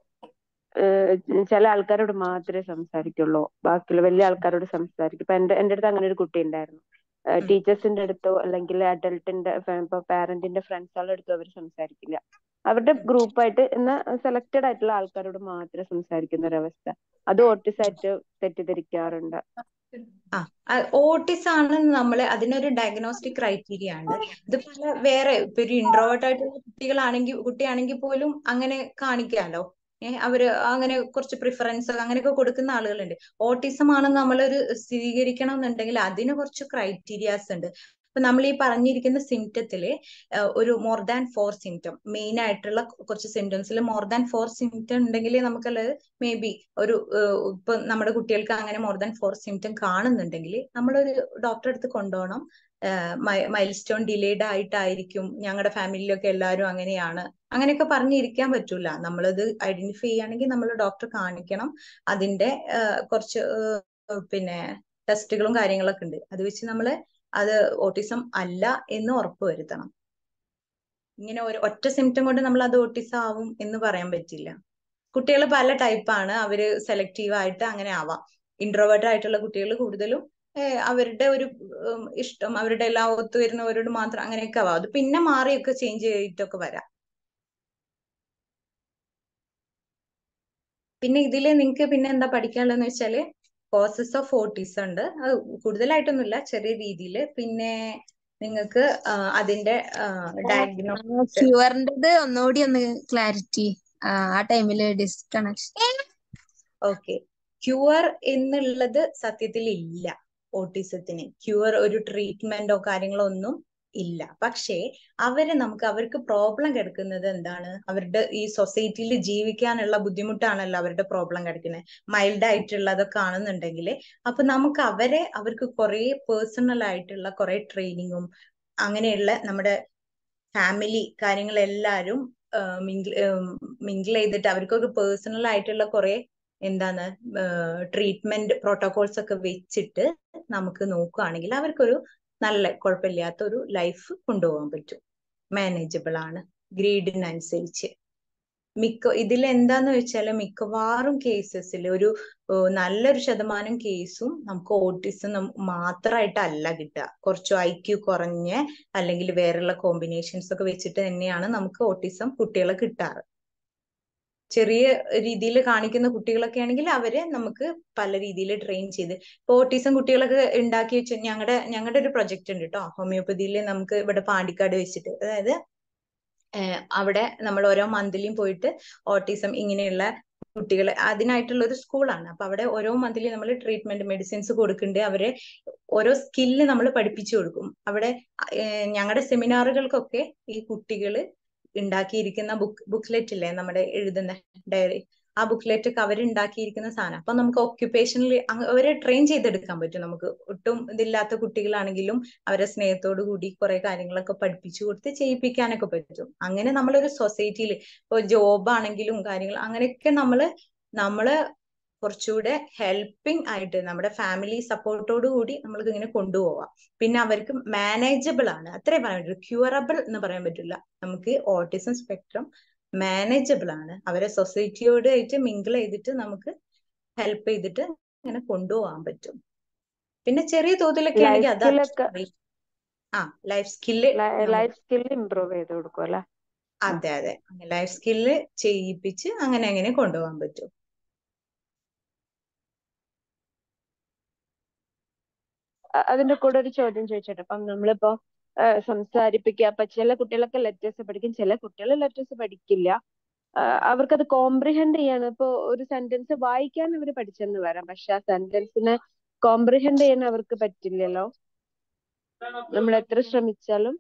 ഏഹ് ചില ആൾക്കാരോട് മാത്രമേ സംസാരിക്കുള്ളൂ ബാക്കിയുള്ള വലിയ ആൾക്കാരോട് സംസാരിക്കും ഇപ്പൊ എന്റെ എന്റെ അടുത്ത് അങ്ങനെ ഒരു കുട്ടി ഉണ്ടായിരുന്നു ടീച്ചേഴ്സിന്റെ അടുത്തോ അല്ലെങ്കിൽ അഡൽട്ടിന്റെ ഇപ്പൊ പാരന്റിന്റെ ഫ്രണ്ട്സുകളുടെ അടുത്തോ അവർ സംസാരിക്കില്ല അവരുടെ ഗ്രൂപ്പായിട്ട് എന്നാൽ സെലക്റ്റഡ് ആയിട്ടുള്ള ആൾക്കാരോട് മാത്രമേ സംസാരിക്കുന്ന ഒരവസ്ഥ അത് ഓട്ടിസായിട്ട് തെറ്റിദ്ധരിക്കാറുണ്ട് ആ ഓട്ടിസ് ആണ് നമ്മൾ അതിനൊരു ഡയഗ്നോസ്റ്റിക് ക്രൈറ്റീരിയ ഉണ്ട് ഇത് പല വേറെ ഇപ്പൊ ഒരു ഇൻട്രോവേർട്ട് ആയിട്ടുള്ള കുട്ടികളാണെങ്കിൽ കുട്ടിയാണെങ്കിൽ പോലും അങ്ങനെ കാണിക്കാലോ ഏഹ് അവര് അങ്ങനെ കുറച്ച് പ്രിഫറൻസ് അങ്ങനെയൊക്കെ കൊടുക്കുന്ന ആളുകളുണ്ട് ഓട്ടിസം ആണ് നമ്മളൊരു സ്ഥിരീകരിക്കണം എന്നുണ്ടെങ്കിൽ അതിന് കുറച്ച് ക്രൈറ്റീരിയാസ് ഉണ്ട് ഇപ്പൊ നമ്മൾ ഈ പറഞ്ഞിരിക്കുന്ന സിംറ്റത്തില് ഒരു more than four symptom main ആയിട്ടുള്ള കുറച്ച് സിംറ്റംസിൽ മോർ ദാൻ ഫോർ സിംറ്റം ഉണ്ടെങ്കിൽ നമുക്കത് മേ ബി ഒരു ഏഹ് ഇപ്പൊ നമ്മുടെ കുട്ടികൾക്ക് അങ്ങനെ മോർ ദാൻ ഫോർ സിംറ്റം കാണുന്നുണ്ടെങ്കിൽ നമ്മളൊരു ഡോക്ടറെ അടുത്ത് കൊണ്ടുപോകണം മൈൽ സ്റ്റോൺ ഡിലേഡ് ആയിട്ടായിരിക്കും ഞങ്ങളുടെ ഫാമിലിയിലൊക്കെ എല്ലാവരും അങ്ങനെയാണ് അങ്ങനെയൊക്കെ പറഞ്ഞിരിക്കാൻ പറ്റൂല നമ്മളത് ഐഡന്റിഫൈ ചെയ്യുകയാണെങ്കിൽ നമ്മൾ ഡോക്ടറെ കാണിക്കണം അതിന്റെ ഏഹ് കുറച്ച് ഏഹ് പിന്നെ ടെസ്റ്റുകളും കാര്യങ്ങളൊക്കെ ഉണ്ട് അത് വെച്ച് നമ്മൾ അത് ഓട്ടിസം അല്ല എന്ന് ഉറപ്പ് വരുത്തണം ഇങ്ങനെ ഒരു ഒറ്റ സിംറ്റം കൊണ്ട് നമ്മൾ അത് ഓട്ടിസം ആവും എന്ന് പറയാൻ പറ്റില്ല കുട്ടികൾ പല ടൈപ്പാണ് അവര് സെലക്റ്റീവ് ആയിട്ട് അങ്ങനെ ആവാം ഇൻട്രോവേർട്ട് ആയിട്ടുള്ള കുട്ടികൾ കൂടുതലും ഏഹ് അവരുടെ ഒരു ഉം, ഇഷ്ടം അവരുടെ എല്ലാം ഒത്തുവരുന്നവരോട് മാത്രം അങ്ങനെയൊക്കെ ആവാം അത് പിന്നെ മാറിയൊക്കെ ചേഞ്ച് ചെയ്തിട്ടൊക്കെ വരാം പിന്നെ ഇതില് നിങ്ങൾക്ക് പിന്നെ എന്താ പഠിക്കാനുള്ളതെന്ന് വെച്ചാല് കോസസ് ഓഫ് ഓട്ടിസം ഉണ്ട് അത് കൂടുതലായിട്ടൊന്നുമില്ല ചെറിയ രീതിയിൽ പിന്നെ നിങ്ങൾക്ക് അതിന്റെ ഡയഗ്നോസ് ക്യൂറിന്റേത് ഒന്നുകൂടി ഒന്ന് ക്ലാരിറ്റി ആ ടൈമില് ഡിസ്കണക്ഷൻ ഓക്കെ ക്യൂർ എന്നുള്ളത് സത്യത്തിൽ ഇല്ല ഓട്ടിസത്തിന് ക്യൂർ ഒരു ട്രീറ്റ്മെന്റോ കാര്യങ്ങളോ ഒന്നും ഇല്ല പക്ഷേ അവര് നമുക്ക് അവർക്ക് പ്രോബ്ലം കിടക്കുന്നത് എന്താണ് അവരുടെ ഈ സൊസൈറ്റിയിൽ ജീവിക്കാനുള്ള ബുദ്ധിമുട്ടാണല്ലോ അവരുടെ പ്രോബ്ലം കിടക്കുന്നത് മൈൽഡ് ആയിട്ടുള്ളതൊക്കെ ആണെന്നുണ്ടെങ്കിൽ അപ്പൊ നമുക്ക് അവരെ അവർക്ക് കുറെ പേഴ്സണൽ ആയിട്ടുള്ള കുറെ ട്രെയിനിങ്ങും അങ്ങനെയുള്ള നമ്മുടെ ഫാമിലി കാര്യങ്ങളെല്ലാരും മിങ്കിൾ മിങ്കിൾ ചെയ്തിട്ട് അവർക്കൊക്കെ പേഴ്സണൽ ആയിട്ടുള്ള കുറെ എന്താണ് ട്രീറ്റ്മെന്റ് പ്രോട്ടോകോൾസ് ഒക്കെ വെച്ചിട്ട് നമുക്ക് നോക്കുകയാണെങ്കിൽ അവർക്കൊരു നല്ല കുഴപ്പമില്ലാത്ത ഒരു ലൈഫ് കൊണ്ടുപോകാൻ പറ്റും മാനേജബിൾ ആണ് ഗ്രേഡിനനുസരിച്ച് മിക്ക ഇതിൽ എന്താന്ന് വെച്ചാല് മിക്കവാറും കേസസിൽ ഒരു ഏഹ് നല്ലൊരു ശതമാനം കേസും നമുക്ക് ഓട്ടിസം മാത്രമായിട്ടല്ല കിട്ടുക കുറച്ച് ഐ ക്യു കുറഞ്ഞ അല്ലെങ്കിൽ വേറെയുള്ള കോമ്പിനേഷൻസ് ഒക്കെ വെച്ചിട്ട് തന്നെയാണ് നമുക്ക് ഓട്ടിസം കുട്ടികളെ കിട്ടാറ് ചെറിയ രീതിയിൽ കാണിക്കുന്ന കുട്ടികളൊക്കെ ആണെങ്കിൽ അവരെ നമുക്ക് പല രീതിയിൽ ട്രെയിൻ ചെയ്ത് ഇപ്പൊ ഓട്ടിസം കുട്ടികളൊക്കെ ഉണ്ടാക്കി വെച്ച് ഞങ്ങളുടെ ഞങ്ങളുടെ ഒരു പ്രൊജക്ട് ഉണ്ട് കേട്ടോ ഹോമിയോപ്പതിയിൽ നമുക്ക് ഇവിടെ പാണ്ടിക്കാട് വെച്ചിട്ട് അതായത് ഏഹ് അവിടെ നമ്മൾ ഓരോ മന്ത്ലിയും പോയിട്ട് ഓട്ടിസം ഇങ്ങനെയുള്ള കുട്ടികളെ അതിനായിട്ടുള്ള ഒരു സ്കൂളാണ് അപ്പൊ അവിടെ ഓരോ മന്ത്ലി നമ്മൾ ട്രീറ്റ്മെന്റ് മെഡിസിൻസ് കൊടുക്കുന്നുണ്ട് അവരെ ഓരോ സ്കില്ല് നമ്മൾ പഠിപ്പിച്ചു കൊടുക്കും അവിടെ ഞങ്ങളുടെ സെമിനാറുകൾക്കൊക്കെ ഈ കുട്ടികൾ ഉണ്ടാക്കിയിരിക്കുന്ന ബുക്ക് ബുക്ക്ലെറ്റ് ഇല്ലേ നമ്മുടെ എഴുതുന്ന ഡയറി ആ ബുക്ക്ലെറ്റ് ഒക്കെ അവരുണ്ടാക്കിയിരിക്കുന്ന സാധനം അപ്പൊ നമുക്ക് ഒക്യുപ്പേഷനിൽ അവരെ ട്രെയിൻ ചെയ്തെടുക്കാൻ പറ്റും നമുക്ക് ഒട്ടും ഇതില്ലാത്ത കുട്ടികളാണെങ്കിലും അവരെ സ്നേഹത്തോടു കൂടി കുറെ കാര്യങ്ങളൊക്കെ പഠിപ്പിച്ചു കൊടുത്ത് ചെയ്യിപ്പിക്കാനൊക്കെ പറ്റും അങ്ങനെ നമ്മളൊരു സൊസൈറ്റിയിൽ ഇപ്പൊ ജോബ് ആണെങ്കിലും കാര്യങ്ങൾ അങ്ങനെയൊക്കെ നമ്മള് നമ്മള് കുറച്ചുകൂടെ ഹെൽപ്പിംഗ് ആയിട്ട് നമ്മുടെ ഫാമിലി സപ്പോർട്ടോട് കൂടി നമ്മൾക്ക് ഇങ്ങനെ കൊണ്ടുപോവാം പിന്നെ അവർക്ക് മാനേജബിൾ ആണ് അത്രേ പറയാൻ പറ്റൂ ക്യൂറബിൾ എന്ന് പറയാൻ പറ്റില്ല നമുക്ക് ഓട്ടിസം സ്പെക്ട്രം മാനേജബിൾ ആണ് അവരെ സൊസൈറ്റിയോട് ആയിട്ട് മിങ്കിൾ ചെയ്തിട്ട് നമുക്ക് ഹെൽപ്പ് ചെയ്തിട്ട് ഇങ്ങനെ കൊണ്ടുപോകാൻ പറ്റും പിന്നെ ചെറിയ തോതിലൊക്കെ ലൈഫ് ആണെങ്കിൽ അത് സ്കില്ലൊക്കെ അത്രയും- ആ life skill life skill improve ചെയ്ത് കൊടുക്കും അല്ലെ അതെ അതെ ലൈഫ് സ്കില്ല് ചെയ്യിപ്പിച്ച് അങ്ങനെ അങ്ങനെ കൊണ്ടുപോകാൻ പറ്റും അ- അതിന്റെ കൂടെ ഒരു ചോദ്യം ചോദിച്ചോട്ടെ അപ്പം നമ്മളിപ്പോ ആ, സംസാരിപ്പിക്കുക അപ്പൊ ചില കുട്ടികളൊക്കെ ലെറ്റേഴ്സ് പഠിക്കും ചില കുട്ടികൾ ലെറ്റേഴ്സ് പഠിക്കില്ല ആ, അവർക്കത് കോംപ്രിഹെൻഡ് ചെയ്യാൻ ഇപ്പൊ ഒരു സെന്റൻസ് വായിക്കാൻ അവർ പഠിച്ചെന്ന് വരാം പക്ഷെ ആ സെന്റൻസിനെ കോംപ്രിഹെൻഡ് ചെയ്യാൻ അവർക്ക് പറ്റില്ലല്ലോ നമ്മൾ എത്ര ശ്രമിച്ചാലും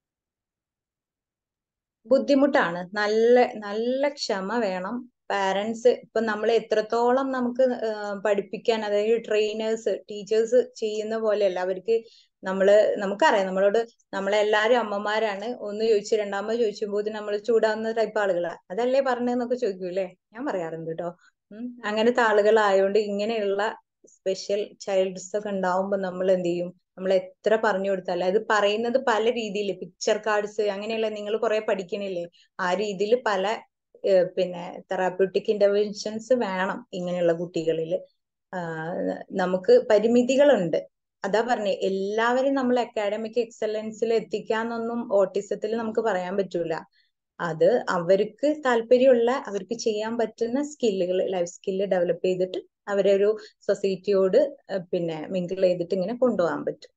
ബുദ്ധിമുട്ടാണ് നല്ല നല്ല ക്ഷമ വേണം പാരന്റ്സ് ഇപ്പൊ നമ്മൾ എത്രത്തോളം നമുക്ക് ഏഹ് പഠിപ്പിക്കാൻ അതായത് ട്രെയിനേഴ്സ് ടീച്ചേഴ്സ് ചെയ്യുന്ന പോലെയല്ല അവർക്ക് നമ്മള് നമുക്കറിയാം നമ്മളോട് നമ്മളെല്ലാരും അമ്മമാരാണ് ഒന്ന് ചോദിച്ചു രണ്ടാമത് ചോദിച്ചുമ്പോൾ നമ്മൾ ചൂടാവുന്ന ടൈപ്പ് ആളുകളാ അതല്ലേ പറഞ്ഞതെന്നൊക്കെ ചോദിക്കൂലേ ഞാൻ പറയാറുണ്ട് കേട്ടോ ഉം അങ്ങനത്തെ ആളുകളായോണ്ട് ഇങ്ങനെയുള്ള സ്പെഷ്യൽ ചൈൽഡ്സ് ഒക്കെ ഉണ്ടാവുമ്പോ നമ്മൾ എന്ത് ചെയ്യും നമ്മൾ എത്ര പറഞ്ഞു കൊടുത്താലും അത് പറയുന്നത് പല രീതിയിൽ പിക്ചർ കാർഡ്സ് അങ്ങനെയുള്ള നിങ്ങൾ കുറെ പഠിക്കണില്ലേ ആ രീതിയിൽ പല ഏഹ് പിന്നെ തെറാപ്യൂട്ടിക് ഇന്റർവെൻഷൻസ് വേണം ഇങ്ങനെയുള്ള കുട്ടികളിൽ നമുക്ക് പരിമിതികളുണ്ട് അതാ പറഞ്ഞേ എല്ലാവരും നമ്മൾ അക്കാഡമിക് എക്സലൻസിൽ എത്തിക്കാന്നൊന്നും ഓട്ടിസത്തിൽ നമുക്ക് പറയാൻ പറ്റൂല അത് അവർക്ക് താല്പര്യമുള്ള അവർക്ക് ചെയ്യാൻ പറ്റുന്ന സ്കില്ലുകൾ ലൈഫ് സ്കില്ല് ഡെവലപ്പ് ചെയ്തിട്ട് അവരെ ഒരു സൊസൈറ്റിയോട് പിന്നെ മിങ്കിൾ ചെയ്തിട്ട് ഇങ്ങനെ കൊണ്ടുപോകാൻ പറ്റും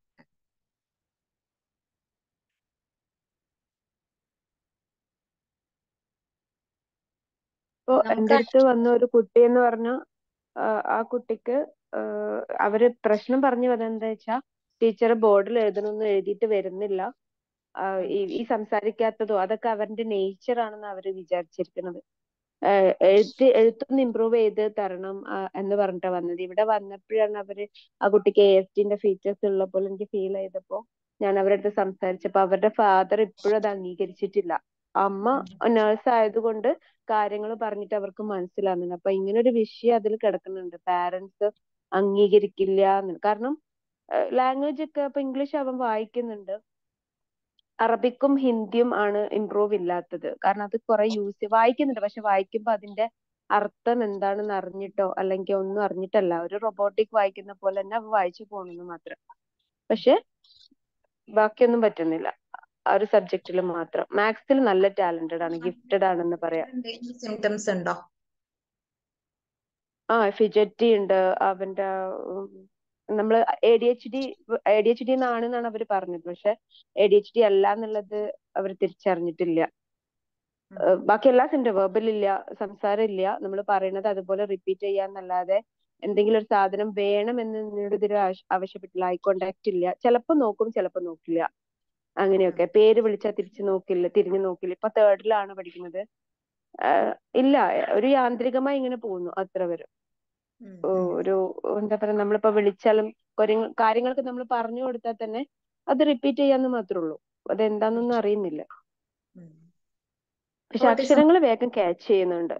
ഇപ്പൊ എന്റെ നമുക്ക് അടുത്ത് വന്ന ഒരു കുട്ടി എന്ന് പറഞ്ഞ ആ കുട്ടിക്ക് ആഹ് അവര് പ്രശ്നം പറഞ്ഞു വന്നത് എന്താ വെച്ചാ ടീച്ചർ ബോർഡിൽ എഴുതണമെന്ന് എഴുതിയിട്ട് വരുന്നില്ല ആഹ് ഈ ഈ സംസാരിക്കാത്തതോ അതൊക്കെ അവരുടെ നേച്ചർ ആണെന്ന് അവര് വിചാരിച്ചിരിക്കുന്നത് ആഹ് എഴുത്ത് എഴുത്തൊന്ന് ഇമ്പ്രൂവ് ചെയ്ത് തരണം ആഹ് എന്ന് പറഞ്ഞിട്ടാ വന്നത് ഇവിടെ വന്നപ്പോഴാണ് അവര് ആ കുട്ടിക്ക് എ എസ് ടിന്റെ ഫീച്ചേഴ്സ് ഉള്ള പോലെ എനിക്ക് ഫീൽ ചെയ്തപ്പോ ഞാൻ അവരുടെ അടുത്ത് സംസാരിച്ചപ്പോ അവരുടെ ഫാദർ ഇപ്പോഴും അത് അംഗീകരിച്ചിട്ടില്ല അമ്മ നേഴ്സ് ആയതുകൊണ്ട് കാര്യങ്ങൾ പറഞ്ഞിട്ട് അവർക്ക് മനസ്സിലാവുന്നുണ്ട് അപ്പൊ ഇങ്ങനെ ഒരു വിഷയം അതിൽ കിടക്കുന്നുണ്ട് പാരന്റ്സ് അംഗീകരിക്കില്ല എന്ന് കാരണം ലാംഗ്വേജ് ഒക്കെ ഇപ്പൊ ഇംഗ്ലീഷ് അവൻ വായിക്കുന്നുണ്ട് അറബിക്കും ഹിന്ദിയും ആണ് ഇമ്പ്രൂവ് ഇല്ലാത്തത് കാരണം അത് കുറെ യൂസ് വായിക്കുന്നുണ്ട് പക്ഷെ വായിക്കുമ്പോ അതിന്റെ അർത്ഥം എന്താണെന്ന് അറിഞ്ഞിട്ടോ അല്ലെങ്കിൽ ഒന്നും അറിഞ്ഞിട്ടല്ല ഒരു റൊബോട്ടിക് വായിക്കുന്ന പോലെ തന്നെ അവ വായിച്ചു പോണെന്ന് മാത്രം പക്ഷെ ബാക്കിയൊന്നും പറ്റുന്നില്ല ആ ഒരു സബ്ജക്റ്റിൽ മാത്രം മാത്സിൽ നല്ല ടാലന്റഡ് ആണ് ഗിഫ്റ്റഡ് ആണെന്ന് പറയാം സിംറ്റംസ് ഉണ്ടോ ആ ഫിജറ്റി ഉണ്ട് അവന്റെ നമ്മൾ A D H D A D H D എന്നാണെന്നാണ് അവർ പറഞ്ഞത് പക്ഷെ എ ഡി എച്ച് ഡി അല്ല എന്നുള്ളത് അവർ തിരിച്ചറിഞ്ഞിട്ടില്ല ഏഹ് ബാക്കി എല്ലാ സിംറ്റം വെർബൽ ഇല്ല സംസാരം ഇല്ല നമ്മൾ പറയുന്നത് അതുപോലെ റിപ്പീറ്റ് ചെയ്യാന്നല്ലാതെ എന്തെങ്കിലും ഒരു സാധനം വേണം എന്ന് എന്നോട് ഇതിൽ ആവശ്യപ്പെട്ടില്ല ഐ കോണ്ടാക്ട് ഇല്ല ചിലപ്പോ നോക്കും ചിലപ്പോ നോക്കില്ല അങ്ങനെയൊക്കെ പേര് വിളിച്ചാൽ തിരിച്ചു നോക്കില്ല തിരിഞ്ഞു നോക്കില്ല ഇപ്പൊ തേർഡിലാണ് പഠിക്കുന്നത് ആഹ് ഇല്ല ഒരു യാന്ത്രികമായി ഇങ്ങനെ പോകുന്നു അത്ര വരെ ഒരു എന്താ പറയാ നമ്മളിപ്പോ വിളിച്ചാലും ഒരു കാര്യങ്ങൾക്ക് നമ്മൾ പറഞ്ഞു കൊടുത്താൽ തന്നെ അത് റിപ്പീറ്റ് ചെയ്യാന്ന് മാത്രമേ ഉള്ളൂ അതെന്താന്നൊന്നും അറിയുന്നില്ല പക്ഷെ അക്ഷരങ്ങൾ വേഗം ക്യാച്ച് ചെയ്യുന്നുണ്ട്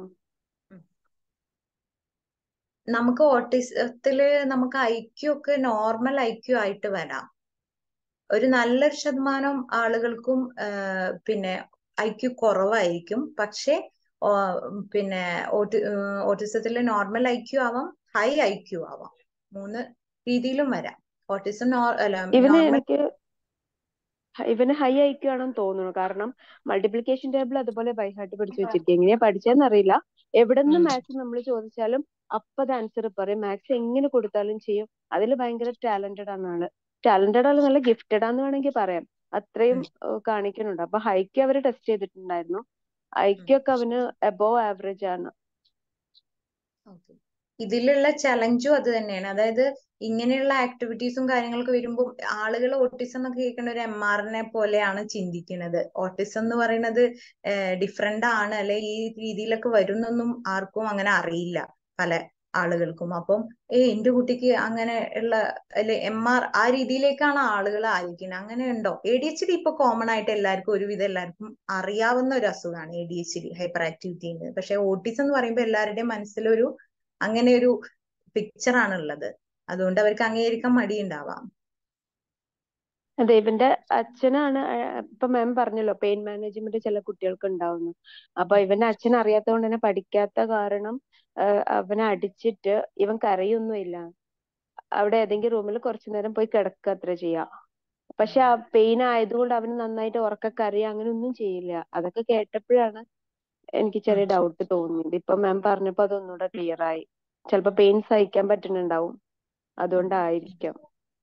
നമുക്ക് ഓട്ടിസത്തില് നമുക്ക് ഐക്യു ഒക്കെ നോർമൽ ഐക്യു ആയിട്ട് വരാം ഒരു നല്ലൊരു ശതമാനം ആളുകൾക്കും പിന്നെ ഐക്യു കുറവായിരിക്കും പക്ഷെ പിന്നെ ഓട്ടി ഓട്ടിസത്തിൽ നോർമൽ ഐ ക്യു ആവാം ഹൈ ഐ ക്യു ആവാം മൂന്ന് രീതിയിലും വരാം ഓട്ടിസം അല്ല ഇവന് നോർമൽ എനിക്ക് ഇവന് ഹൈ ഐക്യു ആണെന്ന് തോന്നുന്നു കാരണം മൾട്ടിപ്ലിക്കേഷൻ ടേബിൾ അതുപോലെ ബൈഹാർട്ട് പഠിച്ചു വെച്ചിരിക്കുക എങ്ങനെയാ പഠിച്ചതെന്ന് അറിയില്ല എവിടെ നിന്ന് മാത്സ് നമ്മൾ ചോദിച്ചാലും അപ്പത് ആൻസർ പറയും മാത്സ് എങ്ങനെ കൊടുത്താലും ചെയ്യും അതിൽ ഭയങ്കര ടാലന്റഡ് ആണ് ആള് ടാലന്റഡ് ആള് നല്ല ഗിഫ്റ്റഡ് ആന്ന് വേണമെങ്കിൽ പറയാം അത്രയും ഏഹ് കാണിക്കുന്നുണ്ട് അപ്പൊ ഹൈക്ക് അവര് ടെസ്റ്റ് ചെയ്തിട്ടുണ്ടായിരുന്നു ഐക്യു ഒക്കെ അവന് അബോവ് ആവറേജ് ആണ് Okay. ഇതിലുള്ള ചലഞ്ചും അത് തന്നെയാണ് അതായത് ഇങ്ങനെയുള്ള ആക്ടിവിറ്റീസും കാര്യങ്ങളൊക്കെ വരുമ്പോൾ ആളുകൾ ഓട്ടിസം എന്നൊക്കെ കേൾക്കുന്ന ഒരു എം ആറിനെ പോലെയാണ് ചിന്തിക്കുന്നത് ഓട്ടിസം എന്ന് പറയുന്നത് ഡിഫറെന്റ് ആണ് അല്ലെ ഈ രീതിയിലൊക്കെ വരുന്നൊന്നും ആർക്കും അങ്ങനെ അറിയില്ല പല ആളുകൾക്കും അപ്പം ഏ എന്റെ കുട്ടിക്ക് അങ്ങനെ ഉള്ള അല്ലെ എം ആർ ആ രീതിയിലേക്കാണ് ആളുകൾ ആയിരിക്കുന്നത് അങ്ങനെ ഉണ്ടോ എ ഡി എച്ച് ഡി ഇപ്പൊ കോമൺ ആയിട്ട് എല്ലാവർക്കും ഒരുവിധം എല്ലാവർക്കും അറിയാവുന്ന ഒരു അസുഖമാണ് A D H D hyperactivity പക്ഷെ ഓട്ടിസം എന്ന് പറയുമ്പോൾ എല്ലാവരുടെയും മനസ്സിലൊരു അങ്ങനെ ഒരു പിക്ചർ ആണ് ഉള്ളത് അതുകൊണ്ട് അവർക്ക് അംഗീകരിക്കാൻ മടിയുണ്ടാവാം അതെ ഇവന്റെ അച്ഛനാണ് അഹ് ഇപ്പൊ മാം പറഞ്ഞല്ലോ പെയിൻ മാനേജ്മെന്റ് ചില കുട്ടികൾക്ക് ഉണ്ടാവുന്നു അപ്പൊ ഇവന്റെ അച്ഛൻ അറിയാത്തത് തന്നെ പഠിക്കാത്ത കാരണം ആഹ് അവനെ അടിച്ചിട്ട് ഇവൻ കരയൊന്നുമില്ല അവിടെ ഏതെങ്കിലും റൂമിൽ കുറച്ചു നേരം പോയി കിടക്കുക അത്ര ചെയ്യാ പക്ഷെ ആ പെയിൻ ആയതുകൊണ്ട് അവന് നന്നായിട്ട് ഉറക്കക്കരയുക അങ്ങനെ ഒന്നും ചെയ്യില്ല അതൊക്കെ കേട്ടപ്പോഴാണ് എനിക്ക് ചെറിയ ഡൗട്ട് തോന്നിയത് ഇപ്പൊ മാം പറഞ്ഞപ്പോ അതൊന്നുകൂടെ ക്ലിയർ ആയി ചിലപ്പോ പെയിൻ സഹിക്കാൻ പറ്റുന്നുണ്ടാവും അതുകൊണ്ടായിരിക്കാം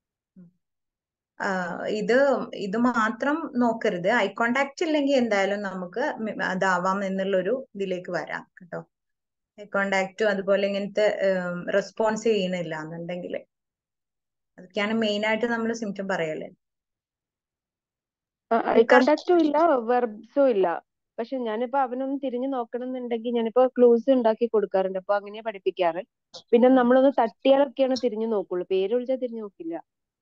ആഹ് ഇത് ഇത് മാത്രം നോക്കരുത് ഐ കോണ്ടാക്ട് ഇല്ലെങ്കിൽ എന്തായാലും നമുക്ക് മി- അതാവാം എന്നുള്ളൊരു ഇതിലേക്ക് വരാം കേട്ടോ ഐ കോണ്ടാക്റ്റും അതുപോലെ ഇങ്ങനത്തെ റെസ്പോൺസ് ചെയ്യുന്നില്ല എന്നുണ്ടെങ്കിൽ അതൊക്കെയാണ് മെയിൻ ആയിട്ട് നമ്മൾ സിംറ്റം പറയല് ഐ കോണ്ടാക്റ്റും ഇല്ല വെർബ്സും ഇല്ല പക്ഷെ ഞാനിപ്പോ അവനൊന്ന് തിരിഞ്ഞു നോക്കണം എന്നുണ്ടെങ്കിൽ ഞാനിപ്പോ ക്ലൂസ് ഉണ്ടാക്കി കൊടുക്കാറുണ്ട് അപ്പൊ അങ്ങനെയാ പഠിപ്പിക്കാറ് പിന്നെ നമ്മളൊന്ന് തട്ടിയാലൊക്കെയാണ് തിരിഞ്ഞു നോക്കുള്ളൂ പേര് വിളിച്ചാൽ തിരിഞ്ഞു നോക്കില്ല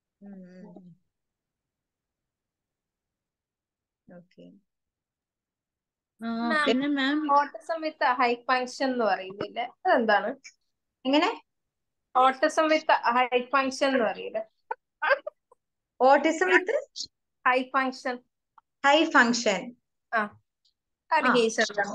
ഓക്കെ പിന്നെ ma'am autism with high function എന്ന് പറയുന്നില്ലേ അതെന്താണ് എങ്ങനെ ഓട്ടിസം വിത്ത് ഹൈ ഫങ്ഷൻ എന്ന് പറയില്ലേ autism with high function high function ആ അത് ആ. കേസ് എന്താണ്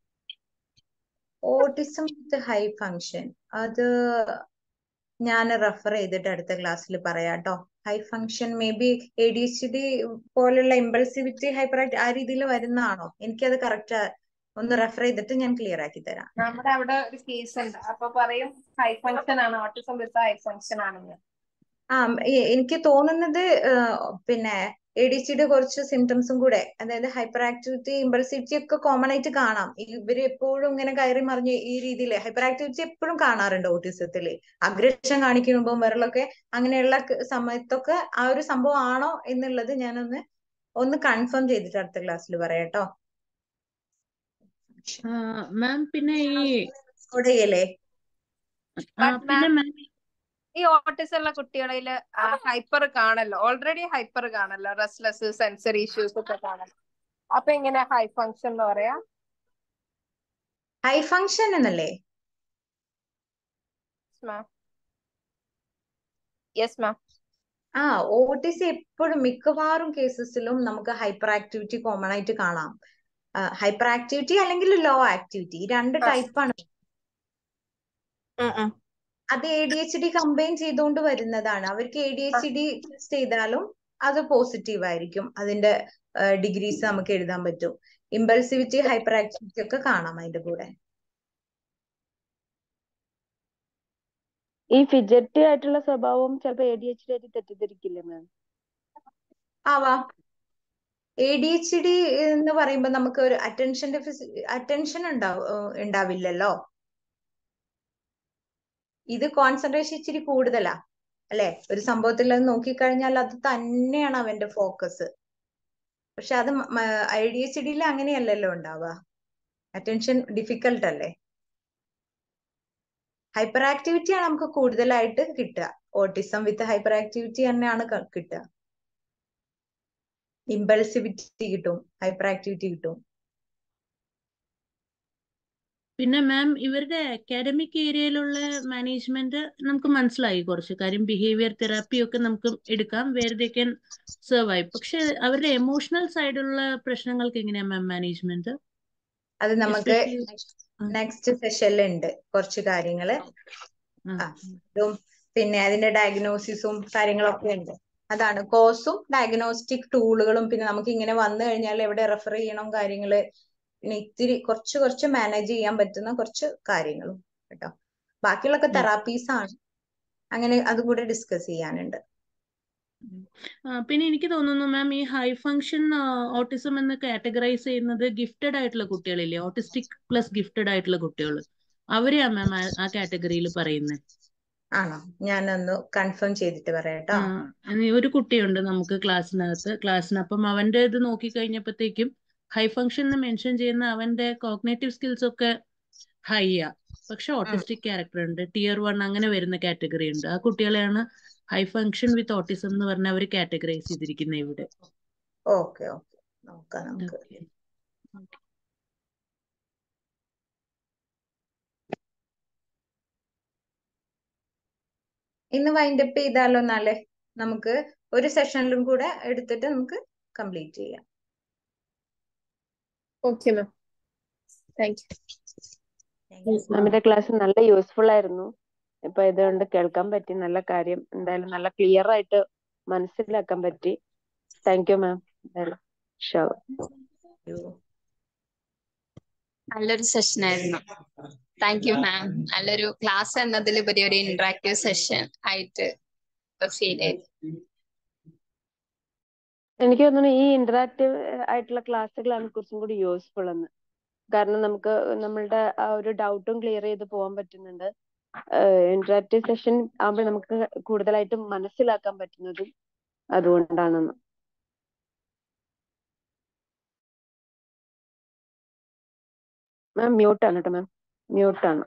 ഓട്ടിസം വിത്ത് ഹൈ ഫങ്ഷൻ അത് ഞാൻ റെഫർ ചെയ്തിട്ട് അടുത്ത ക്ലാസ്സിൽ പറയാം കേട്ടോ high function maybe A D H D പോലുള്ള ഇമ്പൾസിവിറ്റി ഹൈപ്പർ ആ രീതിയിൽ വരുന്നതാണോ എനിക്കത് കറക്റ്റ് ഒന്ന് റെഫർ ചെയ്തിട്ട് ഞാൻ ക്ലിയർ ആക്കി തരാം നമ്മുടെ അവിടെ ഒരു കേസ് ഉണ്ട് അപ്പൊ പറയും ഹൈ ഫങ്ഷൻ ആണ് ഓട്ടിസം വിത്ത് ഹൈ ഫങ്ഷൻ ആണെന്ന് ആ എ- എനിക്ക് തോന്നുന്നത് ഏഹ്, പിന്നെ എ ഡി സിയുടെ കുറച്ച് സിംറ്റംസും കൂടെ അതായത് ഹൈപ്പർ ആക്ടിവിറ്റി ഇമ്പൾസിവിറ്റി ഒക്കെ കോമൺ ആയിട്ട് കാണാം ഇവര് എപ്പോഴും ഇങ്ങനെ കയറി മറിഞ്ഞ് ഈ രീതിയിൽ ഹൈപ്പർ ആക്ടിവിറ്റി എപ്പോഴും കാണാറുണ്ട് ഓട്ടിസത്തില് അഗ്രഷൻ കാണിക്കുമ്പോൾ വിരലൊക്കെ അങ്ങനെയുള്ള ക- സമയത്തൊക്കെ ആ ഒരു സംഭവം ആണോ എന്നുള്ളത് ഞാനൊന്ന് ഒന്ന് കൺഫേം ചെയ്തിട്ട് അടുത്ത ക്ലാസ്സിൽ പറയാം കേട്ടോ മാം പിന്നെ ഈ അവിടെ ചെയ്യല്ലേ ആ, But പിന്നെ ma'am, മാം ഈ ഓട്ടിസം ഉള്ള കുട്ടികളിൽ ഹൈപ്പർ കാണല്ലോ ഓൾറെഡി ഹൈപ്പർ കാണല്ലോ റെസ്ലെസ് സെൻസറി ഇഷ്യൂസ് ഒക്കെ കാണല്ലോ അപ്പൊ എങ്ങനെ ഹൈ ഫങ്ഷൻ എന്ന് പറയാ ഹൈ ഫങ്ഷൻ എന്നല്ലേ മാം യെസ് മാം ആ ഓട്ടിസം എപ്പോഴും മിക്കവാറും കേസസിലും നമുക്ക് ഹൈപ്പർ ആക്ടിവിറ്റി കോമൺ ആയിട്ട് കാണാം ഹൈപ്പർ ആക്ടിവിറ്റി അല്ലെങ്കിൽ ലോ ആക്ടിവിറ്റി ഈ രണ്ട് ആ. ടൈപ്പാണ് അത് A D H D combine ചെയ്തുകൊണ്ട് വരുന്നതാണ് അവർക്ക് A D H D test ചെയ്താലും അത് പോസിറ്റീവ് ആയിരിക്കും അതിന്റെ ഡിഗ്രീസ് നമുക്ക് എഴുതാൻ പറ്റും ഇമ്പൾസിവിറ്റി ഹൈപ്പർ ആക്ടിവിറ്റി ഒക്കെ കാണാം അതിന്റെ കൂടെ ഈ ഫിജറ്റി ആയിട്ടുള്ള സ്വഭാവം ചിലപ്പോ എ ഡി എച്ച് ഡി ആയിട്ട് തെറ്റിദ്ധരിക്കില്ലേ മാം ആവാം എ ഡി എച്ച് ഡി എന്ന് പറയുമ്പോൾ നമുക്ക് ഒരു അറ്റൻഷൻ അറ്റൻഷൻ ഉണ്ടാവും ഉണ്ടാവില്ലല്ലോ ഇത് കോൺസെൻട്രേഷൻ ഇച്ചിരി കൂടുതലാ അല്ലെ ഒരു സംഭവത്തിൽ അത് നോക്കിക്കഴിഞ്ഞാൽ അത് തന്നെയാണ് അവന്റെ ഫോക്കസ് പക്ഷെ അത് ഐ ഡി എച്ച് ഡിയിൽ അങ്ങനെയല്ലല്ലോ ഉണ്ടാവുക അറ്റൻഷൻ ഡിഫിക്കൽട്ട് അല്ലേ ഹൈപ്പർ ആക്ടിവിറ്റി ആണ് നമുക്ക് കൂടുതലായിട്ട് കിട്ടുക ഓട്ടിസം വിത്ത് ഹൈപ്പർ ആക്ടിവിറ്റി തന്നെയാണ് ക- കിട്ടുക ഇമ്പൾസിവിറ്റി കിട്ടും ഹൈപ്പർ ആക്ടിവിറ്റി കിട്ടും പിന്നെ മാം ഇവരുടെ അക്കാഡമിക് ഏരിയയിലുള്ള മാനേജ്മെന്റ് നമുക്ക് മനസ്സിലായി കുറച്ച് കാര്യം ബിഹേവിയർ തെറാപ്പി ഒക്കെ നമുക്ക് എടുക്കാം വേർ ദേ ക്യാൻ സർവൈവ് പക്ഷെ അവരുടെ എമോഷണൽ സൈഡുള്ള പ്രശ്നങ്ങൾക്ക് എങ്ങനെയാ മാം മാനേജ്മെന്റ് അത് നമുക്ക് എസ്പെഷ്യലി നെക്സ്റ്റ് സെഷനിൽ ഉണ്ട് കുറച്ച് കാര്യങ്ങള് ആ ഇതും പിന്നെ അതിന്റെ ഡയഗ്നോസിസും കാര്യങ്ങളൊക്കെ ഉണ്ട് അതാണ് കോഴ്സും ഡയഗ്നോസ്റ്റിക് ടൂളുകളും പിന്നെ നമുക്ക് ഇങ്ങനെ വന്നു കഴിഞ്ഞാൽ എവിടെ റെഫർ ചെയ്യണം കാര്യങ്ങള് പിന്നെ ഇത്തിരി കുറച്ച് കുറച്ച് മാനേജ് ചെയ്യാൻ പറ്റുന്ന കുറച്ച് കാര്യങ്ങളും കേട്ടോ ബാക്കിയുള്ളൊക്കെ തെറാപ്പീസ് ആണ് അങ്ങനെ അതും കൂടെ ഡിസ്കസ് ചെയ്യാനുണ്ട് ആ, പിന്നെ എനിക്ക് തോന്നുന്നു മാം ഈ ഹൈ ഫങ്ഷൻ ഓട്ടിസം എന്ന് കാറ്റഗറൈസ് ചെയ്യുന്നത് ഗിഫ്റ്റഡ് ആയിട്ടുള്ള കുട്ടികളില്ലേ ഓട്ടിസ്റ്റിക് പ്ലസ് ഗിഫ്റ്റഡ് ആയിട്ടുള്ള കുട്ടികൾ അവരെയാ മാം ആ കാറ്റഗറിയിൽ പറയുന്നത് ആണോ ഞാനൊന്ന് കൺഫേം ചെയ്തിട്ട് പറയാം കേട്ടോ ഒരു കുട്ടിയുണ്ട് നമുക്ക് ക്ലാസ്സിനകത്ത് ക്ലാസ്സിന് അപ്പം അവന്റെ ഇത് നോക്കി കഴിഞ്ഞപ്പോഴത്തേക്കും ഹൈ ഫങ്ഷൻ എന്ന് മെൻഷൻ ചെയ്യുന്ന അവന്റെ കോഗ്നേറ്റീവ് സ്കിൽസ് ഒക്കെ ഹൈ ആ പക്ഷെ ഓട്ടിസ്റ്റിക് ക്യാരക്ടർ ഉണ്ട് ടിയർ വൺ അങ്ങനെ വരുന്ന കാറ്റഗറി ഉണ്ട് ആ കുട്ടികളെയാണ് ഹൈ ഫങ്ഷൻ വിത്ത് ഓട്ടിസം എന്ന് പറഞ്ഞ അവർ കാറ്റഗറൈസ് ചെയ്തിരിക്കുന്നത് ഇവിടെ ഓക്കെ ഓക്കെ നോക്കാം നമുക്ക് Okay. Okay. ഇന്ന് വൈൻഡപ്പ് ചെയ്താലോ എന്നാലേ നമുക്ക് ഒരു സെഷനിലും കൂടെ എടുത്തിട്ട് നമുക്ക് കംപ്ലീറ്റ് ചെയ്യാം ഓക്കെ മാം താങ്ക് യു നമ്മുടെ ക്ലാസ് നല്ല യൂസ്ഫുൾ ആയിരുന്നു ഇപ്പൊ ഇതുകൊണ്ട് കേൾക്കാൻ പറ്റി നല്ല കാര്യം എന്തായാലും നല്ല ക്ലിയർ ആയിട്ട് മനസ്സിലാക്കാൻ പറ്റി താങ്ക് യു മാം എന്തായാലും ഷുവർ നല്ലൊരു സെഷൻ ആയിരുന്നു താങ്ക് യു മാം നല്ലൊരു ക്ലാസ് എന്നതിലുപരി ഒരു ഇന്ററാക്റ്റീവ് സെഷൻ ആയിട്ട് ഫീൽ ചെയ്തു എനിക്ക് തോന്നുന്നു ഈ ഇന്ററാക്റ്റീവ് ആയിട്ടുള്ള ക്ലാസ്സുകളാണ് കുറച്ചും കൂടി യൂസ്ഫുൾ എന്ന് കാരണം നമുക്ക് നമ്മളുടെ ആ ഒരു ഡൗട്ടും ക്ലിയർ ചെയ്ത് പോകാൻ പറ്റുന്നുണ്ട് ഇന്ററാക്റ്റീവ് സെഷൻ ആകുമ്പോൾ നമുക്ക് കൂടുതലായിട്ട് മനസ്സിലാക്കാൻ പറ്റുന്നതും അതുകൊണ്ടാണെന്ന് മാം മ്യൂട്ടാണ് കേട്ടോ മാം മ്യൂട്ടാണ്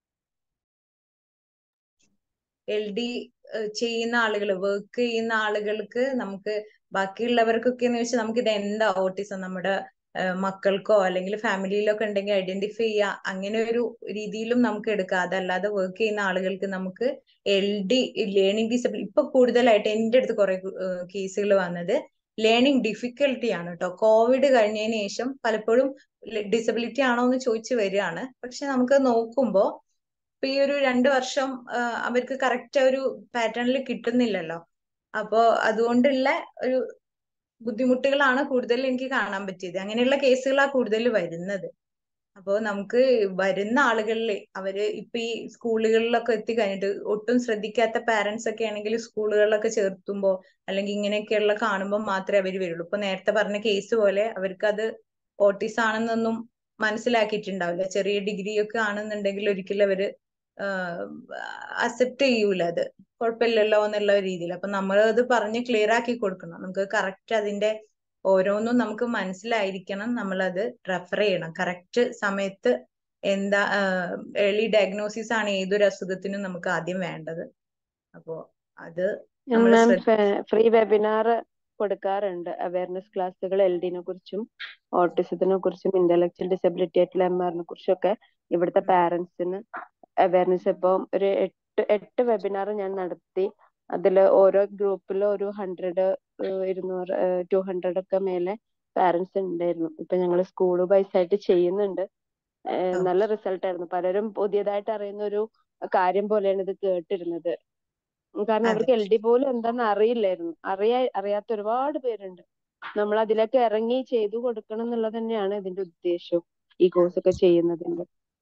എൽ ഡി ചെയ്യുന്ന ആളുകൾ വർക്ക് ചെയ്യുന്ന ആളുകൾക്ക് നമുക്ക് ബാക്കിയുള്ളവർക്കൊക്കെ എന്ന് വെച്ചാൽ നമുക്ക് ഇത് എന്താ ഓട്ടിസം നമ്മുടെ ഏഹ് മക്കൾക്കോ അല്ലെങ്കിൽ ഫാമിലിയിലോ ഒക്കെ ഉണ്ടെങ്കിൽ ഐഡന്റിഫൈ ചെയ്യുക അങ്ങനെ ഒരു രീതിയിലും നമുക്ക് എടുക്കാം അതല്ലാതെ വർക്ക് ചെയ്യുന്ന ആളുകൾക്ക് നമുക്ക് എൽ ഡി ലേണിംഗ് ഡിസബിൾ ഇപ്പൊ കൂടുതലായിട്ട് എൻ്റെ അടുത്ത് കുറെ കേസുകൾ വന്നത് ലേണിംഗ് ഡിഫിക്കൽട്ടി ആണ് കേട്ടോ കോവിഡ് കഴിഞ്ഞതിന് ശേഷം പലപ്പോഴും ഡിസബിലിറ്റി ആണോ എന്ന് ചോദിച്ചു വരികയാണ് പക്ഷെ നമുക്ക് നോക്കുമ്പോൾ ഇപ്പൊ ഈ ഒരു രണ്ട് വർഷം ആ, അവർക്ക് കറക്റ്റ് ഒരു പാറ്റേണിൽ കിട്ടുന്നില്ലല്ലോ അപ്പോ അതുകൊണ്ടുള്ള ഒരു ബുദ്ധിമുട്ടുകളാണ് കൂടുതൽ എനിക്ക് കാണാൻ പറ്റിയത് അങ്ങനെയുള്ള കേസുകളാണ് കൂടുതൽ വരുന്നത് അപ്പോ നമുക്ക് വരുന്ന ആളുകളിൽ അവര് ഇപ്പൊ ഈ സ്കൂളുകളിലൊക്കെ എത്തി കഴിഞ്ഞിട്ട് ഒട്ടും ശ്രദ്ധിക്കാത്ത പാരന്റ്സ് ഒക്കെ ആണെങ്കിൽ സ്കൂളുകളിലൊക്കെ ചേർത്തുമ്പോ അല്ലെങ്കിൽ ഇങ്ങനെയൊക്കെയുള്ള കാണുമ്പോൾ മാത്രമേ അവർ വരുള്ളൂ ഇപ്പൊ നേരത്തെ പറഞ്ഞ കേസ് പോലെ അവർക്ക് അത് ഓട്ടിസ് ആണെന്നൊന്നും മനസ്സിലാക്കിയിട്ടുണ്ടാവില്ല ചെറിയ ഡിഗ്രി ഒക്കെ ആണെന്നുണ്ടെങ്കിൽ ഒരിക്കലും അവര് അക്സെപ്റ്റ് ചെയ്യൂല അത് കുഴപ്പമില്ലല്ലോ എന്നുള്ള രീതിയിൽ അപ്പൊ നമ്മൾ അത് പറഞ്ഞ് ക്ലിയർ ആക്കി കൊടുക്കണം നമുക്ക് കറക്റ്റ് അതിന്റെ ഓരോന്നും നമുക്ക് മനസ്സിലായിരിക്കണം നമ്മളത് റെഫർ ചെയ്യണം കറക്റ്റ് സമയത്ത് എന്താ ഏർലി ഡയഗ്നോസിസ് ആണ് ഏതൊരു അസുഖത്തിനും നമുക്ക് ആദ്യം വേണ്ടത് അപ്പോ അത് നമ്മൾ മാം ഫ്രീ വെബിനാർ കൊടുക്കാറുണ്ട് അവയർനെസ് ക്ലാസ്സുകൾ എൽ ഡിനെ കുറിച്ചും ഓട്ടിസത്തിനെ കുറിച്ചും ഇന്റലക്ച്വൽ ഡിസബിലിറ്റി ആയിട്ടുള്ള എം ആറിനെ കുറിച്ചൊക്കെ ഇവിടുത്തെ പാരന്റ്സിന് അവയർനെസ് ഇപ്പം ഒരു എട്ട് എട്ട് വെബിനാർ ഞാൻ നടത്തി അതിൽ ഓരോ ഗ്രൂപ്പിലും ഒരു ഹൺഡ്രഡ് ഇരുന്നൂറ് ടു ഹൺഡ്രഡ് ഒക്കെ മേലെ പാരന്റ്സ് ഉണ്ടായിരുന്നു ഇപ്പൊ ഞങ്ങൾ സ്കൂൾ വൈസ് ആയിട്ട് ചെയ്യുന്നുണ്ട് ഏഹ് നല്ല റിസൾട്ട് ആയിരുന്നു പലരും പുതിയതായിട്ട് അറിയുന്ന ഒരു കാര്യം പോലെയാണ് ഇത് കേട്ടിരുന്നത് കാരണം അവർക്ക് എൽ ഡി പോലും എന്താന്ന് അറിയില്ലായിരുന്നു അറിയാ അറിയാത്ത ഒരുപാട് പേരുണ്ട് നമ്മൾ അതിലേക്ക് ഇറങ്ങി ചെയ്തു കൊടുക്കണം എന്നുള്ളത് തന്നെയാണ് ഇതിന്റെ ഉദ്ദേശം ഈ കോഴ്സ് ഒക്കെ ചെയ്യുന്നതിന്റെ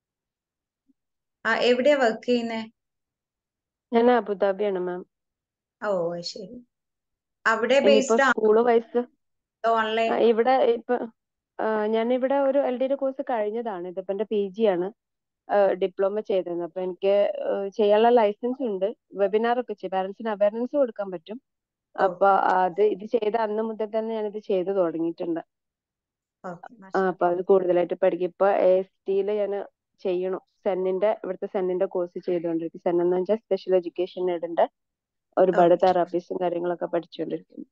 ആ എവിടെയാ വർക്ക് ചെയ്യുന്നേ ഞാൻ അബുദാബിയാണ് മാം ഓ ശരി അവിടെ ഇനിയിപ്പോ ബേസ്ഡ് സ്കൂള് വൈസ് ഓൺലൈൻ ഇവിടെ ഇപ്പൊ ഞാൻ ഇവിടെ ഒരു എൽ ഡിയുടെ കോഴ്സ് കഴിഞ്ഞതാണ് ഇതിപ്പോ എന്റെ പി ജി ആണ് ഡിപ്ലോമ ചെയ്തിരുന്നത് അപ്പൊ എനിക്ക് ഏഹ് ചെയ്യാനുള്ള ലൈസൻസ് ഉണ്ട് വെബിനാർ ഒക്കെ ചെയ്യും പാരന്റ്സിന് അവയർനെസ് കൊടുക്കാൻ പറ്റും അപ്പൊ അത് ഇത് ചെയ്ത അന്ന് മുതൽ തന്നെ ഞാനിത് ചെയ്തു തുടങ്ങിയിട്ടുണ്ട് ആ, അപ്പൊ അത് കൂടുതലായിട്ട് പഠിക്കും ഇപ്പൊ എസ് ടിയില് ഞാൻ ചെയ്യണു സെന്നിന്റെ ഇവിടുത്തെ സെന്നിന്റെ കോഴ്സ് ചെയ്തുകൊണ്ടിരിക്കും സെൻ എന്ന് വെച്ചാൽ സ്പെഷ്യൽ എഡ്യൂക്കേഷൻ നേടേണ്ട ഒരുപാട് തെറാപ്പീസും കാര്യങ്ങളൊക്കെ പഠിച്ചുകൊണ്ടിരിക്കുന്നു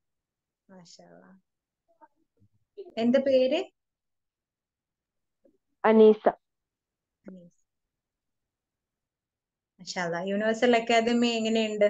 എന്റെ പേര് അനീസ മാഷാല്ലാ യൂണിവേഴ്സൽ അക്കാദമി എങ്ങനെയുണ്ട്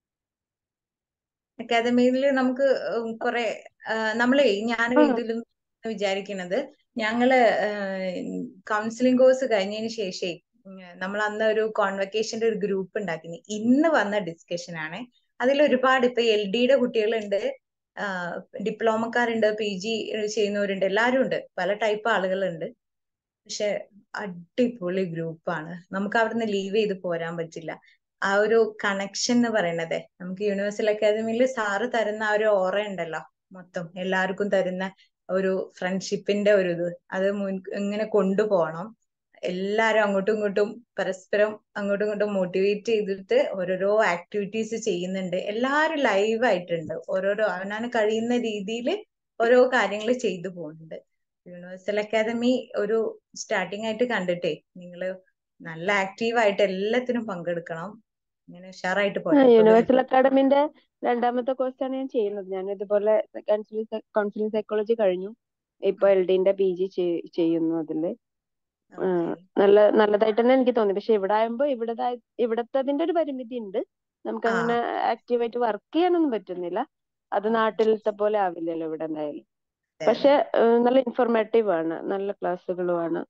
അക്കാദമിയിൽ നമുക്ക് ഉം കുറെ നമ്മളെ ഞാൻ ആ. ഇതിലും എന്ന് വിചാരിക്കുന്നത് ഞങ്ങള് കൗൺസിലിംഗ് കോഴ്സ് കഴിഞ്ഞതിന് ശേഷേ നമ്മൾ അന്ന് ഒരു കോൺവെക്കേഷന്റെ ഒരു ഗ്രൂപ്പ് ഉണ്ടാക്കി ഇന്ന് വന്ന ഡിസ്കഷൻ ആണ് അതിൽ ഒരുപാട് ഇപ്പൊ എൽ ഡിയുടെ കുട്ടികളുണ്ട് ഡിപ്ലോമക്കാരുണ്ട് പി ജി ചെയ്യുന്നവരുണ്ട് എല്ലാവരും ഉണ്ട് പല ടൈപ്പ് ആളുകളുണ്ട് പക്ഷെ അടിപൊളി ഗ്രൂപ്പാണ് നമുക്ക് അവിടുന്ന് ലീവ് ചെയ്ത് പോരാൻ പറ്റില്ല ആ ഒരു കണക്ഷൻ എന്ന് പറയണത് നമുക്ക് യൂണിവേഴ്സൽ അക്കാദമിയിൽ സാറ് തരുന്ന ആ ഒരു ഓറ ഉണ്ടല്ലോ മൊത്തം എല്ലാവർക്കും തരുന്ന ഒരു ഫ്രണ്ട്ഷിപ്പിന്റെ ഒരു ഇത് അത് മുൻ ഇങ്ങനെ കൊണ്ടുപോകണം എല്ലാരും അങ്ങോട്ടും ഇങ്ങോട്ടും പരസ്പരം അങ്ങോട്ടും ഇങ്ങോട്ടും മോട്ടിവേറ്റ് ചെയ്തിട്ട് ഓരോരോ ആക്ടിവിറ്റീസ് ചെയ്യുന്നുണ്ട് എല്ലാരും ലൈവ് ആയിട്ടുണ്ട് ഓരോരോ അവനാണ് കഴിയുന്ന രീതിയിൽ ഓരോ കാര്യങ്ങൾ ചെയ്തു പോകുന്നുണ്ട് യൂണിവേഴ്സൽ അക്കാദമി ഒരു സ്റ്റാർട്ടിംഗ് ആയിട്ട് കണ്ടിട്ടേ നിങ്ങൾ നല്ല ആക്റ്റീവ് ആയിട്ട് എല്ലാത്തിനും പങ്കെടുക്കണം ഇങ്ങനെ ഉഷാറായിട്ട് പോട്ടെ യൂണിവേഴ്സൽ അക്കാഡമിന്റെ രണ്ടാമത്തെ കോഴ്സാണ് ഞാൻ ചെയ്യുന്നത് ഞാൻ ഇതുപോലെ കൗൺസിലിംഗ് കൗൺസിലിംഗ് സൈക്കോളജി കഴിഞ്ഞു ഇപ്പൊ എൽ ഡിന്റെ പി ജി ചെയ്യുന്നു അതില് നല്ല നല്ലതായിട്ട് തന്നെ എനിക്ക് തോന്നി പക്ഷെ ഇവിടെ ആകുമ്പോ ഇവിടെ ഇവിടത്തതിന്റെ ഒരു പരിമിതി ഉണ്ട് നമുക്ക് അങ്ങനെ ആക്റ്റീവായിട്ട് വർക്ക് ചെയ്യാനൊന്നും പറ്റുന്നില്ല അത് നാട്ടിലത്തെ പോലെ ആവില്ലല്ലോ ഇവിടെ എന്തായാലും പക്ഷെ നല്ല ഇൻഫോർമേറ്റീവ് ആണ് നല്ല ക്ലാസ്സുകളുമാണ്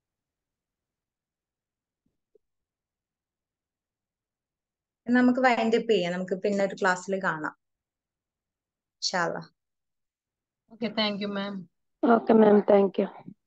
നമുക്ക് വൈൻഡപ്പ് ചെയ്യാം നമുക്ക് പിന്നെ ഒരു ക്ലാസ്സിൽ കാണാം ഇൻഷാല്ലാ okay thank you ma'am okay ma'am thank U